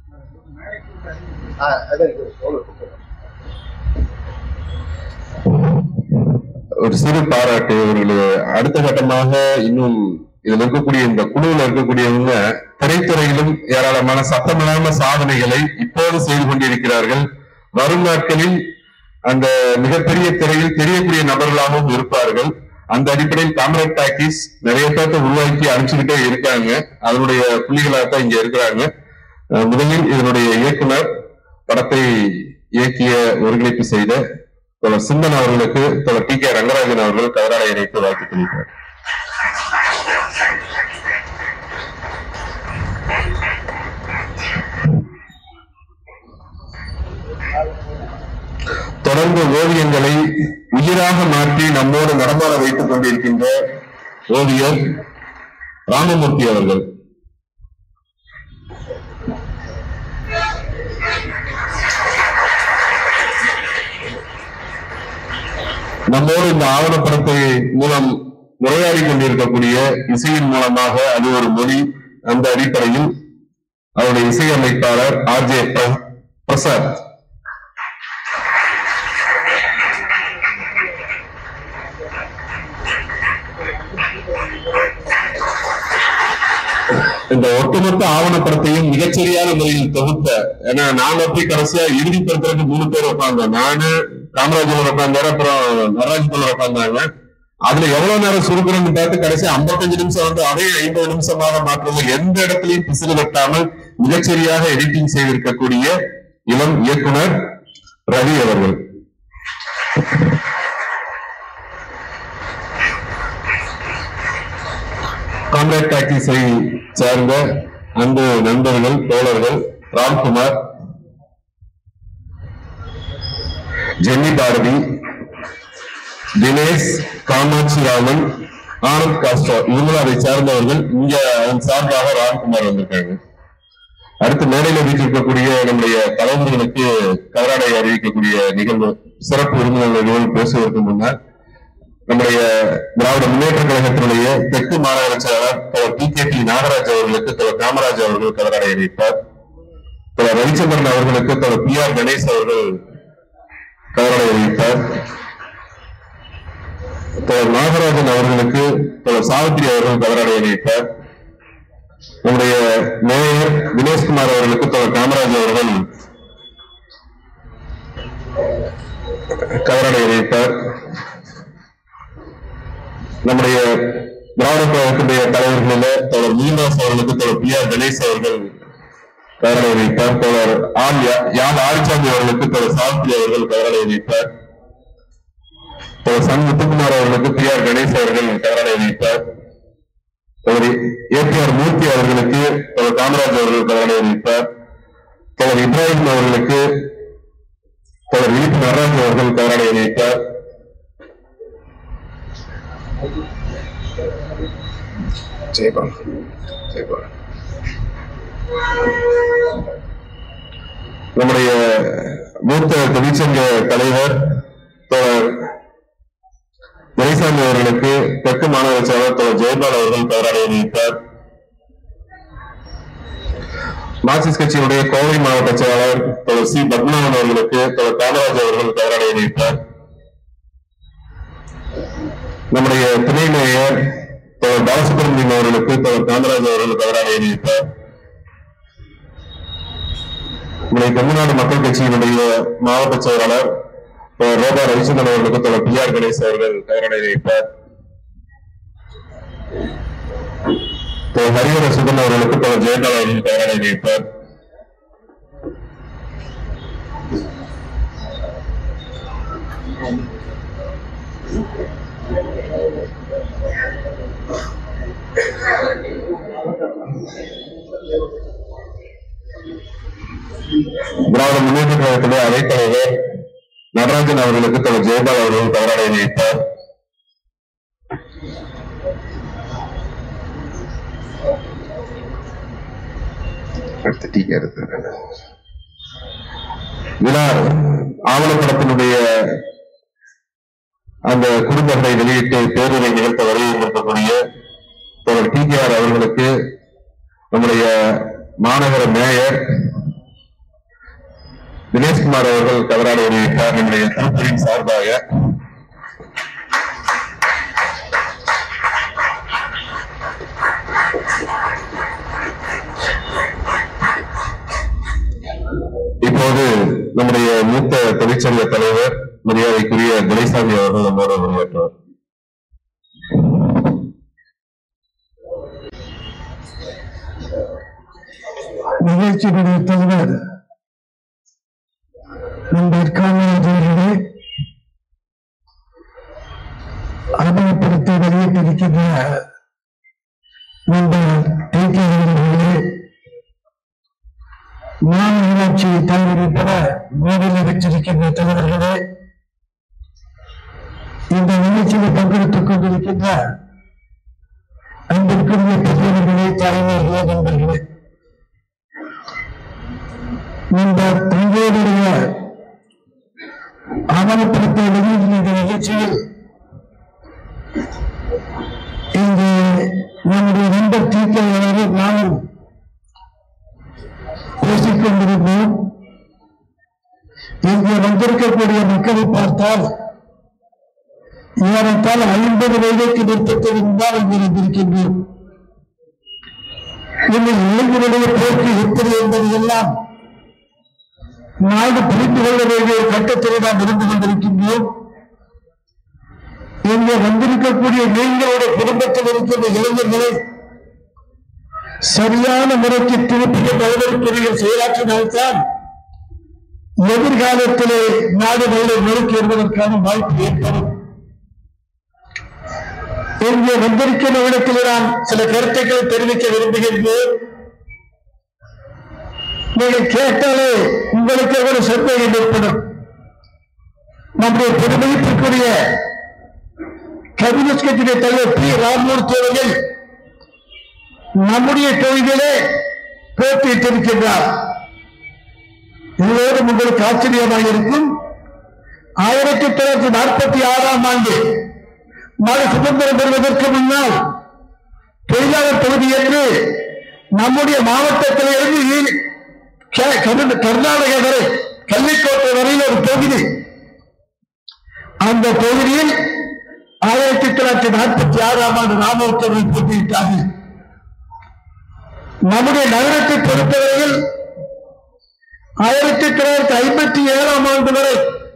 S2: ஒரு சிறு பாராட்டு இவர்களுக்கு அடுத்த கட்டமாக இன்னும் இதுல இருக்கக்கூடிய இந்த குழுவில் இருக்கக்கூடியவங்க திரைத்துறையிலும் ஏராளமான சத்தமில்லாம சாதனைகளை இப்போது செய்து கொண்டிருக்கிறார்கள் வரும் நாட்களில் அந்த மிகப்பெரிய திரையில் தெரியக்கூடிய நபர்களாகவும் இருப்பார்கள் அந்த அடிப்படையில் காமரேட் டாக்கிஸ் நிறைய பேர்த்த உருவாக்கி அனுப்பிச்சுக்கிட்டே இருக்காங்க அதனுடைய புள்ளிகளாக தான் இங்க இருக்கிறாங்க அஹ் முதலில் இதனுடைய இயக்குனர் படத்தை இயக்கிய ஒருங்கிணைப்பு செய்த தோழர் சிந்தன் அவர்களுக்கு தோழர் டி கே ரங்கராஜன் அவர்கள் கதராடை இணைத்து வாழ்த்து தெரிவித்தார் தொடர்ந்து ஓவியங்களை உயிராக மாற்றி நம்மோடு நடமாட வைத்துக் கொண்டிருக்கின்ற ஓவியர் ராமமூர்த்தி அவர்கள் நம்மோடு இந்த ஆவணப்படத்தை மூலம் உரையாடி கொண்டிருக்கக்கூடிய இசையின் மூலமாக அது ஒரு மொழி அந்த அடிப்படையில் அவருடைய இசையமைப்பாளர் ஆர் ஜே பிரசாத் இந்த ஒட்டுமொத்த ஆவணப்படத்தையும் மிகச்சரியான முறையில் தொகுத்த ஏன்னா நான் அப்படி கடைசியா இறுதிப்படுத்துறதுக்கு மூணு பேர் உட்காந்தோம் நானு காமராஜர் உட்காந்தாரு அப்புறம் நடராஜ் தோழர் உட்காந்தாங்க அதுல எவ்வளவு நேரம் சுருக்கணும்னு பார்த்து கடைசி 55 நிமிஷம் வந்து அதே ஐம்பது நிமிஷமாக மாற்றுவது எந்த இடத்துலையும் பிசுறு வெட்டாமல் மிகச்சரியாக எடிட்டிங் செய்திருக்கக்கூடிய இளம் இயக்குனர் ரவி அவர்கள் காம்ரேட் டாக்டிஸை சேர்ந்த அன்பு நண்பர்கள் தோழர்கள் ராம்குமார் ஜென்னி பாரதி தினேஷ் காமாட்சி ராமன் ஆனந்த் காஸ்டோ இவங்களும் அதை சார்ந்தவர்கள் இங்க அதன் சார்பாக ராம்குமார் வந்திருக்காங்க அடுத்து மேடையில வீட்டிருக்கக்கூடிய நம்முடைய தலைவர்களுக்கு கதராடை அறிவிக்கக்கூடிய நிகழ்வு சிறப்பு விருந்தினர் நிகழ்வு பேசுவதற்கு முன்னால் நம்முடைய திராவிட முன்னேற்ற கழகத்தினுடைய தெற்கு மாநகர செயலாளர் Thiru T K P Nagaraj அவர்களுக்கு திரு காமராஜ் அவர்கள் கதராடை அறிவிப்பார் திரு ரவிச்சந்திரன் அவர்களுக்கு திரு பி ஆர் கணேஷ் அவர்கள் கதராடை அறிவிப்பார் திரு நாகராஜன் அவர்களுக்கு திரு சாவித்திரி அவர்கள் கதராடை அறிவிப்பார் நம்முடைய மேயர் தினேஷ்குமார் அவர்களுக்கு திரு காமராஜ் அவர்கள் கதராடை அறிவிப்பார் நம்முடைய திராவிட கழகத்துடைய தலைவர்களில தோழர் மீனாஸ் அவர்களுக்கு தோழர் பி ஆர் கணேஷ் அவர்கள் கதராடை அறிவிப்பார் தோழர் ஆர் யா- யாழ் ஆரிச்சாமி அவர்களுக்கு தோழர் சாவித்ரி அவர்கள் கதராடை அறிவிப்பார் தோழர் சன் முத்துக்குமார் அவர்களுக்கு பி ஆர் கணேஷ் அவர்கள் கதராடை அறிவிப்பார் தோழர் ஏபிஆர் மூர்த்தி அவர்களுக்கு தோழர் காமராஜ் அவர்கள் கதராடை அறிவிப்பார் தோழர் இப்ராஹிம் அவர்களுக்கு தோழர் விழிப்பு நடராஜ் அவர்கள் கதராடை அறிவிப்பார் ஜெயபால் ஜெயபால் நம்முடைய மூத்த தொழிற்சங்க தலைவர் தோழர் துரைசாமி அவர்களுக்கு தெற்கு மாநகர செயலர் தோழர் ஜெயபால் அவர்கள் பெயராடை அறிவித்தார் மார்க்சிஸ்ட் கட்சியினுடைய கோவை மாவட்ட செயலாளர் தோழர் சி பத்மநாபன் அவர்களுக்கு தோழர் காமராஜ் அவர்கள் பெயராடை அறிவித்தார் நம்முடைய துணை மேயர் தோழர் பாலசுப்ரமணியன் அவர்களுக்கு தோழர் காமராஜ் அவர்கள் பெயராடை அறிவித்தார் நம்முடைய தமிழ்நாடு மக்கள் கட்சியினுடைய மாவட்ட செயலாளர் தோழர் ரோபா ரவிச்சந்திரன் அவர்களுக்கு தோழர் பி ஆர் கணேஷ் அவர்கள் பெயராடை அறிவித்தார் தோழர் ஹரிஹர சுதன் அவர்களுக்கு தோழர் ஜெயபால் அவர்கள் பெயராடை அறிவித்தார் திராவிட முன்னேற்ற கழகத்துடைய அவைத்தலைவர் நடராஜன் அவர்களுக்கு தோழர் ஜெயபால் அவர்கள் பெயராடை அறிவித்தார் அடுத்த டீ எடுத்து விழா ஆவணப்படத்தினுடைய அந்த குடும்பத்தை வெளியிட்டு பேருரை நிகழ்த்த வருகின்றக்கூடிய தோழர் டிகேஆர் அவர்களுக்கு நம்முடைய மாநகர மேயர் தினேஷ்குமார் அவர்கள் கவராட வெளியிட்டார் நம்முடைய திருப்பதியின் சார்பாக இப்போது நம்முடைய மூத்த தொழிற்சங்க தலைவர் மரியாதைக்குரிய துரைசாமி அவர்கள் நம்மோடு உரையாற்றுவார்
S12: நிகழ்ச்சியினுடைய தலைவர் நண்பர் காமராஜர்களே ஆவணப்படத்தை வெளியிட்டிருக்கின்ற நண்பர் டி கே அவர்களே மாநகராட்சி தலைவர் உட்பட மேடையில் வச்சிருக்கின்ற தலைவர்களே இந்த நிகழ்ச்சியில் பங்கெடுத்துக் கொண்டிருக்கின்ற அன்பிற்குரிய பெரியவர்களே தலைவர்களே நண்பர்களே இந்த தங்களுடைய ஆவணப்படத்தை வெளியிடும் இந்த நிகழ்ச்சியில் இங்கு நம்முடைய நண்பர் தீர்க்க நானும் பேசிக் கொண்டிருந்தோம் இங்கே வந்திருக்கக்கூடிய மக்களை பார்த்தால் ஏறத்தால் ஐம்பது வயதுக்கு நிறுத்தத்திருந்தால் இங்கு வந்திருக்கின்றோம் இந்த இளைஞருடைய போக்கு எப்படி என்பது எல்லாம் நாடு புரிந்து கொள்ள வேண்டிய ஒரு கட்டத்தில் நாம் இருந்து கொண்டிருக்கின்றோம் இங்கே வந்திருக்கக்கூடிய நீங்களுடைய குடும்பத்தில் இருக்கின்ற இளைஞர்களை சரியான முறைக்கு திருப்பிய நலவரத்துறையில் செயலாற்றினால்தான் எதிர்காலத்திலே நாடு நல்ல நோக்கி வருவதற்கான வாய்ப்பு ஏற்படும் இங்கே வந்திருக்கிற இடத்தில் நான் சில கருத்துக்களை தெரிவிக்க விரும்புகின்றேன் நீங்கள் கேட்டாலே உங்களுக்கு ஒரு சந்தேகம் ஏற்படும் நம்முடைய பெருமதிப்பிற்குரிய கம்யூனிஸ்ட் கட்சியுடைய தலைவர் பி ராமமூர்த்தி அவர்கள் நம்முடைய தொகுதியிலே போட்டியிட்டிருக்கின்றார் இதோடு உங்களுக்கு ஆச்சரியமாக இருக்கும் ஆயிரத்தி தொள்ளாயிரத்தி நாற்பத்தி ஆறாம் ஆண்டு நாடு சுதந்திரம் பெறுவதற்கு முன்னால் தொழிலாளர் தொகுதி என்று நம்முடைய மாவட்டத்தில் இருந்து கே- கர்நா- கர்நாடகா வரை கள்ளிக்கோட்டை வரையில் ஒரு தொகுதி அந்த தொகுதியில் ஆயிரத்தி தொள்ளாயிரத்தி நாற்பத்தி ஆறாம் ஆண்டு ராமோத்தரவை போட்டியிட்டார்கள் நம்முடைய நகரத்தை பொறுத்தவரையில் ஆயிரத்தி தொள்ளாயிரத்தி ஐம்பத்தி ஏழாம் ஆண்டு வரை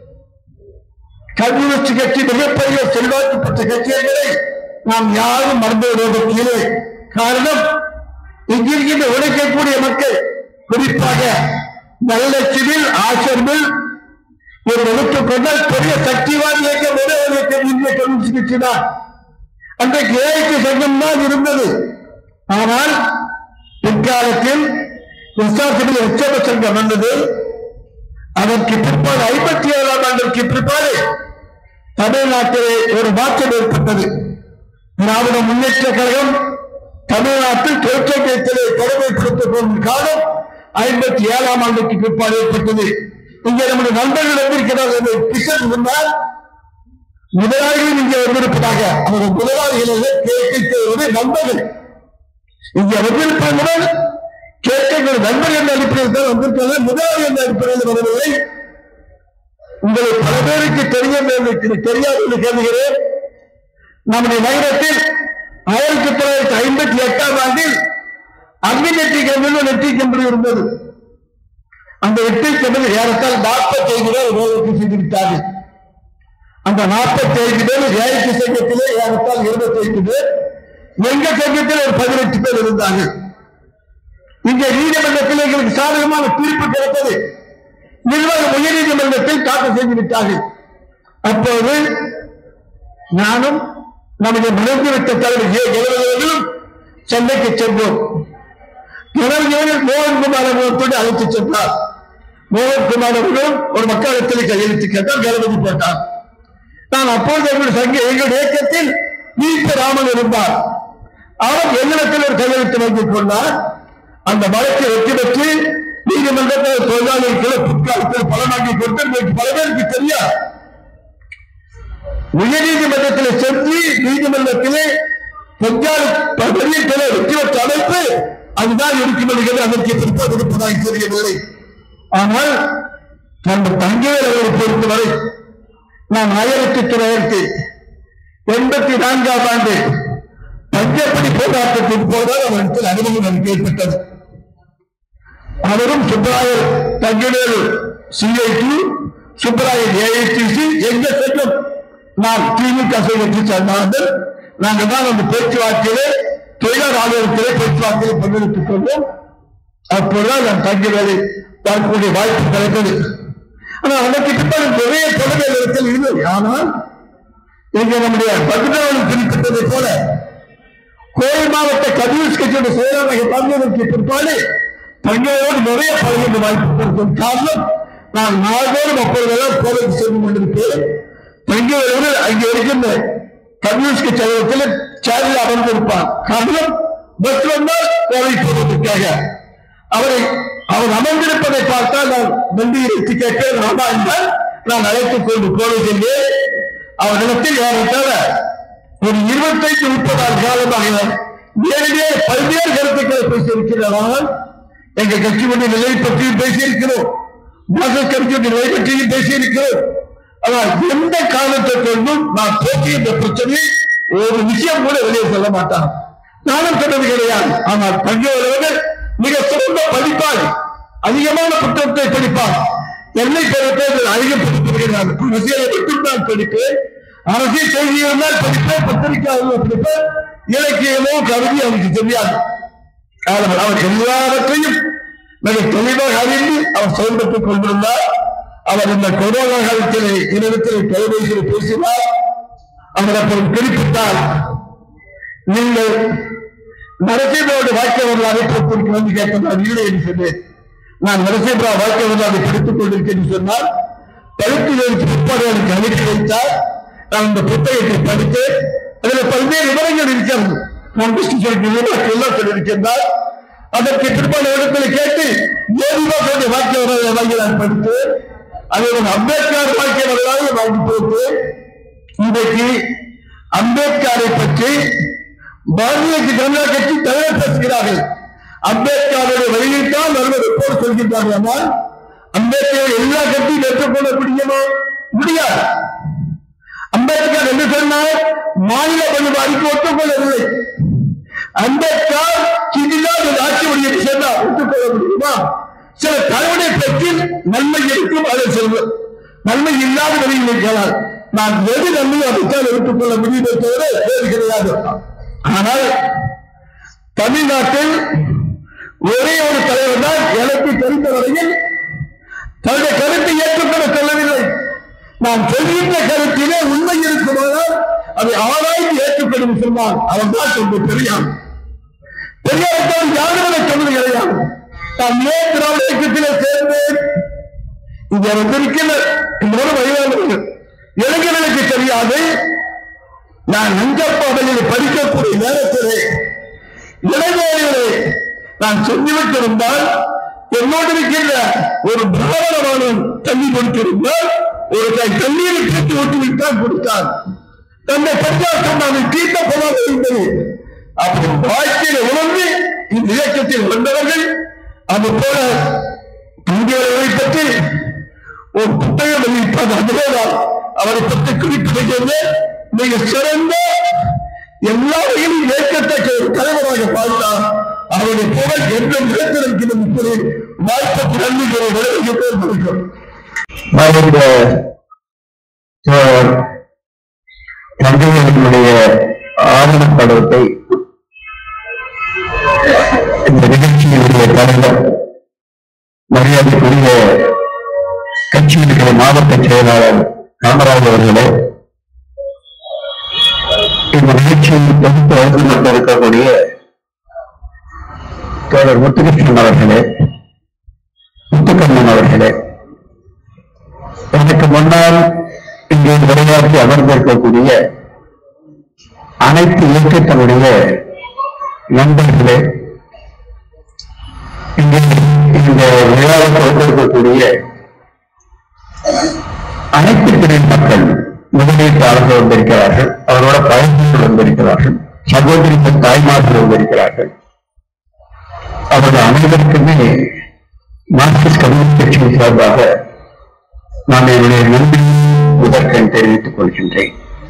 S12: கம்யூனிஸ்ட் கட்சி மிகப்பெரிய செல்வாக்கு பெற்ற கட்சி என்பதை நாம் யாரும் மறந்து விடுவதற்கு இல்லை காரணம் இங்கிருக்கின்ற உழைக்கக்கூடிய மக்கள் குறிப்பாக நல்ல சிவில் ஆசிரியர்கள் ஒரு எடுத்துக் கொண்டால் பெரிய சக்திவான் இயக்கம் ஒரே ஒரு இயக்கம் இந்திய கம்யூனிஸ்ட் கட்சி தான் அன்றைக்கு ஏஐக்கு சங்கம் தான் இருந்தது ஆனால் பிற்காலத்தில் எஸ்ஆர்சிபில் எச்சப சங்கம் வந்தது அதற்கு பிற்பாடு ஐம்பத்தி ஏழாம் ஆண்டிற்கு பிற்பாடு தமிழ்நாட்டிலே ஒரு மாற்றம் ஏற்பட்டது திராவிட முன்னேற்ற கழகம் தமிழ்நாட்டில் தொழிற்சங்கத்திலே கடமைப்படுத்திக் கொள்ளும் காலம் ஐம்பத்தி ஏழாம் ஆண்டுக்கு பிற்பாடு ஏற்பட்டது இங்கே நம்முடைய நண்பர்கள் வந்திருக்கிறார்கள் என்று கிஷன் சொன்னால் முதலாளிகள் இங்கே வந்திருப்பதாக அவர்கள் முதலாளிகள் கேட்கிறது நண்பர்கள் இங்கே வந்திருப்பதுடன் கேட்கக்கூடிய நண்பர் என்ற அடிப்படையில் தான் வந்திருக்கிறது முதலாளி என்ற அடிப்படையில் வரவில்லை உங்களை பல பேருக்கு தெரியும் என்று தெரியாது என்று கேளுகிறேன் நம்முடைய நகரத்தில் ஆயிரத்தி தொள்ளாயிரத்தி ஐம்பத்தி எட்டாம் ஆண்டில் அக்னி நெற்றி கம்பெனி நெற்றி கம்பெனி இருந்தது அந்த நெற்றி கம்பெனி ஏறத்தால் நாற்பத்தி ஐந்து பேர் வேலைக்கு செய்திருக்கிறார்கள் அந்த நாற்பத்தி ஐந்து பேர் ஏஐக்கு சங்கத்திலே ஏறத்தால் இருபத்தி ஐந்து பேர் எங்க சங்கத்தில் ஒரு பதினெட்டு பேர் இருந்தார்கள் இங்கே நீதிமன்றத்தில் எங்களுக்கு சாதகமான தீர்ப்பு கிடைத்தது நிர்வாக உயர் நீதிமன்றத்தில் தாக்கல் செய்து விட்டார்கள் அப்போது நானும் நம்முடைய மறைந்துவிட்ட தலைவர் ஏ ஜெயலலிதாவும் சென்னைக்கு சென்றோம் ஜனவரி மோகன்குமார் அவர்களோடு அழைத்து சென்றார் மோகன்குமார் அவர்களும் ஒரு மக்களத்தில் கையெழுத்து கேட்டார் கணபதி போட்டார் நான் அப்போது எங்களுடைய சங்க எங்களுடைய இயக்கத்தில் நீத்த ராமன் இருந்தார் அவர் என்னிடத்தில் ஒரு கையெழுத்து வாங்கிக் கொண்டார் அந்த வழக்கை வெற்றி பெற்று நீதிமன்றத்தில் தொழிலாளர்களை பிற்காலத்தில் பலனாகி கொடுத்து இன்றைக்கு பல பேருக்கு தெரியாது உயர்நீதிமன்றத்தில் சென்று நீதிமன்றத்திலே பொஞ்சால் பெரிய தலை வெற்றி பெற்ற அமைப்பு அதுதான் இருக்கும் அதற்கு பிற்பது இருப்பதாக தெரியவில்லை ஆனால் நம்ம தங்கியவர் அவரை பொறுத்தவரை நான் ஆயிரத்தி தொள்ளாயிரத்தி எண்பத்தி நான்காம் ஆண்டு பஞ்சப்படி போராட்டத்தின் போதுதான் அவருக்கு அனுபவம் எனக்கு ஏற்பட்டது அவரும் சுப்பராயர் தங்கிவேலு சிஐடி சுப்பராயர் ஏஐடிசி எங்க செல்லும் நான் திமுக வெற்றி சேர்ந்தார்கள் நாங்கள் தான் அந்த பேச்சுவார்த்தையிலே தொழிலாளர் ஆலோசனை பேச்சுவார்த்தையை பங்கெடுத்துக் கொண்டோம் அப்போதுதான் நான் தங்கி வேலை பார்க்கக்கூடிய வாய்ப்பு கிடைத்தது ஆனால் அதற்கு பின்னர் நிறைய தொழில் இடத்தில் இல்லை ஆனால் எங்க நம்முடைய பகுதியில் குறிப்பிட்டதை போல கோவை மாவட்ட கம்யூனிஸ்ட் கட்சியோட செயலாளர் பங்கேற்க பிற்பாடு தங்களோடு நிறைய பழகின்ற வாய்ப்பு கொடுக்கும் காரணம் நான் நாள்தோறும் அப்பொழுதெல்லாம் கோவைக்கு சென்று கொண்டிருப்பேன் தங்களோடு அங்கே இருக்கின்ற கம்யூனிஸ்ட் கட்சி அலுவலகத்தில் சேரில் அமர்ந்திருப்பார் காரணம் பஸ் வந்தால் கோவை போவதற்காக அவரை அவர் அமர்ந்திருப்பதை பார்த்தால் நான் வண்டியை எடுத்து கேட்கிறேன் ஆமா என்றால் நான் அழைத்துக் கொண்டு போவதில்லை அவர்களிடத்தில் ஏறத்தாழ ஒரு இருபத்தைந்து முப்பது ஆண்டு காலமாக நேரடியே பல்வேறு கருத்துக்களை பேசியிருக்கிறார்கள் எங்க கட்சியுடைய நிலை பற்றியும் பேசியிருக்கிறோம் மார்க்சிஸ்ட் கட்சியுடைய நிலை பற்றியும் பேசியிருக்கிறோம் ஆனால் எந்த காலத்தை கொண்டும் நான் போக்கிய இந்த பிரச்சனையை ஒரு விஷயம் கூட வெளியே சொல்ல மாட்டான் நானும் சொன்னது கிடையாது ஆனால் தங்கியவர்கள் மிக சிறந்த படிப்பாள் அதிகமான புத்தகத்தை படிப்பார் என்னை பொறுத்தவரை அதிகம் படிப்பிருக்கிறார் அரசியலை மட்டும் நான் படிப்பேன் அரசியல் செய்தி இருந்தால் படிப்பேன் பத்திரிகையாளர்கள் படிப்பேன் இலக்கியமோ கருதி அவருக்கு தெரியாது ஆனால் அவர் எல்லாவற்றையும் மிக தெளிவாக அறிந்து அவர் செயல்பட்டுக் கொண்டிருந்தார் அவர் இந்த கொரோனா காலத்திலே என்னிடத்தில் தொலைபேசியில் பேசினார் அவர் அப்புறம் குறிப்பிட்டார் நீங்கள் நரசிம்மோட வாழ்க்கை வரலாறு படித்திருக்க வந்து கேட்டார் நான் இல்லை என்று சொன்னேன் நான் நரசிம்மரா வாழ்க்கை வரலாறு படித்துக் கொண்டிருக்கேன் என்று சொன்னால் படித்து பிற்பாடு எனக்கு அனுப்பி வைத்தார் நான் இந்த புத்தகத்தை படித்து அதில் பல்வேறு விவரங்கள் இருக்கிறது நான் விஷ்ணு சொல்லி எல்லாம் சொல்லியிருக்கின்றார் அதற்கு பிற்பாடு இடத்துல கேட்டு ஜோதிபாசனுடைய வாழ்க்கை வரலாறு வாங்கி நான் படித்து அதை ஒரு அம்பேத்கர் வாழ்க்கை வரலாறு வாங்கி போட்டு இன்றைக்கு அம்பேத்கரை பற்றி பாரதிய ஜனதா கட்சி தலைவர் பேசுகிறார்கள் அம்பேத்கருடைய வெளியிட்டால் வருவது போல் சொல்கின்றார்கள் ஆனால் அம்பேத்கர் எல்லா கட்சியும் ஏற்றுக்கொள்ள முடியுமா முடியாது அம்பேத்கர் என்று சொன்னால் மாநில பணிவாரிக்கு ஒத்துக்கொள்ளவில்லை அம்பேத்கர் சிறிதாக ஆட்சி முடியும் சொன்னால் ஒத்துக்கொள்ள முடியுமா சில தலைவனை பற்றி நன்மை இருக்கும் அதை சொல்வது நன்மை இல்லாத வழியில் இருக்கிறார் நான் எது நன்மையோ அதைத்தான் எடுத்துக்கொள்ள முடியுமே தவிர வேறு கிடையாது ஆனால் தமிழ்நாட்டில் ஒரே ஒரு தலைவர் தான் எனக்கு தெரிந்த வரையில் தன்னுடைய கருத்தை ஏற்றுக்கொள்ள சொல்லவில்லை நான் சொல்கின்ற கருத்திலே உண்மை இருக்குமானால் அதை ஆராய்ந்து ஏற்றுக்கொள்ளும் சொன்னால் அவன் தான் சொல்வது பெரியார் பெரியார் யாருமே சொன்னது கிடையாது நான் ஏன் திராவிட இயக்கத்திலே சேர்ந்தேன் இங்க வந்திருக்கிற இந்த வயதானவர்கள் இளைஞர்களுக்கு தெரியாது நான் நஞ்சப்பாடலில் படிக்கக்கூடிய நேரத்திலே இளைஞர்களே நான் சொல்லிவிட்டிருந்தால் என்னோடு இருக்கின்ற ஒரு பிராமணமானவன் தண்ணி கொடுத்திருந்தால் ஒரு கை தண்ணீரை கேட்டு விட்டு விட்டால் கொடுத்தான் தன்னை பஞ்சாப் சொன்னாங்க தீர்த்த போதாக இருந்தது அப்படி வாழ்க்கையில உணர்ந்து இந்த இயக்கத்தில் வந்தவர்கள் அது போல இந்தியர்களை பற்றி ஒரு புத்தகம் வெளியிட்டார் அதுவேதான் அவரை பற்றி குறிப்பிடுகிறது மிக சிறந்த எல்லா வகையிலும் ஏற்கத்தக்க ஒரு தலைவராக பார்த்தார் அவருடைய புகழ் என்றும் நிலைத்திருக்கிறது இப்படி வாய்ப்புக்கு நன்றி கூறுகிறோம்
S11: மறைந்த தோழர் தந்தையினுடைய ஆவணப்படத்தை இந்த நிகழ்ச்சியினுடைய தலைவர் மரியாதைக்குரிய கட்சியினுடைய மாவட்ட செயலாளர் காமராஜ் அவர்களே இந்த நிகழ்ச்சியில் தொகுத்து வந்து கொண்டிருக்கக்கூடிய தோழர் முத்துகிருஷ்ணன் அவர்களே முத்துக்கண்ணன் அவர்களே எனக்கு முன்னால் இங்கே உரையாற்றி அமர்ந்திருக்கக்கூடிய அனைத்து இயக்கத்தினுடைய நண்பர்களே இங்கே
S10: இந்த விழாவை கொண்டிருக்கக்கூடிய அனைத்து பிரிவு மக்கள் முதலீட்டாளர்கள் வந்திருக்கிறார்கள் அவரோட பயணிகள் வந்திருக்கிறார்கள் சகோதரிகள் தாய்மார்கள் வந்திருக்கிறார்கள் அவர்கள் அனைவருக்குமே மார்க்சிஸ்ட் கம்யூனிஸ்ட் கட்சியின் சார்பாக நான் என்னுடைய நன்றி முதற்கண் தெரிவித்துக் கொள்கின்றேன்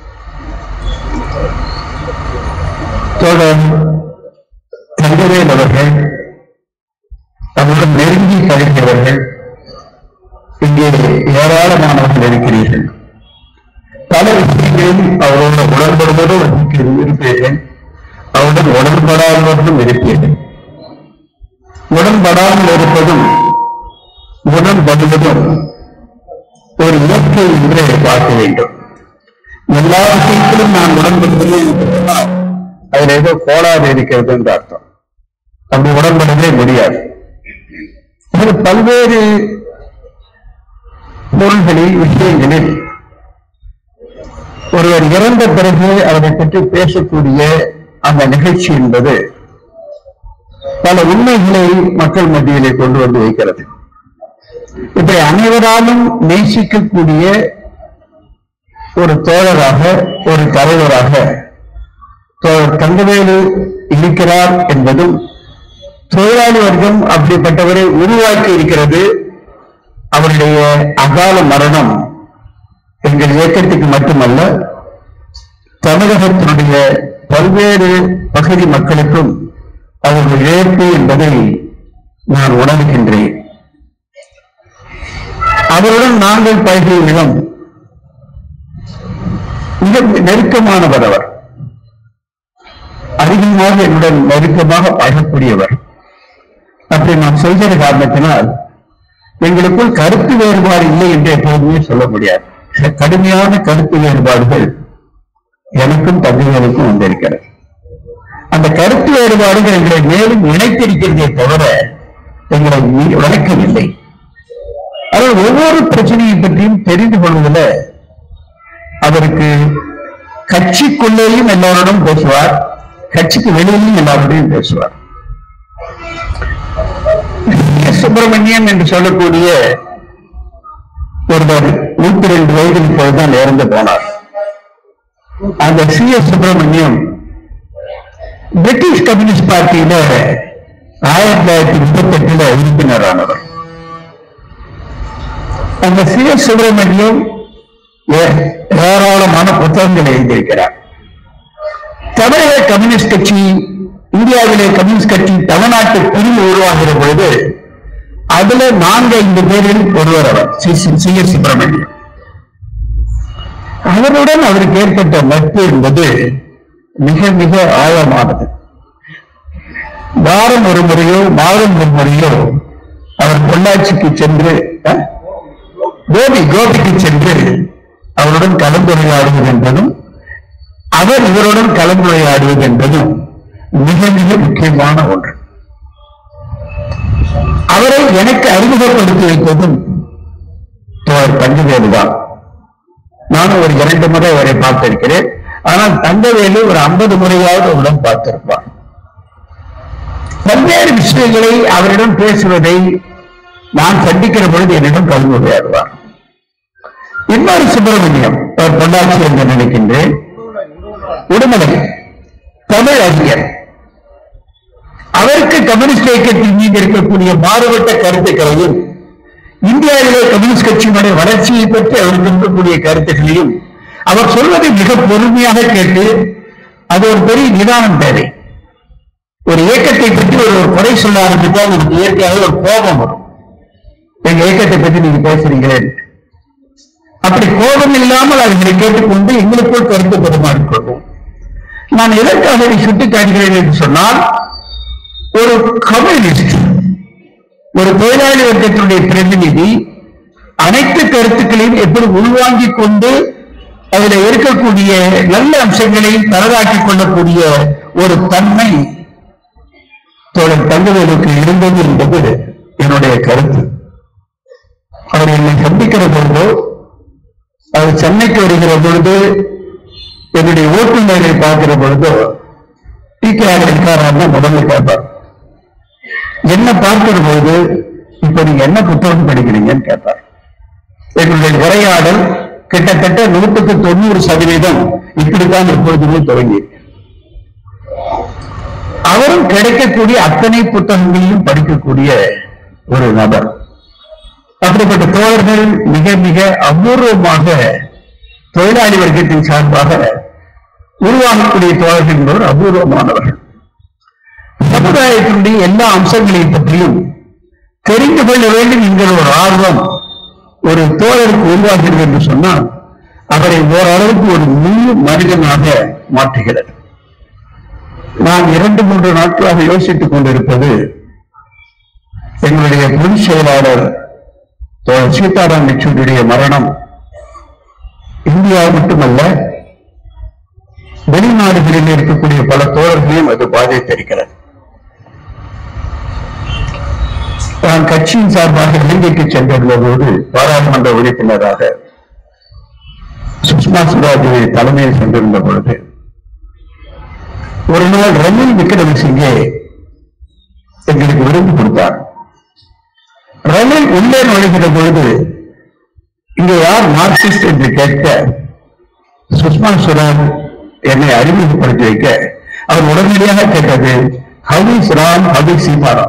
S10: தோழர் தங்கவேல் அவர்கள் அவருடன் நெருங்கி பழகியவர்கள் இங்கே ஏராளமானவர்கள் இருக்கிறீர்கள் பல விஷயங்களில் அவரோட உடன்படுவதும் இருப்பீர்கள் அவருடன் உடன்படாதவர்களும் இருப்பீர்கள் உடன்படாமல் இருப்பதும் உடன்படுவதும் ஒரு இலக்கை என்று பார்க்க வேண்டும் எல்லா விஷயத்திலும் நான் உடன்படுகிறேன் என்று சொன்னால் அதுல ஏதோ கோளாறு இருக்கிறது என்று அர்த்தம் அப்படி உடன்படவே முடியாது இது பல்வேறு பொருள்களில் விஷயங்களில் ஒருவர் இறந்த பிறகு அவரை பற்றி பேசக்கூடிய அந்த நிகழ்ச்சி என்பது பல உண்மைகளை மக்கள் மத்தியிலே கொண்டு வந்து வைக்கிறது இப்படி அனைவராலும் நேசிக்கக்கூடிய ஒரு தோழராக ஒரு தலைவராக தோழர் தங்கவேலு இருக்கிறார் என்பதும் தொழிலாளி வர்க்கம் அப்படிப்பட்டவரை உருவாக்கி இருக்கிறது அவருடைய அகால மரணம் எங்கள் இயக்கத்துக்கு மட்டுமல்ல தமிழகத்தினுடைய பல்வேறு பகுதி மக்களுக்கும் அவர்கள் இழப்பு என்பதை நான் உணர்கின்றேன் அவருடன் நாங்கள் பழகிய விதம் மிக நெருக்கமானவர் அவர் அதிகமாக என்னுடன் நெருக்கமாக பழகக்கூடியவர் அப்படி நான் சொல்கிற காரணத்தினால் எங்களுக்குள் கருத்து வேறுபாடு இல்லை என்று எப்போதுமே சொல்ல முடியாது கடுமையான கருத்து வேறுபாடுகள் எனக்கும் தகுதிகளுக்கும் வந்திருக்கிறது அந்த கருத்து வேறுபாடுகள் எங்களை மேலும் இணைத்திருக்கிறதே தவிர எங்களை மீ- உடைக்கவில்லை அவர் ஒவ்வொரு பிரச்சனையை பற்றியும் தெரிந்து கொள்வதில் அவருக்கு கட்சிக்குள்ளேயும் எல்லோருடன் பேசுவார் கட்சிக்கு வெளியிலும் எல்லாரோடையும் பேசுவார் எஸ். சுப்பிரமணியன் என்று சொல்லக்கூடிய ஒருவர் நூத்தி ரெண்டு வயதில் இப்போதுதான் இறந்து போனார் அந்த C S Subramaniam British communist பார்ட்டியில ஆயிரத்தி தொள்ளாயிரத்தி முப்பத்தி எட்டுல உறுப்பினரானவர் அந்த சி எஸ் சுப்பிரமணியம் ஏ- ஏராளமான புத்தகங்கள் எழுதியிருக்கிறார் தமிழக கம்யூனிஸ்ட் கட்சி இந்தியாவிலே கம்யூனிஸ்ட் கட்சி தமிழ்நாட்டு பிரிவு உருவாகிற பொழுது அதுல நான்கு ஐந்து பேரில் ஒருவர் அவர் சி எஸ் சுப்பிரமணியம் அவருடன் அவருக்கு ஏற்பட்ட நட்பு என்பது மிக மிக ஆழமானது வாரம் ஒரு முறையோ மாதம் ஒரு முறையோ அவர் பொள்ளாச்சிக்கு சென்று அஹ், கோபி கோபிக்கு சென்று அவருடன் கலந்துரையாடுவது என்பதும் அவர் இவருடன் கலந்துரையாடுவது என்பதும் மிக மிக முக்கியமான ஒன்று அவரை எனக்கு அறிமுகப்படுத்தி வைத்ததும் தோழர் தங்கவேலு தான் நானும் ஒரு இரண்டு முறை அவரை பார்த்திருக்கிறேன் ஆனால் தங்கவேலு ஒரு ஐம்பது முறையாவது அவரிடம் பார்த்திருப்பார் பல்வேறு விஷயங்களை அவரிடம் பேசுவதை நான் சந்திக்கிற பொழுது என்னிடம் கலந்துரையாடுவார் இன்னொரு சுப்பிரமணியம் அவர் பொள்ளாச்சி என்று நினைக்கின்றேன் உடுமலை தமிழ் அறிஞர் அவருக்கு கம்யூனிஸ்ட் இயக்கத்தின் மீது இருக்கக்கூடிய மாறுபட்ட கருத்துக்களையும் இந்தியாவிலே கம்யூனிஸ்ட் கட்சியினுடைய வளர்ச்சியை பற்றி அவருக்கு இருக்கக்கூடிய கருத்துக்களையும் அவர் சொல்வதை மிக பொறுமையாக கேட்டு அது ஒரு பெரிய நிதானம் தேவை ஒரு இயக்கத்தை பற்றி ஒரு ஒரு குறை சொல்ல ஆரம்பித்தால் நமக்கு இயற்கையாக ஒரு கோபம் வரும் எங்க இயக்கத்தை பற்றி நீங்க பேசுறீங்களே அப்படி கோபம் இல்லாமல் அவர்களை கேட்டுக்கொண்டு எங்களுக்குள் கருத்து பரிமாறிக்கொள்வோம் நான் எதற்காக இதை சுட்டிக்காட்டுகிறேன் என்று சொன்னால் ஒரு கம்யூனிஸ்ட் ஒரு தொழிலாளி வர்க்கத்தினுடைய பிரதிநிதி அனைத்து கருத்துக்களையும் எப்படி உள்வாங்கிக் கொண்டு அதில் இருக்கக்கூடிய நல்ல அம்சங்களை தரதாக்கிக் கொள்ளக்கூடிய ஒரு தன்மை தோழர் தங்கவேலுக்கு இருந்தது என்பது என்னுடைய கருத்து அவர் என்னை சந்திக்கிற பொழுதோ அவர் சென்னைக்கு வருகிற பொழுது என்னுடைய ஓட்டுநரை பார்க்கிற பொழுதோ டி கே இருக்காரான்னு முதல்ல கேட்பார் என்ன பார்க்கிற பொழுது இப்ப நீங்க என்ன புத்தகம் படிக்கிறீங்கன்னு கேட்டார் எங்களுடைய உரையாடல் கிட்டத்தட்ட நூற்றுக்கு தொண்ணூறு சதவீதம் இப்படித்தான் எப்பொழுதுமே தொடங்கி அவரும் கிடைக்கக்கூடிய அத்தனை புத்தகங்களையும் படிக்கக்கூடிய ஒரு நபர் அப்படிப்பட்ட தோழர்கள் மிக மிக அபூர்வமாக தொழிலாளி வர்க்கத்தின் சார்பாக உருவாகக்கூடிய தோழர்கள் என்பவர் அபூர்வமானவர்கள் சமுதாயத்தினுடைய எல்லா அம்சங்களையும் பற்றியும் தெரிந்து கொள்ள வேண்டும் என்கிற ஒரு ஆர்வம் ஒரு தோழருக்கு உருவாகிறது என்று சொன்னால் அவரை ஓரளவுக்கு ஒரு முழு மனிதனாக மாற்றுகிறது நான் இரண்டு மூன்று நாட்களாக யோசித்துக் கொண்டிருப்பது எங்களுடைய பொதுச் செயலாளர் தோழர் சீதாராம் யெச்சூரியுடைய மரணம் இந்தியா மட்டுமல்ல வெளிநாடுகளில் இருக்கக்கூடிய பல தோழர்களையும் அது பாதித்திருக்கிறது நான் கட்சியின் சார்பாக இலங்கைக்கு சென்றிருந்த போது பாராளுமன்ற உறுப்பினராக சுஷ்மா சுவராஜுவை தலைமையில் சென்றிருந்த பொழுது ஒரு நாள் ரணில் விக்ரமசிங்கே எங்களுக்கு விருது கொடுத்தார் ரணில் உள்ளே நுழைகிற பொழுது இங்க யார் மார்க்சிஸ்ட் என்று கேட்க சுஷ்மா சுவராஜ் என்னை அறிமுகப்படுத்தி வைக்க அவர் உடனடியாக கேட்டது ஹவிஸ் ராம் ஹவிஸ் சீதாராம்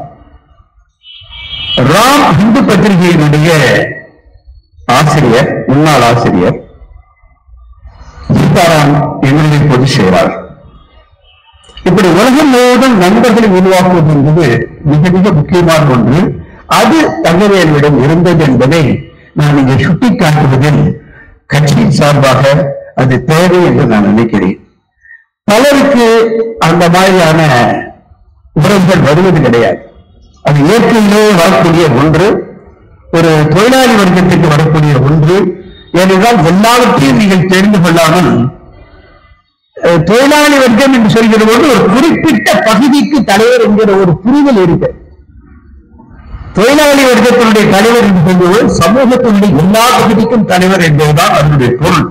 S10: ராம் இந்து பத்திரிகையினுடைய ஆசிரியர் முன்னாள் ஆசிரியர் சீதாராம் எங்களுடைய பொதுச் செயலாளர் இப்படி உலகம் முழுவதும் நண்பர்களை உருவாக்குவது என்பது மிக மிக முக்கியமான ஒன்று அது தங்கவேலிடம் இருந்தது என்பதை நான் இங்கே சுட்டிக்காட்டுவதில் கட்சியின் சார்பாக அது தேவை என்று நான் நினைக்கிறேன் பலருக்கு அந்த மாதிரியான உறவுகள் வருவது கிடையாது அது இயற்கையிலே வரக்கூடிய ஒன்று ஒரு தொழிலாளி வர்க்கத்துக்கு வரக்கூடிய ஒன்று ஏனென்றால் எல்லாவற்றையும் நீங்கள் தெரிந்து கொள்ளாமல் அஹ், தொழிலாளி வர்க்கம் என்று சொல்கிற போது ஒரு குறிப்பிட்ட பகுதிக்கு தலைவர் என்கிற ஒரு புரிதல் இருக்கு தொழிலாளி வர்க்கத்தினுடைய தலைவர் என்று சொல்வது சமூகத்தினுடைய எல்லா பகுதிக்கும் தலைவர் என்பதுதான் அதனுடைய பொருள்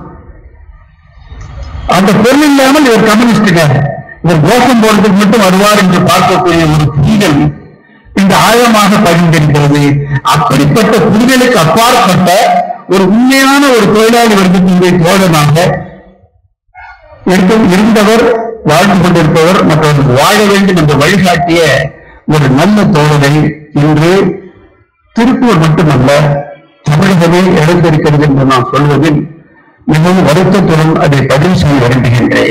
S10: அந்த பொருள் இல்லாமல் இவர் கம்யூனிஸ்டுங்க இவர் கோஷம் போடுறதுக்கு மட்டும் வருவார் என்று பார்க்கக்கூடிய ஒரு புரிதல் இந்த ஆழமாக பதிந்திருக்கிறது அப்படிப்பட்ட புரிதலுக்கு அப்பாற்பட்ட ஒரு உண்மையான ஒரு தொழிலாளி வர்க்கத்தினுடைய தோழனாக இருக்கும் இருந்தவர் வாழ்ந்து கொண்டிருப்பவர் மற்றவர்கள் வாழ வேண்டும் என்று வழிகாட்டிய ஒரு நல்ல தோழரை இன்று திருப்பூர் மட்டுமல்ல தமிழகமே இழந்திருக்கிறது என்று நான் சொல்வதில் மிகவும் வருத்தத்துடன் அதை பதிவு செய்ய விரும்புகின்றேன்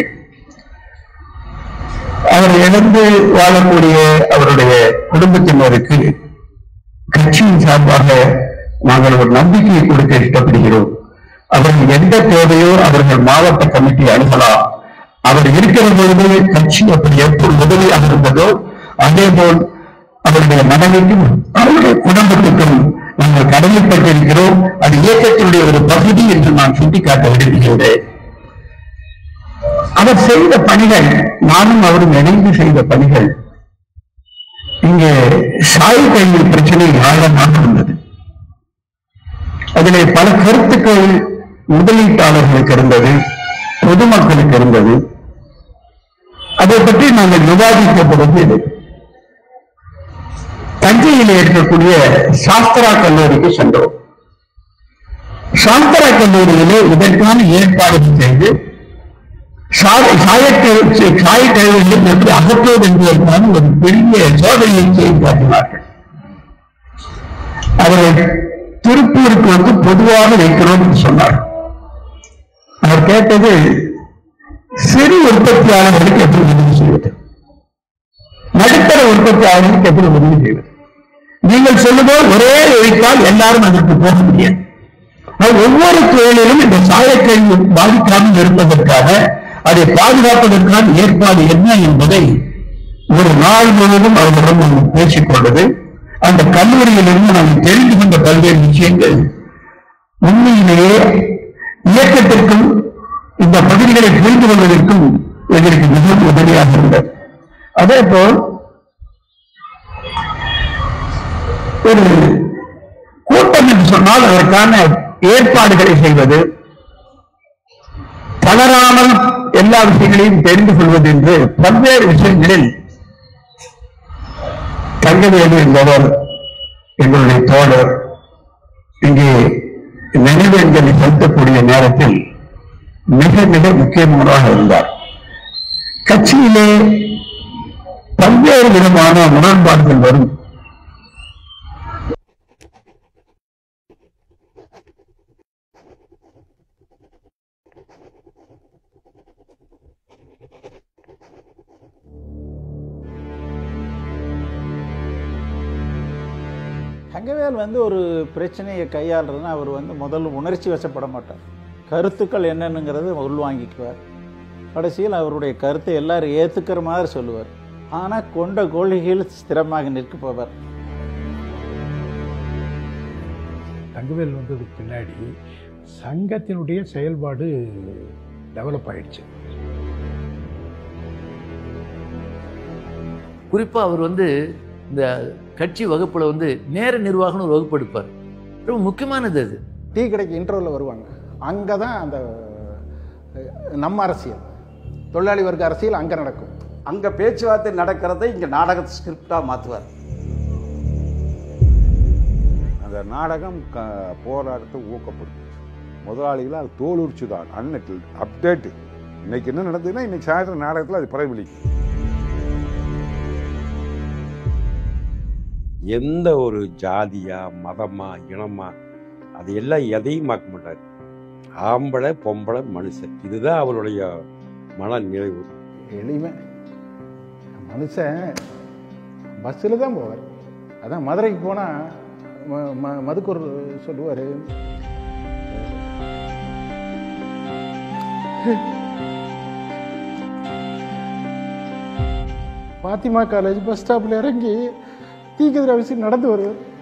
S10: அவர் இழந்து வாழக்கூடிய அவருடைய குடும்பத்தினருக்கு கட்சியின் சார்பாக நாங்கள் ஒரு நம்பிக்கையை கொடுக்க இஷ்டப்படுகிறோம் அவர்கள் எந்த தேவையோ அவர்கள் மாவட்ட கமிட்டி அணுகலாம் அவர் இருக்கிற பொழுது கட்சி அப்படி எப்போது உதவியாக இருந்ததோ அதே போல் அவருடைய மனைவிக்கும் அவருடைய குடும்பத்துக்கும் நாங்கள் கடமைப்பட்டிருக்கிறோம் அது இயக்கத்தினுடைய ஒரு பகுதி என்று நான் சுட்டிக்காட்ட விரும்புகிறேன் அவர் செய்த பணிகள் நானும் அவரும் இணைந்து செய்த பணிகள் இங்கே சாய் கல்வி பிரச்சனை ஆழமாக இருந்தது அதிலே பல கருத்துக்கள் முதலீட்டாளர்களுக்கு இருந்தது பொதுமக்களுக்கு இருந்தது அதை பற்றி நாங்கள் விவாதித்த பொழுது தஞ்சையில் இருக்கக்கூடிய சாஸ்திரா கல்லூரிக்கு சென்றோம் சாஸ்திரா கல்லூரியிலே இதற்கான ஏற்பாடுகள் செய்து சாயக்கழிவுகளை எப்படி அகற்றுவது என்பதற்கான ஒரு பெரிய சோதனையை செய்து காட்டினார்கள் அவர்கள் திருப்பூருக்கு வந்து பொதுவாக வைக்கிறோம் என்று சொன்னார் அவர் கேட்டது சிறு உற்பத்தியாளர்களுக்கு எப்படி உதவி செய்வது நடுத்தர உற்பத்தியாளர்களுக்கு எப்படி உதவி செய்வது நீங்கள் சொல்லும்போது ஒரே ஒழித்தால் எல்லாரும் அதற்கு போக முடியாது ஆனால் ஒவ்வொரு தொழிலிலும் இந்த சாயக்கழிவு பாதிக்காமல் இருப்பதற்காக அதை பாதுகாப்பதற்கான ஏற்பாடு என்ன என்பதை ஒரு நாள் முழுவதும் அவர்களிடம் நாம் பேசிக்கொண்டது அந்த கல்லூரியிலிருந்து நாம் தெரிந்து கொண்ட பல்வேறு விஷயங்கள் உண்மையிலேயே இயக்கத்திற்கும் இந்த பகுதிகளை புரிந்து கொள்வதற்கும் எங்களுக்கு மிகவும் உதவியாக இருந்தது அதே போல் ஒரு கூட்டம் என்று சொன்னால் அதற்கான ஏற்பாடுகளை செய்வது தளராமல் எல்லா விஷயங்களையும் தெரிந்து கொள்வது என்று பல்வேறு விஷயங்களில் தங்கவேலு என்பவர் எங்களுடைய தோழர் இங்கே நினைவேந்தலை செலுத்தக்கூடிய நேரத்தில் மிக மிக முக்கியமானதாக இருந்தார் கட்சியிலே பல்வேறு விதமான முரண்பாடுகள் வரும்
S4: தங்கவேல் வந்து ஒரு பிரச்சனையை கையாளுறதுன்னா அவர் வந்து முதல்ல உணர்ச்சி வசப்பட மாட்டார் கருத்துக்கள் என்னென்னுங்கிறது உள்வாங்கிக்குவார் கடைசியில் அவருடைய கருத்தை எல்லாரும் ஏற்றுக்கிற மாதிரி சொல்லுவார் ஆனால் கொண்ட கொள்கையில் ஸ்திரமாக நிற்கப்பவர்
S5: தங்கவேல் வந்ததுக்கு பின்னாடி சங்கத்தினுடைய செயல்பாடு டெவலப் ஆயிடுச்சு
S6: குறிப்பா அவர் வந்து இந்த கட்சி வகுப்புல வந்து நேர நிர்வாகம்னு ஒரு வகுப்பு எடுப்பார் ரொம்ப முக்கியமானது அது
S14: டீ கடைக்கு இன்டர்வலில் வருவாங்க அங்கே தான் அந்த அஹ், நம்ம அரசியல் தொழிலாளி வர்க்க அரசியல் அங்கே நடக்கும்
S3: அங்க பேச்சுவார்த்தை நடக்கிறதை இங்க நாடக ஸ்கிரிப்டா மாத்துவார்
S7: அந்த நாடகம் க போராட்டத்தை ஊக்கப்படுத்துச்சு முதலாளிகள் அது தோலுரிச்சு தான் அன்னைக்கு அப்டேட்டு இன்னைக்கு என்ன நடந்ததுன்னா இன்னைக்கு சாயந்தரம் நாடகத்தில் அது பிரதிபலிக்கும்
S8: எந்த ஒரு ஜாதியா மதமா இனமா அது எல்லாம் எதையும் பார்க்க மாட்டார் ஆம்பளை பொம்பளை மனுஷன் இதுதான் அவருடைய மன நிறைவு
S14: எளிமை மனுஷன் பஸ்ஸில் தான் போவார் அதான் மதுரைக்கு போனால் மதுக்கூர் சொல்லுவார் பாத்திமா காலேஜ் பஸ் ஸ்டாப்பில் இறங்கி தீக்கதிர அவசியம் நடந்து வருவார்